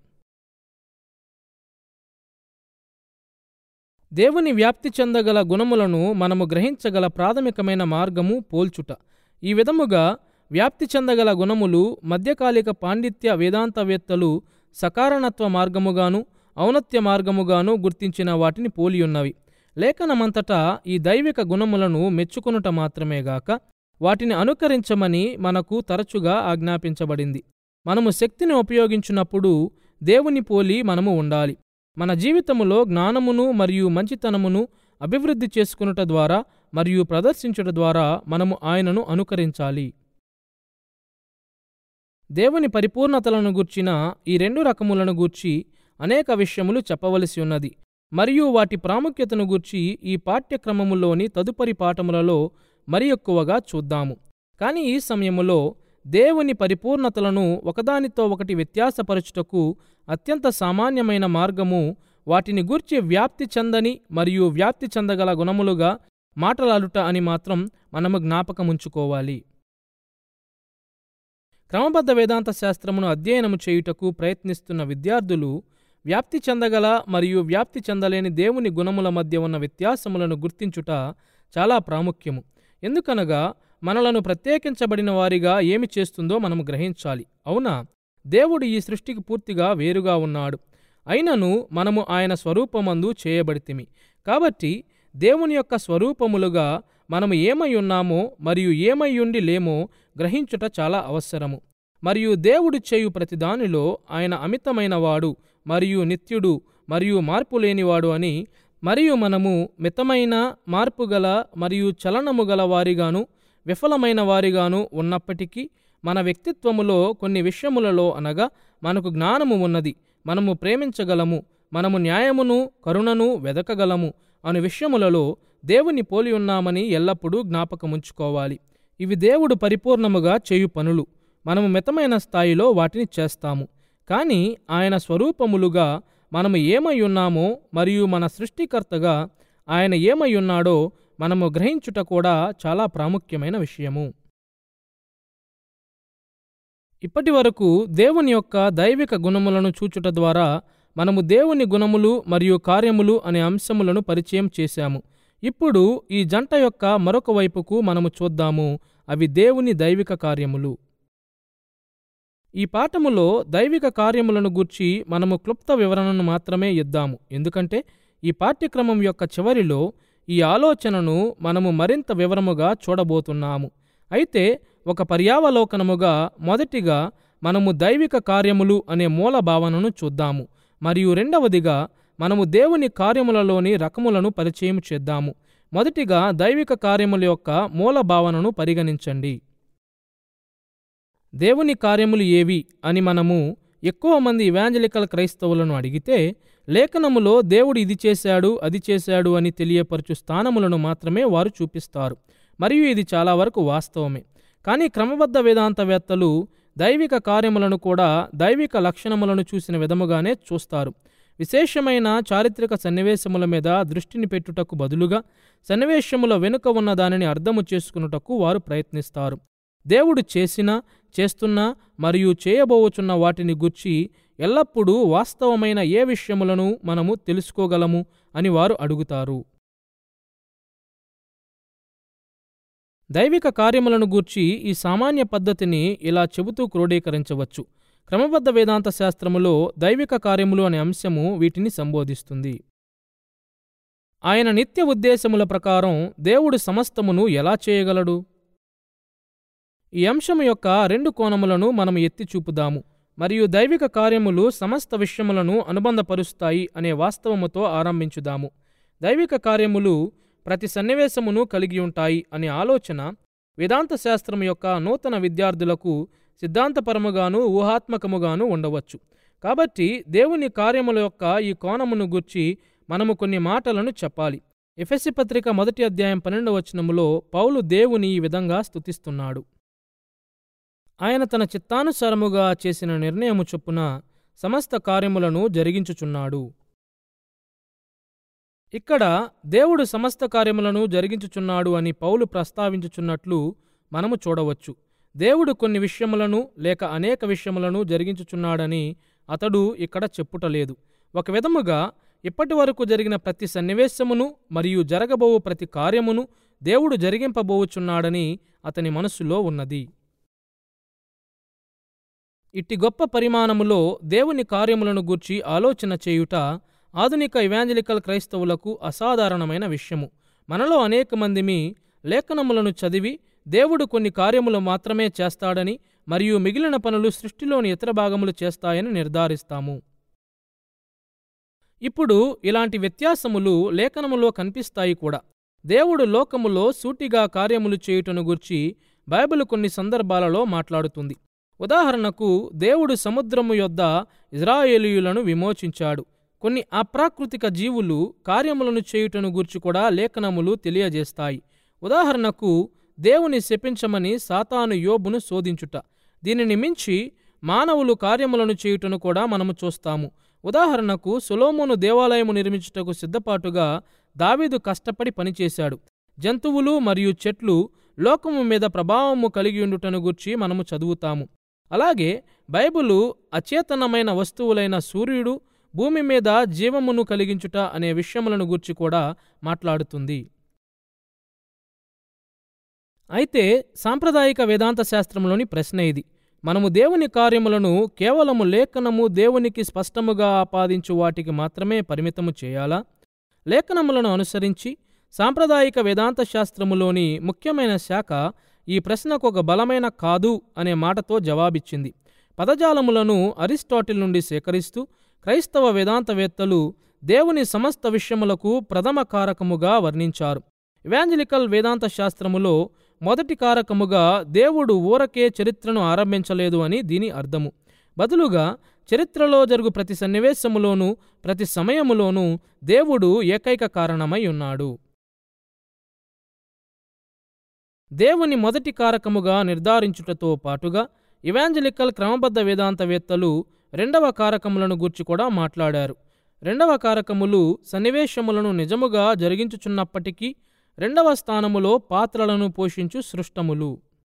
దేవుని వ్యాప్తి చెందగల గుణములను మనము గ్రహించగల ప్రాథమికమైన మార్గము పోల్చుట ఈ విధముగా వ్యాప్తి చెందగల గుణములు మధ్యకాలిక పాండిత్య వేదాంతవేత్తలు సకారణత్వ మార్గముగాను ఔన్నత్య మార్గముగాను గుర్తించిన వాటిని పోలియున్నవి లేఖనమంతటా ఈ దైవిక గుణములను మెచ్చుకొనుట మాత్రమే గాక వాటిని అనుకరించమని మనకు తరచుగా ఆజ్ఞాపించబడింది మనము శక్తిని ఉపయోగించినప్పుడు దేవుని పోలి మనము ఉండాలి మన జీవితములో జ్ఞానమును మరియు మంచితనమును అభివృద్ధి చేసుకునుట ద్వారా మరియు ప్రదర్శించుట ద్వారా మనము ఆయనను అనుకరించాలి దేవుని పరిపూర్ణతలను గూర్చిన ఈ రెండు రకములను గూర్చి అనేక విషయములు చెప్పవలసి ఉన్నది మరియు వాటి ప్రాముఖ్యతను గూర్చి ఈ పాఠ్యక్రమములోని తదుపరి పాఠములలో మరి ఎక్కువగా చూద్దాము కానీ ఈ సమయములో దేవుని పరిపూర్ణతలను ఒకదానితో ఒకటి వ్యత్యాసపరచుటకు అత్యంత సామాన్యమైన మార్గము వాటిని గూర్చి వ్యాప్తి చెందని మరియు వ్యాప్తి చెందగల గుణములుగా మాటలాడుట అని మాత్రం మనము జ్ఞాపకముంచుకోవాలి క్రమబద్ధ వేదాంత శాస్త్రమును అధ్యయనము చేయుటకు ప్రయత్నిస్తున్న విద్యార్థులు వ్యాప్తి చెందగల మరియు వ్యాప్తి చెందలేని దేవుని గుణముల మధ్య ఉన్న వ్యత్యాసములను గుర్తించుట చాలా ప్రాముఖ్యము ఎందుకనగా మనలను ప్రత్యేకించబడిన వారిగా ఏమి చేస్తుందో మనము గ్రహించాలి అవునా దేవుడు ఈ సృష్టికి పూర్తిగా వేరుగా ఉన్నాడు అయినను మనము ఆయన స్వరూపమందు చేయబడితిమి కాబట్టి దేవుని యొక్క స్వరూపములుగా మనము ఏమై ఉన్నామో మరియు ఏమై ఉండి లేమో గ్రహించుట చాలా అవసరము మరియు దేవుడు చేయు ప్రతిదానిలో ఆయన అమితమైనవాడు మరియు నిత్యుడు మరియు మార్పు లేనివాడు అని మరియు మనము మితమైన మార్పుగల మరియు చలనము గల వారిగాను విఫలమైన వారిగాను ఉన్నప్పటికీ మన వ్యక్తిత్వములో కొన్ని విషయములలో అనగా మనకు జ్ఞానము ఉన్నది మనము ప్రేమించగలము మనము న్యాయమును కరుణను వెదకగలము అను విషయములలో దేవుని పోలి ఉన్నామని ఎల్లప్పుడూ జ్ఞాపకముంచుకోవాలి ఇవి దేవుడు పరిపూర్ణముగా చేయు పనులు మనము మితమైన స్థాయిలో వాటిని చేస్తాము కానీ ఆయన స్వరూపములుగా మనము ఏమై ఉన్నామో మరియు మన సృష్టికర్తగా ఆయన ఏమై ఉన్నాడో మనము గ్రహించుట కూడా చాలా ప్రాముఖ్యమైన విషయము ఇప్పటి వరకు దేవుని యొక్క దైవిక గుణములను చూచుట ద్వారా మనము దేవుని గుణములు మరియు కార్యములు అనే అంశములను పరిచయం చేశాము ఇప్పుడు ఈ జంట యొక్క మరొక వైపుకు మనము చూద్దాము అవి దేవుని దైవిక కార్యములు ఈ పాఠములో దైవిక కార్యములను గూర్చి మనము క్లుప్త వివరణను మాత్రమే ఇద్దాము ఎందుకంటే ఈ పాఠ్యక్రమం యొక్క చివరిలో ఈ ఆలోచనను మనము మరింత వివరముగా చూడబోతున్నాము అయితే ఒక పర్యావలోకనముగా మొదటిగా మనము దైవిక కార్యములు అనే మూల భావనను చూద్దాము మరియు రెండవదిగా మనము దేవుని కార్యములలోని రకములను పరిచయం చేద్దాము మొదటిగా దైవిక కార్యముల యొక్క మూల భావనను పరిగణించండి దేవుని కార్యములు ఏవి అని మనము ఎక్కువ మంది ఇవాంజలికల్ క్రైస్తవులను అడిగితే లేఖనములో దేవుడు ఇది చేశాడు అది చేశాడు అని తెలియపరచు స్థానములను మాత్రమే వారు చూపిస్తారు మరియు ఇది చాలా వరకు వాస్తవమే కానీ క్రమబద్ధ వేదాంతవేత్తలు దైవిక కార్యములను కూడా దైవిక లక్షణములను చూసిన విధముగానే చూస్తారు విశేషమైన చారిత్రక సన్నివేశముల మీద దృష్టిని పెట్టుటకు బదులుగా సన్నివేశముల వెనుక ఉన్న దానిని అర్థము చేసుకున్నటకు వారు ప్రయత్నిస్తారు దేవుడు చేసిన చేస్తున్న మరియు చేయబోవచున్న వాటిని గుర్చి ఎల్లప్పుడూ వాస్తవమైన ఏ విషయములను మనము తెలుసుకోగలము అని వారు అడుగుతారు దైవిక కార్యములను గూర్చి ఈ సామాన్య పద్ధతిని ఇలా చెబుతూ క్రోడీకరించవచ్చు క్రమబద్ధ వేదాంత శాస్త్రములో దైవిక కార్యములు అనే అంశము వీటిని సంబోధిస్తుంది ఆయన నిత్య ఉద్దేశముల ప్రకారం దేవుడు సమస్తమును ఎలా చేయగలడు ఈ అంశము యొక్క రెండు కోణములను మనం ఎత్తి చూపుదాము మరియు దైవిక కార్యములు సమస్త విషయములను అనుబంధపరుస్తాయి అనే వాస్తవముతో ఆరంభించుదాము దైవిక కార్యములు ప్రతి సన్నివేశమును కలిగి ఉంటాయి అనే ఆలోచన వేదాంత శాస్త్రం యొక్క నూతన విద్యార్థులకు సిద్ధాంతపరముగాను ఊహాత్మకముగాను ఉండవచ్చు కాబట్టి దేవుని కార్యముల యొక్క ఈ కోణమును గుర్చి మనము కొన్ని మాటలను చెప్పాలి ఎఫెసి పత్రిక మొదటి అధ్యాయం పన్నెండు వచనములో పౌలు దేవుని ఈ విధంగా స్తుతిస్తున్నాడు ఆయన తన చిత్తానుసారముగా చేసిన నిర్ణయము చొప్పున సమస్త కార్యములను జరిగించుచున్నాడు ఇక్కడ దేవుడు సమస్త కార్యములను జరిగించుచున్నాడు అని పౌలు ప్రస్తావించుచున్నట్లు మనము చూడవచ్చు దేవుడు కొన్ని విషయములను లేక అనేక విషయములను జరిగించుచున్నాడని అతడు ఇక్కడ చెప్పుటలేదు ఒక విధముగా ఇప్పటి వరకు జరిగిన ప్రతి సన్నివేశమును మరియు జరగబోవు ప్రతి కార్యమును దేవుడు జరిగింపబోవుచున్నాడని అతని మనస్సులో ఉన్నది ఇట్టి గొప్ప పరిమాణములో దేవుని కార్యములను గూర్చి ఆలోచన చేయుట ఆధునిక ఇవాంజలికల్ క్రైస్తవులకు అసాధారణమైన విషయము మనలో అనేక మందిమి లేఖనములను చదివి దేవుడు కొన్ని కార్యములు మాత్రమే చేస్తాడని మరియు మిగిలిన పనులు సృష్టిలోని ఇతర భాగములు చేస్తాయని నిర్ధారిస్తాము ఇప్పుడు ఇలాంటి వ్యత్యాసములు లేఖనములో కనిపిస్తాయి కూడా దేవుడు లోకములో సూటిగా కార్యములు చేయుటను గుర్చి బైబిల్ కొన్ని సందర్భాలలో మాట్లాడుతుంది ఉదాహరణకు దేవుడు సముద్రము యొద్ద ఇజ్రాయేలీయులను విమోచించాడు కొన్ని అప్రాకృతిక జీవులు కార్యములను చేయుటను గూర్చి కూడా లేఖనములు తెలియజేస్తాయి ఉదాహరణకు దేవుని శపించమని సాతాను యోబును శోధించుట దీనిని మించి మానవులు కార్యములను చేయుటను కూడా మనము చూస్తాము ఉదాహరణకు సొలోమోను దేవాలయము నిర్మించుటకు సిద్ధపాటుగా దావీదు కష్టపడి పనిచేశాడు జంతువులు మరియు చెట్లు లోకము మీద ప్రభావము కలిగి ఉండుటను గూర్చి మనము చదువుతాము అలాగే బైబిలు అచేతనమైన వస్తువులైన సూర్యుడు భూమి మీద జీవమును కలిగించుట అనే విషయములను గూర్చి కూడా మాట్లాడుతుంది అయితే సాంప్రదాయిక వేదాంత శాస్త్రంలోని ప్రశ్న ఇది మనము దేవుని కార్యములను కేవలము లేఖనము దేవునికి స్పష్టముగా ఆపాదించు వాటికి మాత్రమే పరిమితము చేయాలా లేఖనములను అనుసరించి సాంప్రదాయిక వేదాంత శాస్త్రములోని ముఖ్యమైన శాఖ ఈ ప్రశ్నకు ఒక బలమైన కాదు అనే మాటతో జవాబిచ్చింది పదజాలములను అరిస్టాటిల్ నుండి సేకరిస్తూ క్రైస్తవ వేదాంతవేత్తలు దేవుని సమస్త విషయములకు ప్రథమ కారకముగా వర్ణించారు ఇవాంజలికల్ వేదాంత శాస్త్రములో మొదటి కారకముగా దేవుడు ఊరకే చరిత్రను ఆరంభించలేదు అని దీని అర్థము బదులుగా చరిత్రలో జరుగు ప్రతి సన్నివేశములోనూ ప్రతి సమయములోనూ దేవుడు ఏకైక కారణమై ఉన్నాడు దేవుని మొదటి కారకముగా నిర్ధారించుటతో పాటుగా ఇవాంజలికల్ క్రమబద్ధ వేదాంతవేత్తలు రెండవ కారకములను గూర్చి కూడా మాట్లాడారు రెండవ కారకములు సన్నివేశములను నిజముగా జరిగించుచున్నప్పటికీ రెండవ స్థానములో పాత్రలను పోషించు సృష్టములు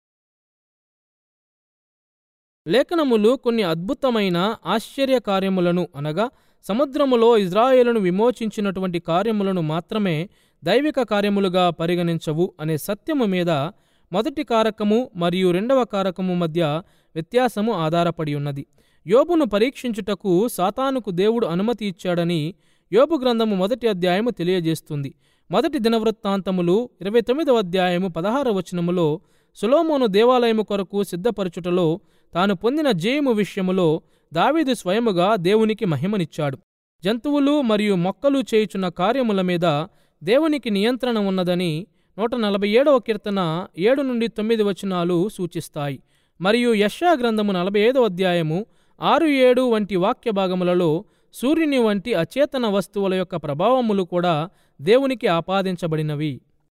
లేఖనములు కొన్ని అద్భుతమైన ఆశ్చర్య కార్యములను అనగా సముద్రములో ఇజ్రాయేలును విమోచించినటువంటి కార్యములను మాత్రమే దైవిక కార్యములుగా పరిగణించవు అనే సత్యము మీద మొదటి కారకము మరియు రెండవ కారకము మధ్య వ్యత్యాసము ఆధారపడి ఉన్నది యోబును పరీక్షించుటకు సాతానుకు దేవుడు అనుమతి ఇచ్చాడని యోబు గ్రంథము మొదటి అధ్యాయము తెలియజేస్తుంది మొదటి దినవృత్తాంతములు ఇరవై తొమ్మిదవ అధ్యాయము పదహార వచనములో సులోమోను దేవాలయము కొరకు సిద్ధపరచుటలో తాను పొందిన జయము విషయములో దావీదు స్వయముగా దేవునికి మహిమనిచ్చాడు జంతువులు మరియు మొక్కలు చేయుచున్న కార్యముల మీద దేవునికి నియంత్రణ ఉన్నదని నూట నలభై ఏడవ కీర్తన ఏడు నుండి తొమ్మిది వచనాలు సూచిస్తాయి మరియు యశా గ్రంథము నలభై ఐదవ అధ్యాయము ఆరు ఏడు వంటి వాక్య భాగములలో సూర్యుని వంటి అచేతన వస్తువుల యొక్క ప్రభావములు కూడా దేవునికి ఆపాదించబడినవి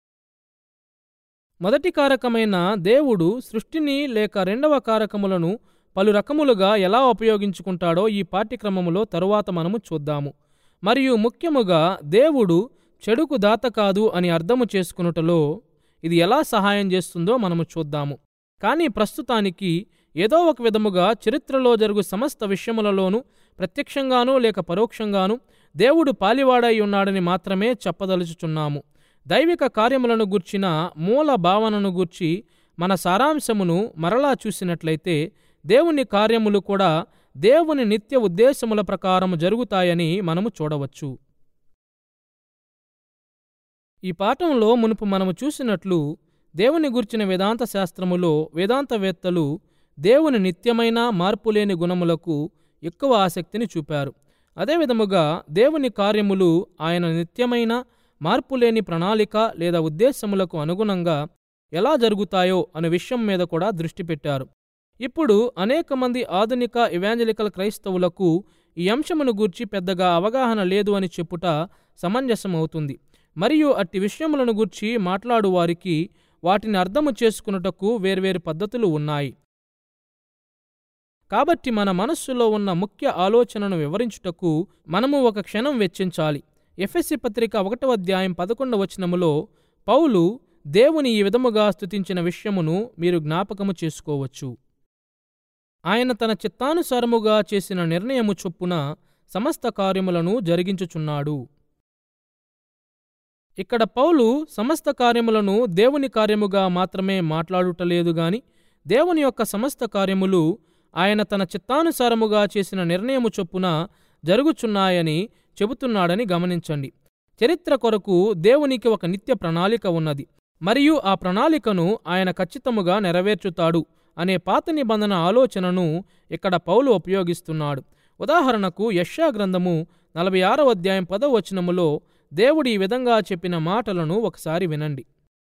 మొదటి కారకమైన దేవుడు సృష్టిని లేక రెండవ కారకములను పలు రకములుగా ఎలా ఉపయోగించుకుంటాడో ఈ పాఠ్యక్రమములో తరువాత మనము చూద్దాము మరియు ముఖ్యముగా దేవుడు చెడుకు దాత కాదు అని అర్థము చేసుకునుటలో ఇది ఎలా సహాయం చేస్తుందో మనము చూద్దాము కానీ ప్రస్తుతానికి ఏదో ఒక విధముగా చరిత్రలో జరుగు సమస్త విషయములలోనూ ప్రత్యక్షంగానూ లేక పరోక్షంగానూ దేవుడు పాలివాడై ఉన్నాడని మాత్రమే చెప్పదలుచుచున్నాము దైవిక కార్యములను గూర్చిన మూల భావనను గూర్చి మన సారాంశమును మరలా చూసినట్లయితే దేవుని కార్యములు కూడా దేవుని నిత్య ఉద్దేశముల ప్రకారం జరుగుతాయని మనము చూడవచ్చు ఈ పాఠంలో మునుపు మనము చూసినట్లు దేవుని గుర్చిన వేదాంత శాస్త్రములో వేదాంతవేత్తలు దేవుని నిత్యమైన మార్పులేని గుణములకు ఎక్కువ ఆసక్తిని చూపారు అదేవిధముగా దేవుని కార్యములు ఆయన నిత్యమైన మార్పులేని ప్రణాళిక లేదా ఉద్దేశములకు అనుగుణంగా ఎలా జరుగుతాయో అనే విషయం మీద కూడా దృష్టి పెట్టారు ఇప్పుడు అనేక మంది ఆధునిక ఇవాంజలికల్ క్రైస్తవులకు ఈ అంశమును గూర్చి పెద్దగా అవగాహన లేదు అని చెప్పుట సమంజసమవుతుంది మరియు అట్టి విషయములను గూర్చి మాట్లాడు వారికి వాటిని అర్థము చేసుకున్నటకు వేర్వేరు పద్ధతులు ఉన్నాయి కాబట్టి మన మనస్సులో ఉన్న ముఖ్య ఆలోచనను వివరించుటకు మనము ఒక క్షణం వెచ్చించాలి ఎఫ్ఎస్సి పత్రిక ఒకటవ అధ్యాయం పదకొండవ వచనములో పౌలు దేవుని ఈ విధముగా స్తుతించిన విషయమును మీరు జ్ఞాపకము చేసుకోవచ్చు ఆయన తన చిత్తానుసారముగా చేసిన నిర్ణయము చొప్పున సమస్త కార్యములను జరిగించుచున్నాడు ఇక్కడ పౌలు సమస్త కార్యములను దేవుని కార్యముగా మాత్రమే మాట్లాడుటలేదు గాని దేవుని యొక్క సమస్త కార్యములు ఆయన తన చిత్తానుసారముగా చేసిన నిర్ణయము చొప్పున జరుగుచున్నాయని చెబుతున్నాడని గమనించండి చరిత్ర కొరకు దేవునికి ఒక నిత్య ప్రణాళిక ఉన్నది మరియు ఆ ప్రణాళికను ఆయన ఖచ్చితముగా నెరవేర్చుతాడు అనే పాత నిబంధన ఆలోచనను ఇక్కడ పౌలు ఉపయోగిస్తున్నాడు ఉదాహరణకు యష్యా గ్రంథము నలభై ఆరవ అధ్యాయం పదవ వచనములో దేవుడు ఈ విధంగా చెప్పిన మాటలను ఒకసారి వినండి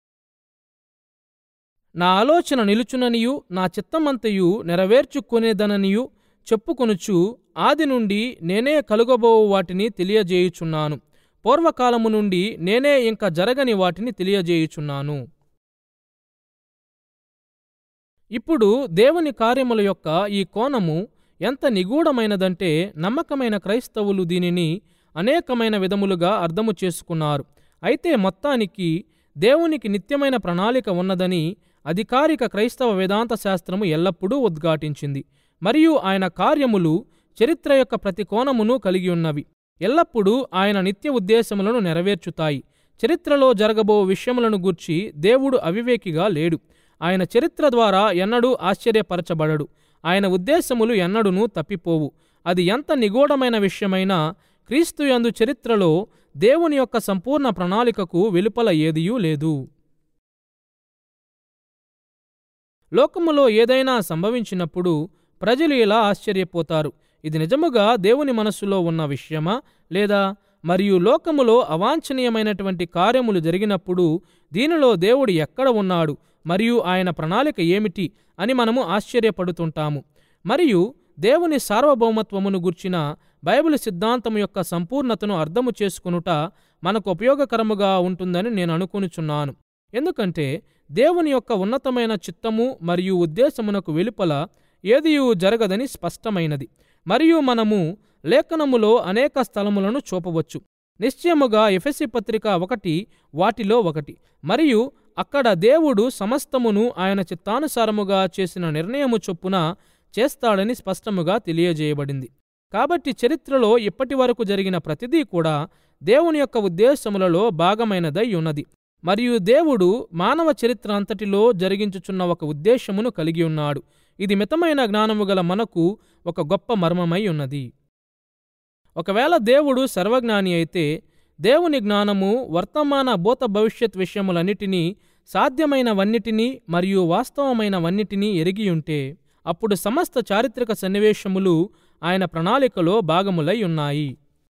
నా ఆలోచన నిలుచుననియు నా చిత్తమంతయు నెరవేర్చుకునేదననియు చెప్పుకొనుచు ఆది నుండి నేనే కలుగబో వాటిని తెలియజేయుచున్నాను పూర్వకాలము నుండి నేనే ఇంక జరగని వాటిని తెలియజేయుచున్నాను ఇప్పుడు దేవుని కార్యముల యొక్క ఈ కోణము ఎంత నిగూఢమైనదంటే నమ్మకమైన క్రైస్తవులు దీనిని అనేకమైన విధములుగా అర్థము చేసుకున్నారు అయితే మొత్తానికి దేవునికి నిత్యమైన ప్రణాళిక ఉన్నదని అధికారిక క్రైస్తవ వేదాంత శాస్త్రము ఎల్లప్పుడూ ఉద్ఘాటించింది మరియు ఆయన కార్యములు చరిత్ర యొక్క ప్రతి కోణమును కలిగి ఉన్నవి ఎల్లప్పుడూ ఆయన నిత్య ఉద్దేశములను నెరవేర్చుతాయి చరిత్రలో జరగబో విషయములను గూర్చి దేవుడు అవివేకిగా లేడు ఆయన చరిత్ర ద్వారా ఎన్నడూ ఆశ్చర్యపరచబడడు ఆయన ఉద్దేశములు ఎన్నడూనూ తప్పిపోవు అది ఎంత నిగూఢమైన విషయమైనా క్రీస్తు యందు చరిత్రలో దేవుని యొక్క సంపూర్ణ ప్రణాళికకు వెలుపల ఏదియూ లేదు లోకములో ఏదైనా సంభవించినప్పుడు ప్రజలు ఇలా ఆశ్చర్యపోతారు ఇది నిజముగా దేవుని మనస్సులో ఉన్న విషయమా లేదా మరియు లోకములో అవాంఛనీయమైనటువంటి కార్యములు జరిగినప్పుడు దీనిలో దేవుడు ఎక్కడ ఉన్నాడు మరియు ఆయన ప్రణాళిక ఏమిటి అని మనము ఆశ్చర్యపడుతుంటాము మరియు దేవుని సార్వభౌమత్వమును గుర్చిన బైబిల్ సిద్ధాంతం యొక్క సంపూర్ణతను అర్థము చేసుకొనుట మనకు ఉపయోగకరముగా ఉంటుందని నేను అనుకొనుచున్నాను ఎందుకంటే దేవుని యొక్క ఉన్నతమైన చిత్తము మరియు ఉద్దేశమునకు వెలుపల ఏదియూ జరగదని స్పష్టమైనది మరియు మనము లేఖనములో అనేక స్థలములను చూపవచ్చు నిశ్చయముగా ఎఫెసి పత్రిక ఒకటి వాటిలో ఒకటి మరియు అక్కడ దేవుడు సమస్తమును ఆయన చిత్తానుసారముగా చేసిన నిర్ణయము చొప్పున చేస్తాడని స్పష్టముగా తెలియజేయబడింది కాబట్టి చరిత్రలో ఇప్పటి వరకు జరిగిన ప్రతిదీ కూడా దేవుని యొక్క ఉద్దేశములలో భాగమైనదై ఉన్నది మరియు దేవుడు మానవ చరిత్ర అంతటిలో జరిగించుచున్న ఒక ఉద్దేశమును కలిగి ఉన్నాడు ఇది మితమైన జ్ఞానము గల మనకు ఒక గొప్ప మర్మమై ఉన్నది ఒకవేళ దేవుడు సర్వజ్ఞాని అయితే దేవుని జ్ఞానము వర్తమాన భూత భవిష్యత్ విషయములన్నిటినీ సాధ్యమైనవన్నిటినీ మరియు వాస్తవమైనవన్నిటినీ ఎరిగియుంటే అప్పుడు సమస్త చారిత్రక సన్నివేశములు ఆయన ప్రణాళికలో భాగములై ఉన్నాయి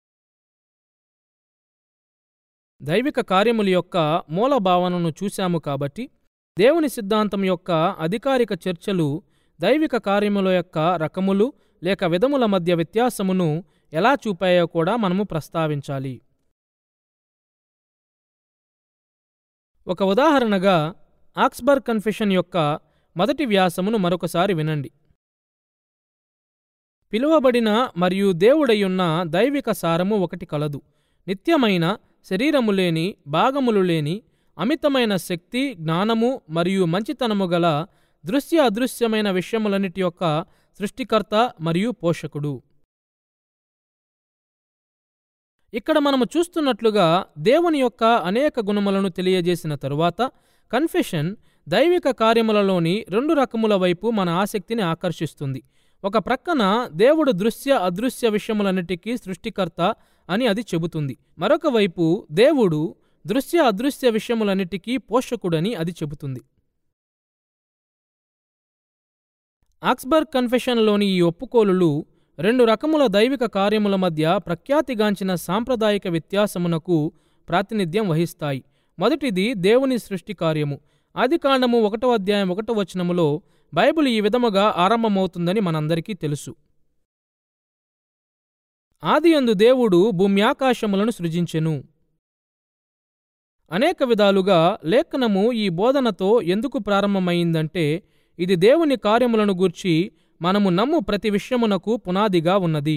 దైవిక కార్యముల యొక్క మూల భావనను చూశాము కాబట్టి దేవుని సిద్ధాంతం యొక్క అధికారిక చర్చలు దైవిక కార్యముల యొక్క రకములు లేక విధముల మధ్య వ్యత్యాసమును ఎలా చూపాయో కూడా మనము ప్రస్తావించాలి ఒక ఉదాహరణగా ఆక్స్బర్గ్ కన్ఫెషన్ యొక్క మొదటి వ్యాసమును మరొకసారి వినండి పిలువబడిన మరియు దేవుడయ్యున్న దైవిక సారము ఒకటి కలదు నిత్యమైన శరీరము లేని భాగములు లేని అమితమైన శక్తి జ్ఞానము మరియు మంచితనము గల దృశ్య అదృశ్యమైన విషయములన్నిటి యొక్క సృష్టికర్త మరియు పోషకుడు ఇక్కడ మనము చూస్తున్నట్లుగా దేవుని యొక్క అనేక గుణములను తెలియజేసిన తరువాత కన్ఫెషన్ దైవిక కార్యములలోని రెండు రకముల వైపు మన ఆసక్తిని ఆకర్షిస్తుంది ఒక ప్రక్కన దేవుడు దృశ్య అదృశ్య విషయములన్నిటికీ సృష్టికర్త అని అది చెబుతుంది మరొక వైపు దేవుడు దృశ్య అదృశ్య విషయములన్నిటికీ పోషకుడని అది చెబుతుంది ఆక్స్బర్గ్ కన్ఫెషన్లోని ఈ ఒప్పుకోలులు రెండు రకముల దైవిక కార్యముల మధ్య ప్రఖ్యాతిగాంచిన సాంప్రదాయిక వ్యత్యాసమునకు ప్రాతినిధ్యం వహిస్తాయి మొదటిది దేవుని సృష్టి కార్యము ఆదికాండము ఒకటో అధ్యాయం ఒకటో వచనములో బైబిల్ ఈ విధముగా ఆరంభమవుతుందని మనందరికీ తెలుసు ఆదియందు దేవుడు భూమ్యాకాశములను సృజించెను అనేక విధాలుగా లేఖనము ఈ బోధనతో ఎందుకు ప్రారంభమైందంటే ఇది దేవుని కార్యములను గూర్చి మనము నమ్ము ప్రతి విషయమునకు పునాదిగా ఉన్నది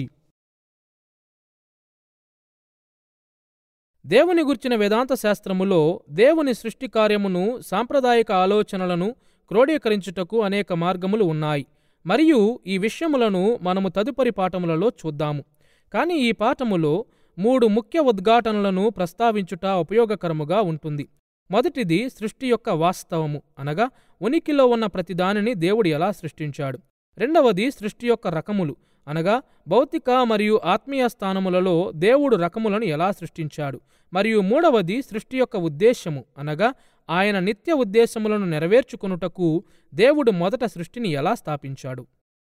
దేవుని గుర్చిన వేదాంత శాస్త్రములో దేవుని సృష్టి కార్యమును సాంప్రదాయిక ఆలోచనలను క్రోడీకరించుటకు అనేక మార్గములు ఉన్నాయి మరియు ఈ విషయములను మనము తదుపరి పాఠములలో చూద్దాము కానీ ఈ పాఠములో మూడు ముఖ్య ఉద్ఘాటనలను ప్రస్తావించుట ఉపయోగకరముగా ఉంటుంది మొదటిది సృష్టి యొక్క వాస్తవము అనగా ఉనికిలో ఉన్న ప్రతిదానిని దేవుడు ఎలా సృష్టించాడు రెండవది సృష్టి యొక్క రకములు అనగా భౌతిక మరియు ఆత్మీయ స్థానములలో దేవుడు రకములను ఎలా సృష్టించాడు మరియు మూడవది సృష్టి యొక్క ఉద్దేశము అనగా ఆయన నిత్య ఉద్దేశములను నెరవేర్చుకొనుటకు దేవుడు మొదట సృష్టిని ఎలా స్థాపించాడు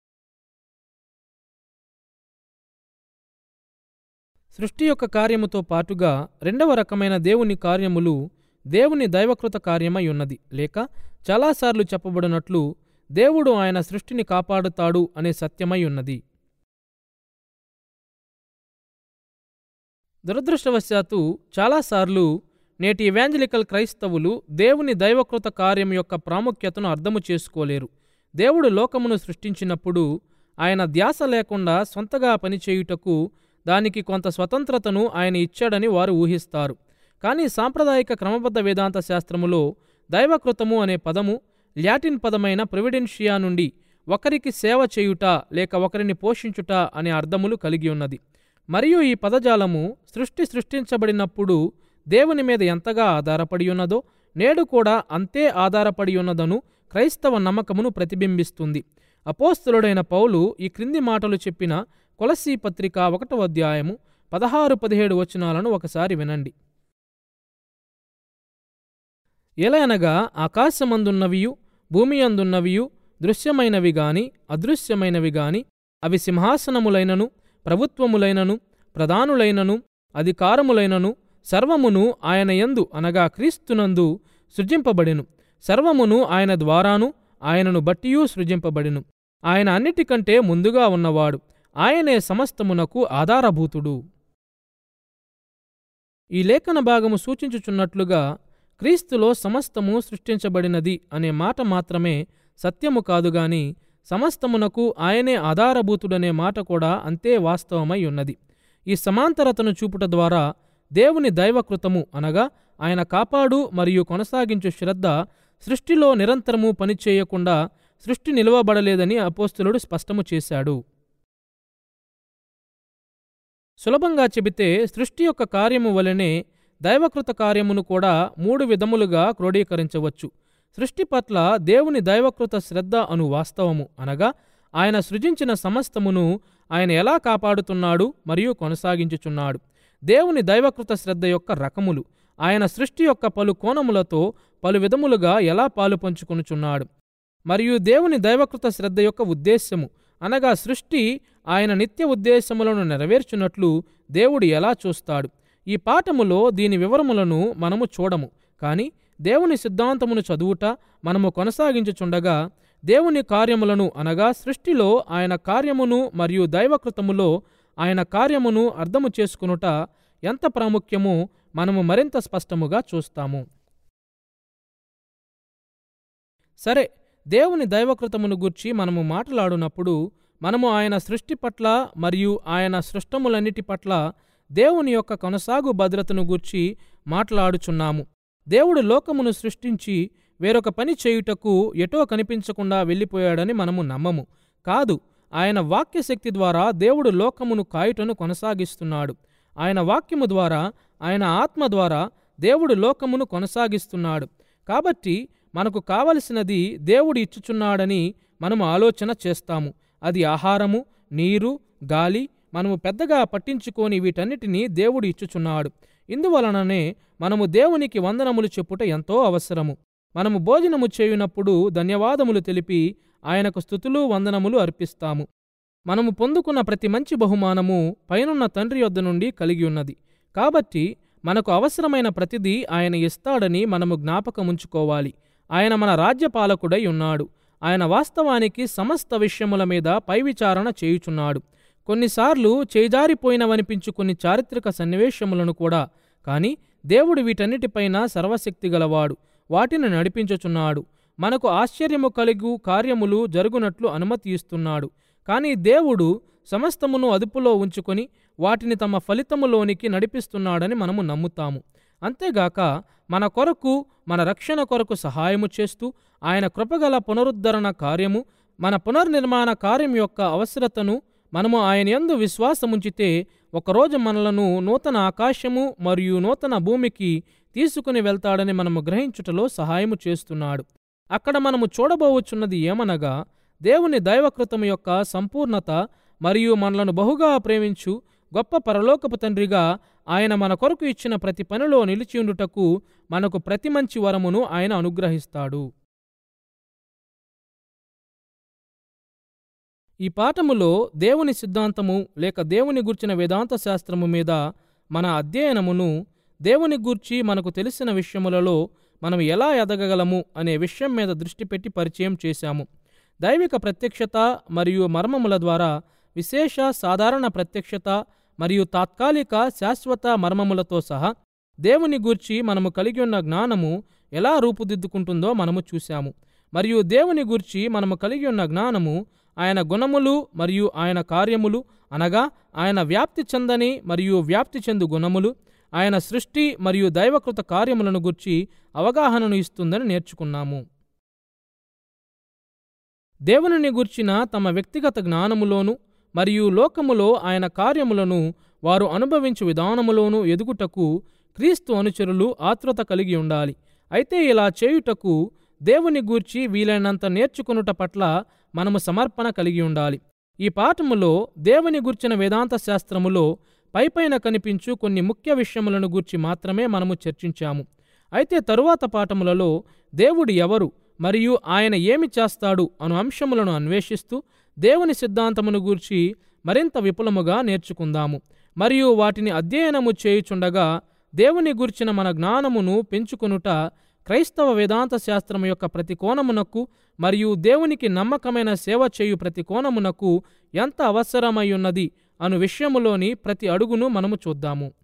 సృష్టి యొక్క కార్యముతో పాటుగా రెండవ రకమైన దేవుని కార్యములు దేవుని దైవకృత కార్యమై ఉన్నది లేక చాలాసార్లు చెప్పబడినట్లు దేవుడు ఆయన సృష్టిని కాపాడుతాడు అనే సత్యమై ఉన్నది దురదృష్టవశాత్తు చాలాసార్లు నేటి ఇవాంజలికల్ క్రైస్తవులు దేవుని దైవకృత కార్యం యొక్క ప్రాముఖ్యతను అర్థము చేసుకోలేరు దేవుడు లోకమును సృష్టించినప్పుడు ఆయన ధ్యాస లేకుండా సొంతగా పనిచేయుటకు దానికి కొంత స్వతంత్రతను ఆయన ఇచ్చాడని వారు ఊహిస్తారు కానీ సాంప్రదాయిక క్రమబద్ధ వేదాంత శాస్త్రములో దైవకృతము అనే పదము లాటిన్ పదమైన ప్రివిడెన్షియా నుండి ఒకరికి సేవ చేయుట లేక ఒకరిని పోషించుట అనే అర్థములు కలిగి ఉన్నది మరియు ఈ పదజాలము సృష్టి సృష్టించబడినప్పుడు దేవుని మీద ఎంతగా ఆధారపడి ఉన్నదో నేడు కూడా అంతే ఆధారపడి ఉన్నదను క్రైస్తవ నమ్మకమును ప్రతిబింబిస్తుంది అపోస్తులుడైన పౌలు ఈ క్రింది మాటలు చెప్పిన కొలసీ పత్రిక ఒకటవ అధ్యాయము పదహారు పదిహేడు వచనాలను ఒకసారి వినండి ఎలయనగా ఆకాశమందున్నవియు భూమి అందున్నవియు దృశ్యమైనవి గాని అదృశ్యమైనవి గాని అవి సింహాసనములైనను ప్రభుత్వములైనను ప్రధానులైనను అధికారములైనను సర్వమును ఆయన యందు అనగా క్రీస్తునందు సృజింపబడెను సర్వమును ఆయన ద్వారాను ఆయనను బట్టియూ సృజింపబడెను ఆయన అన్నిటికంటే ముందుగా ఉన్నవాడు ఆయనే సమస్తమునకు ఆధారభూతుడు ఈ లేఖన భాగము సూచించుచున్నట్లుగా క్రీస్తులో సమస్తము సృష్టించబడినది అనే మాట మాత్రమే సత్యము కాదుగాని సమస్తమునకు ఆయనే ఆధారభూతుడనే మాట కూడా అంతే వాస్తవమై ఉన్నది ఈ సమాంతరతను చూపుట ద్వారా దేవుని దైవకృతము అనగా ఆయన కాపాడు మరియు కొనసాగించు శ్రద్ధ సృష్టిలో నిరంతరము పనిచేయకుండా సృష్టి నిలవబడలేదని అపోస్తులుడు స్పష్టము చేశాడు సులభంగా చెబితే సృష్టి యొక్క కార్యము వలనే దైవకృత కార్యమును కూడా మూడు విధములుగా క్రోడీకరించవచ్చు సృష్టి పట్ల దేవుని దైవకృత శ్రద్ధ అను వాస్తవము అనగా ఆయన సృజించిన సమస్తమును ఆయన ఎలా కాపాడుతున్నాడు మరియు కొనసాగించుచున్నాడు దేవుని దైవకృత శ్రద్ధ యొక్క రకములు ఆయన సృష్టి యొక్క పలు కోణములతో పలు విధములుగా ఎలా పాలు పంచుకొనుచున్నాడు మరియు దేవుని దైవకృత శ్రద్ధ యొక్క ఉద్దేశ్యము అనగా సృష్టి ఆయన నిత్య ఉద్దేశములను నెరవేర్చున్నట్లు దేవుడు ఎలా చూస్తాడు ఈ పాఠములో దీని వివరములను మనము చూడము కానీ దేవుని సిద్ధాంతమును చదువుట మనము కొనసాగించుచుండగా దేవుని కార్యములను అనగా సృష్టిలో ఆయన కార్యమును మరియు దైవకృతములో ఆయన కార్యమును అర్థము చేసుకునుట ఎంత ప్రాముఖ్యమో మనము మరింత స్పష్టముగా చూస్తాము సరే దేవుని దైవకృతమును గూర్చి మనము మాట్లాడునప్పుడు మనము ఆయన సృష్టి పట్ల మరియు ఆయన సృష్టములన్నిటి పట్ల దేవుని యొక్క కొనసాగు భద్రతను గూర్చి మాట్లాడుచున్నాము దేవుడు లోకమును సృష్టించి వేరొక పని చేయుటకు ఎటో కనిపించకుండా వెళ్ళిపోయాడని మనము నమ్మము కాదు ఆయన వాక్యశక్తి ద్వారా దేవుడు లోకమును కాయుటను కొనసాగిస్తున్నాడు ఆయన వాక్యము ద్వారా ఆయన ఆత్మ ద్వారా దేవుడు లోకమును కొనసాగిస్తున్నాడు కాబట్టి మనకు కావలసినది దేవుడు ఇచ్చుచున్నాడని మనము ఆలోచన చేస్తాము అది ఆహారము నీరు గాలి మనము పెద్దగా పట్టించుకొని వీటన్నిటినీ దేవుడు ఇచ్చుచున్నాడు ఇందువలననే మనము దేవునికి వందనములు చెప్పుట ఎంతో అవసరము మనము భోజనము చేయునప్పుడు ధన్యవాదములు తెలిపి ఆయనకు స్థుతులు వందనములు అర్పిస్తాము మనము పొందుకున్న ప్రతి మంచి బహుమానము పైనున్న తండ్రి యొద్ద నుండి కలిగి ఉన్నది కాబట్టి మనకు అవసరమైన ప్రతిదీ ఆయన ఇస్తాడని మనము జ్ఞాపకముంచుకోవాలి ఆయన మన రాజ్యపాలకుడై ఉన్నాడు ఆయన వాస్తవానికి సమస్త విషయముల మీద పై విచారణ చేయుచున్నాడు కొన్నిసార్లు చేజారిపోయినవనిపించు కొన్ని చారిత్రక సన్నివేశములను కూడా కాని దేవుడు వీటన్నిటిపైన సర్వశక్తి గలవాడు వాటిని నడిపించుచున్నాడు మనకు ఆశ్చర్యము కలిగు కార్యములు జరుగునట్లు అనుమతి ఇస్తున్నాడు కానీ దేవుడు సమస్తమును అదుపులో ఉంచుకొని వాటిని తమ ఫలితములోనికి నడిపిస్తున్నాడని మనము నమ్ముతాము అంతేగాక మన కొరకు మన రక్షణ కొరకు సహాయము చేస్తూ ఆయన కృపగల పునరుద్ధరణ కార్యము మన పునర్నిర్మాణ కార్యం యొక్క అవసరతను మనము ఆయన యందు విశ్వాసముంచితే ఒకరోజు మనలను నూతన ఆకాశము మరియు నూతన భూమికి తీసుకుని వెళ్తాడని మనము గ్రహించుటలో సహాయము చేస్తున్నాడు అక్కడ మనము చూడబోవచ్చున్నది ఏమనగా దేవుని దైవకృతము యొక్క సంపూర్ణత మరియు మనలను బహుగా ప్రేమించు గొప్ప పరలోకపు తండ్రిగా ఆయన మన కొరకు ఇచ్చిన ప్రతి పనిలో నిలిచియుండుటకు మనకు ప్రతి మంచి వరమును ఆయన అనుగ్రహిస్తాడు ఈ పాఠములో దేవుని సిద్ధాంతము లేక దేవుని గూర్చిన వేదాంత శాస్త్రము మీద మన అధ్యయనమును దేవుని గూర్చి మనకు తెలిసిన విషయములలో మనం ఎలా ఎదగగలము అనే విషయం మీద దృష్టి పెట్టి పరిచయం చేశాము దైవిక ప్రత్యక్షత మరియు మర్మముల ద్వారా విశేష సాధారణ ప్రత్యక్షత మరియు తాత్కాలిక శాశ్వత మర్మములతో సహా దేవుని గూర్చి మనము కలిగి ఉన్న జ్ఞానము ఎలా రూపుదిద్దుకుంటుందో మనము చూశాము మరియు దేవుని గూర్చి మనము కలిగి ఉన్న జ్ఞానము ఆయన గుణములు మరియు ఆయన కార్యములు అనగా ఆయన వ్యాప్తి చెందని మరియు వ్యాప్తి చెందు గుణములు ఆయన సృష్టి మరియు దైవకృత కార్యములను గుర్చి అవగాహనను ఇస్తుందని నేర్చుకున్నాము దేవునిని గూర్చిన తమ వ్యక్తిగత జ్ఞానములోను మరియు లోకములో ఆయన కార్యములను వారు అనుభవించు విధానములోను ఎదుగుటకు క్రీస్తు అనుచరులు ఆతృత కలిగి ఉండాలి అయితే ఇలా చేయుటకు దేవుని గూర్చి వీలైనంత నేర్చుకునుట పట్ల మనము సమర్పణ కలిగి ఉండాలి ఈ పాఠములో దేవుని గూర్చిన వేదాంత శాస్త్రములో పైపైన కనిపించు కొన్ని ముఖ్య విషయములను గూర్చి మాత్రమే మనము చర్చించాము అయితే తరువాత పాఠములలో దేవుడు ఎవరు మరియు ఆయన ఏమి చేస్తాడు అను అంశములను అన్వేషిస్తూ దేవుని సిద్ధాంతమును గూర్చి మరింత విపులముగా నేర్చుకుందాము మరియు వాటిని అధ్యయనము చేయుచుండగా దేవుని గూర్చిన మన జ్ఞానమును పెంచుకొనుట క్రైస్తవ వేదాంత శాస్త్రం యొక్క ప్రతి కోణమునకు మరియు దేవునికి నమ్మకమైన సేవ చేయు ప్రతి కోణమునకు ఎంత అవసరమై ఉన్నది అను విషయములోని ప్రతి అడుగును మనము చూద్దాము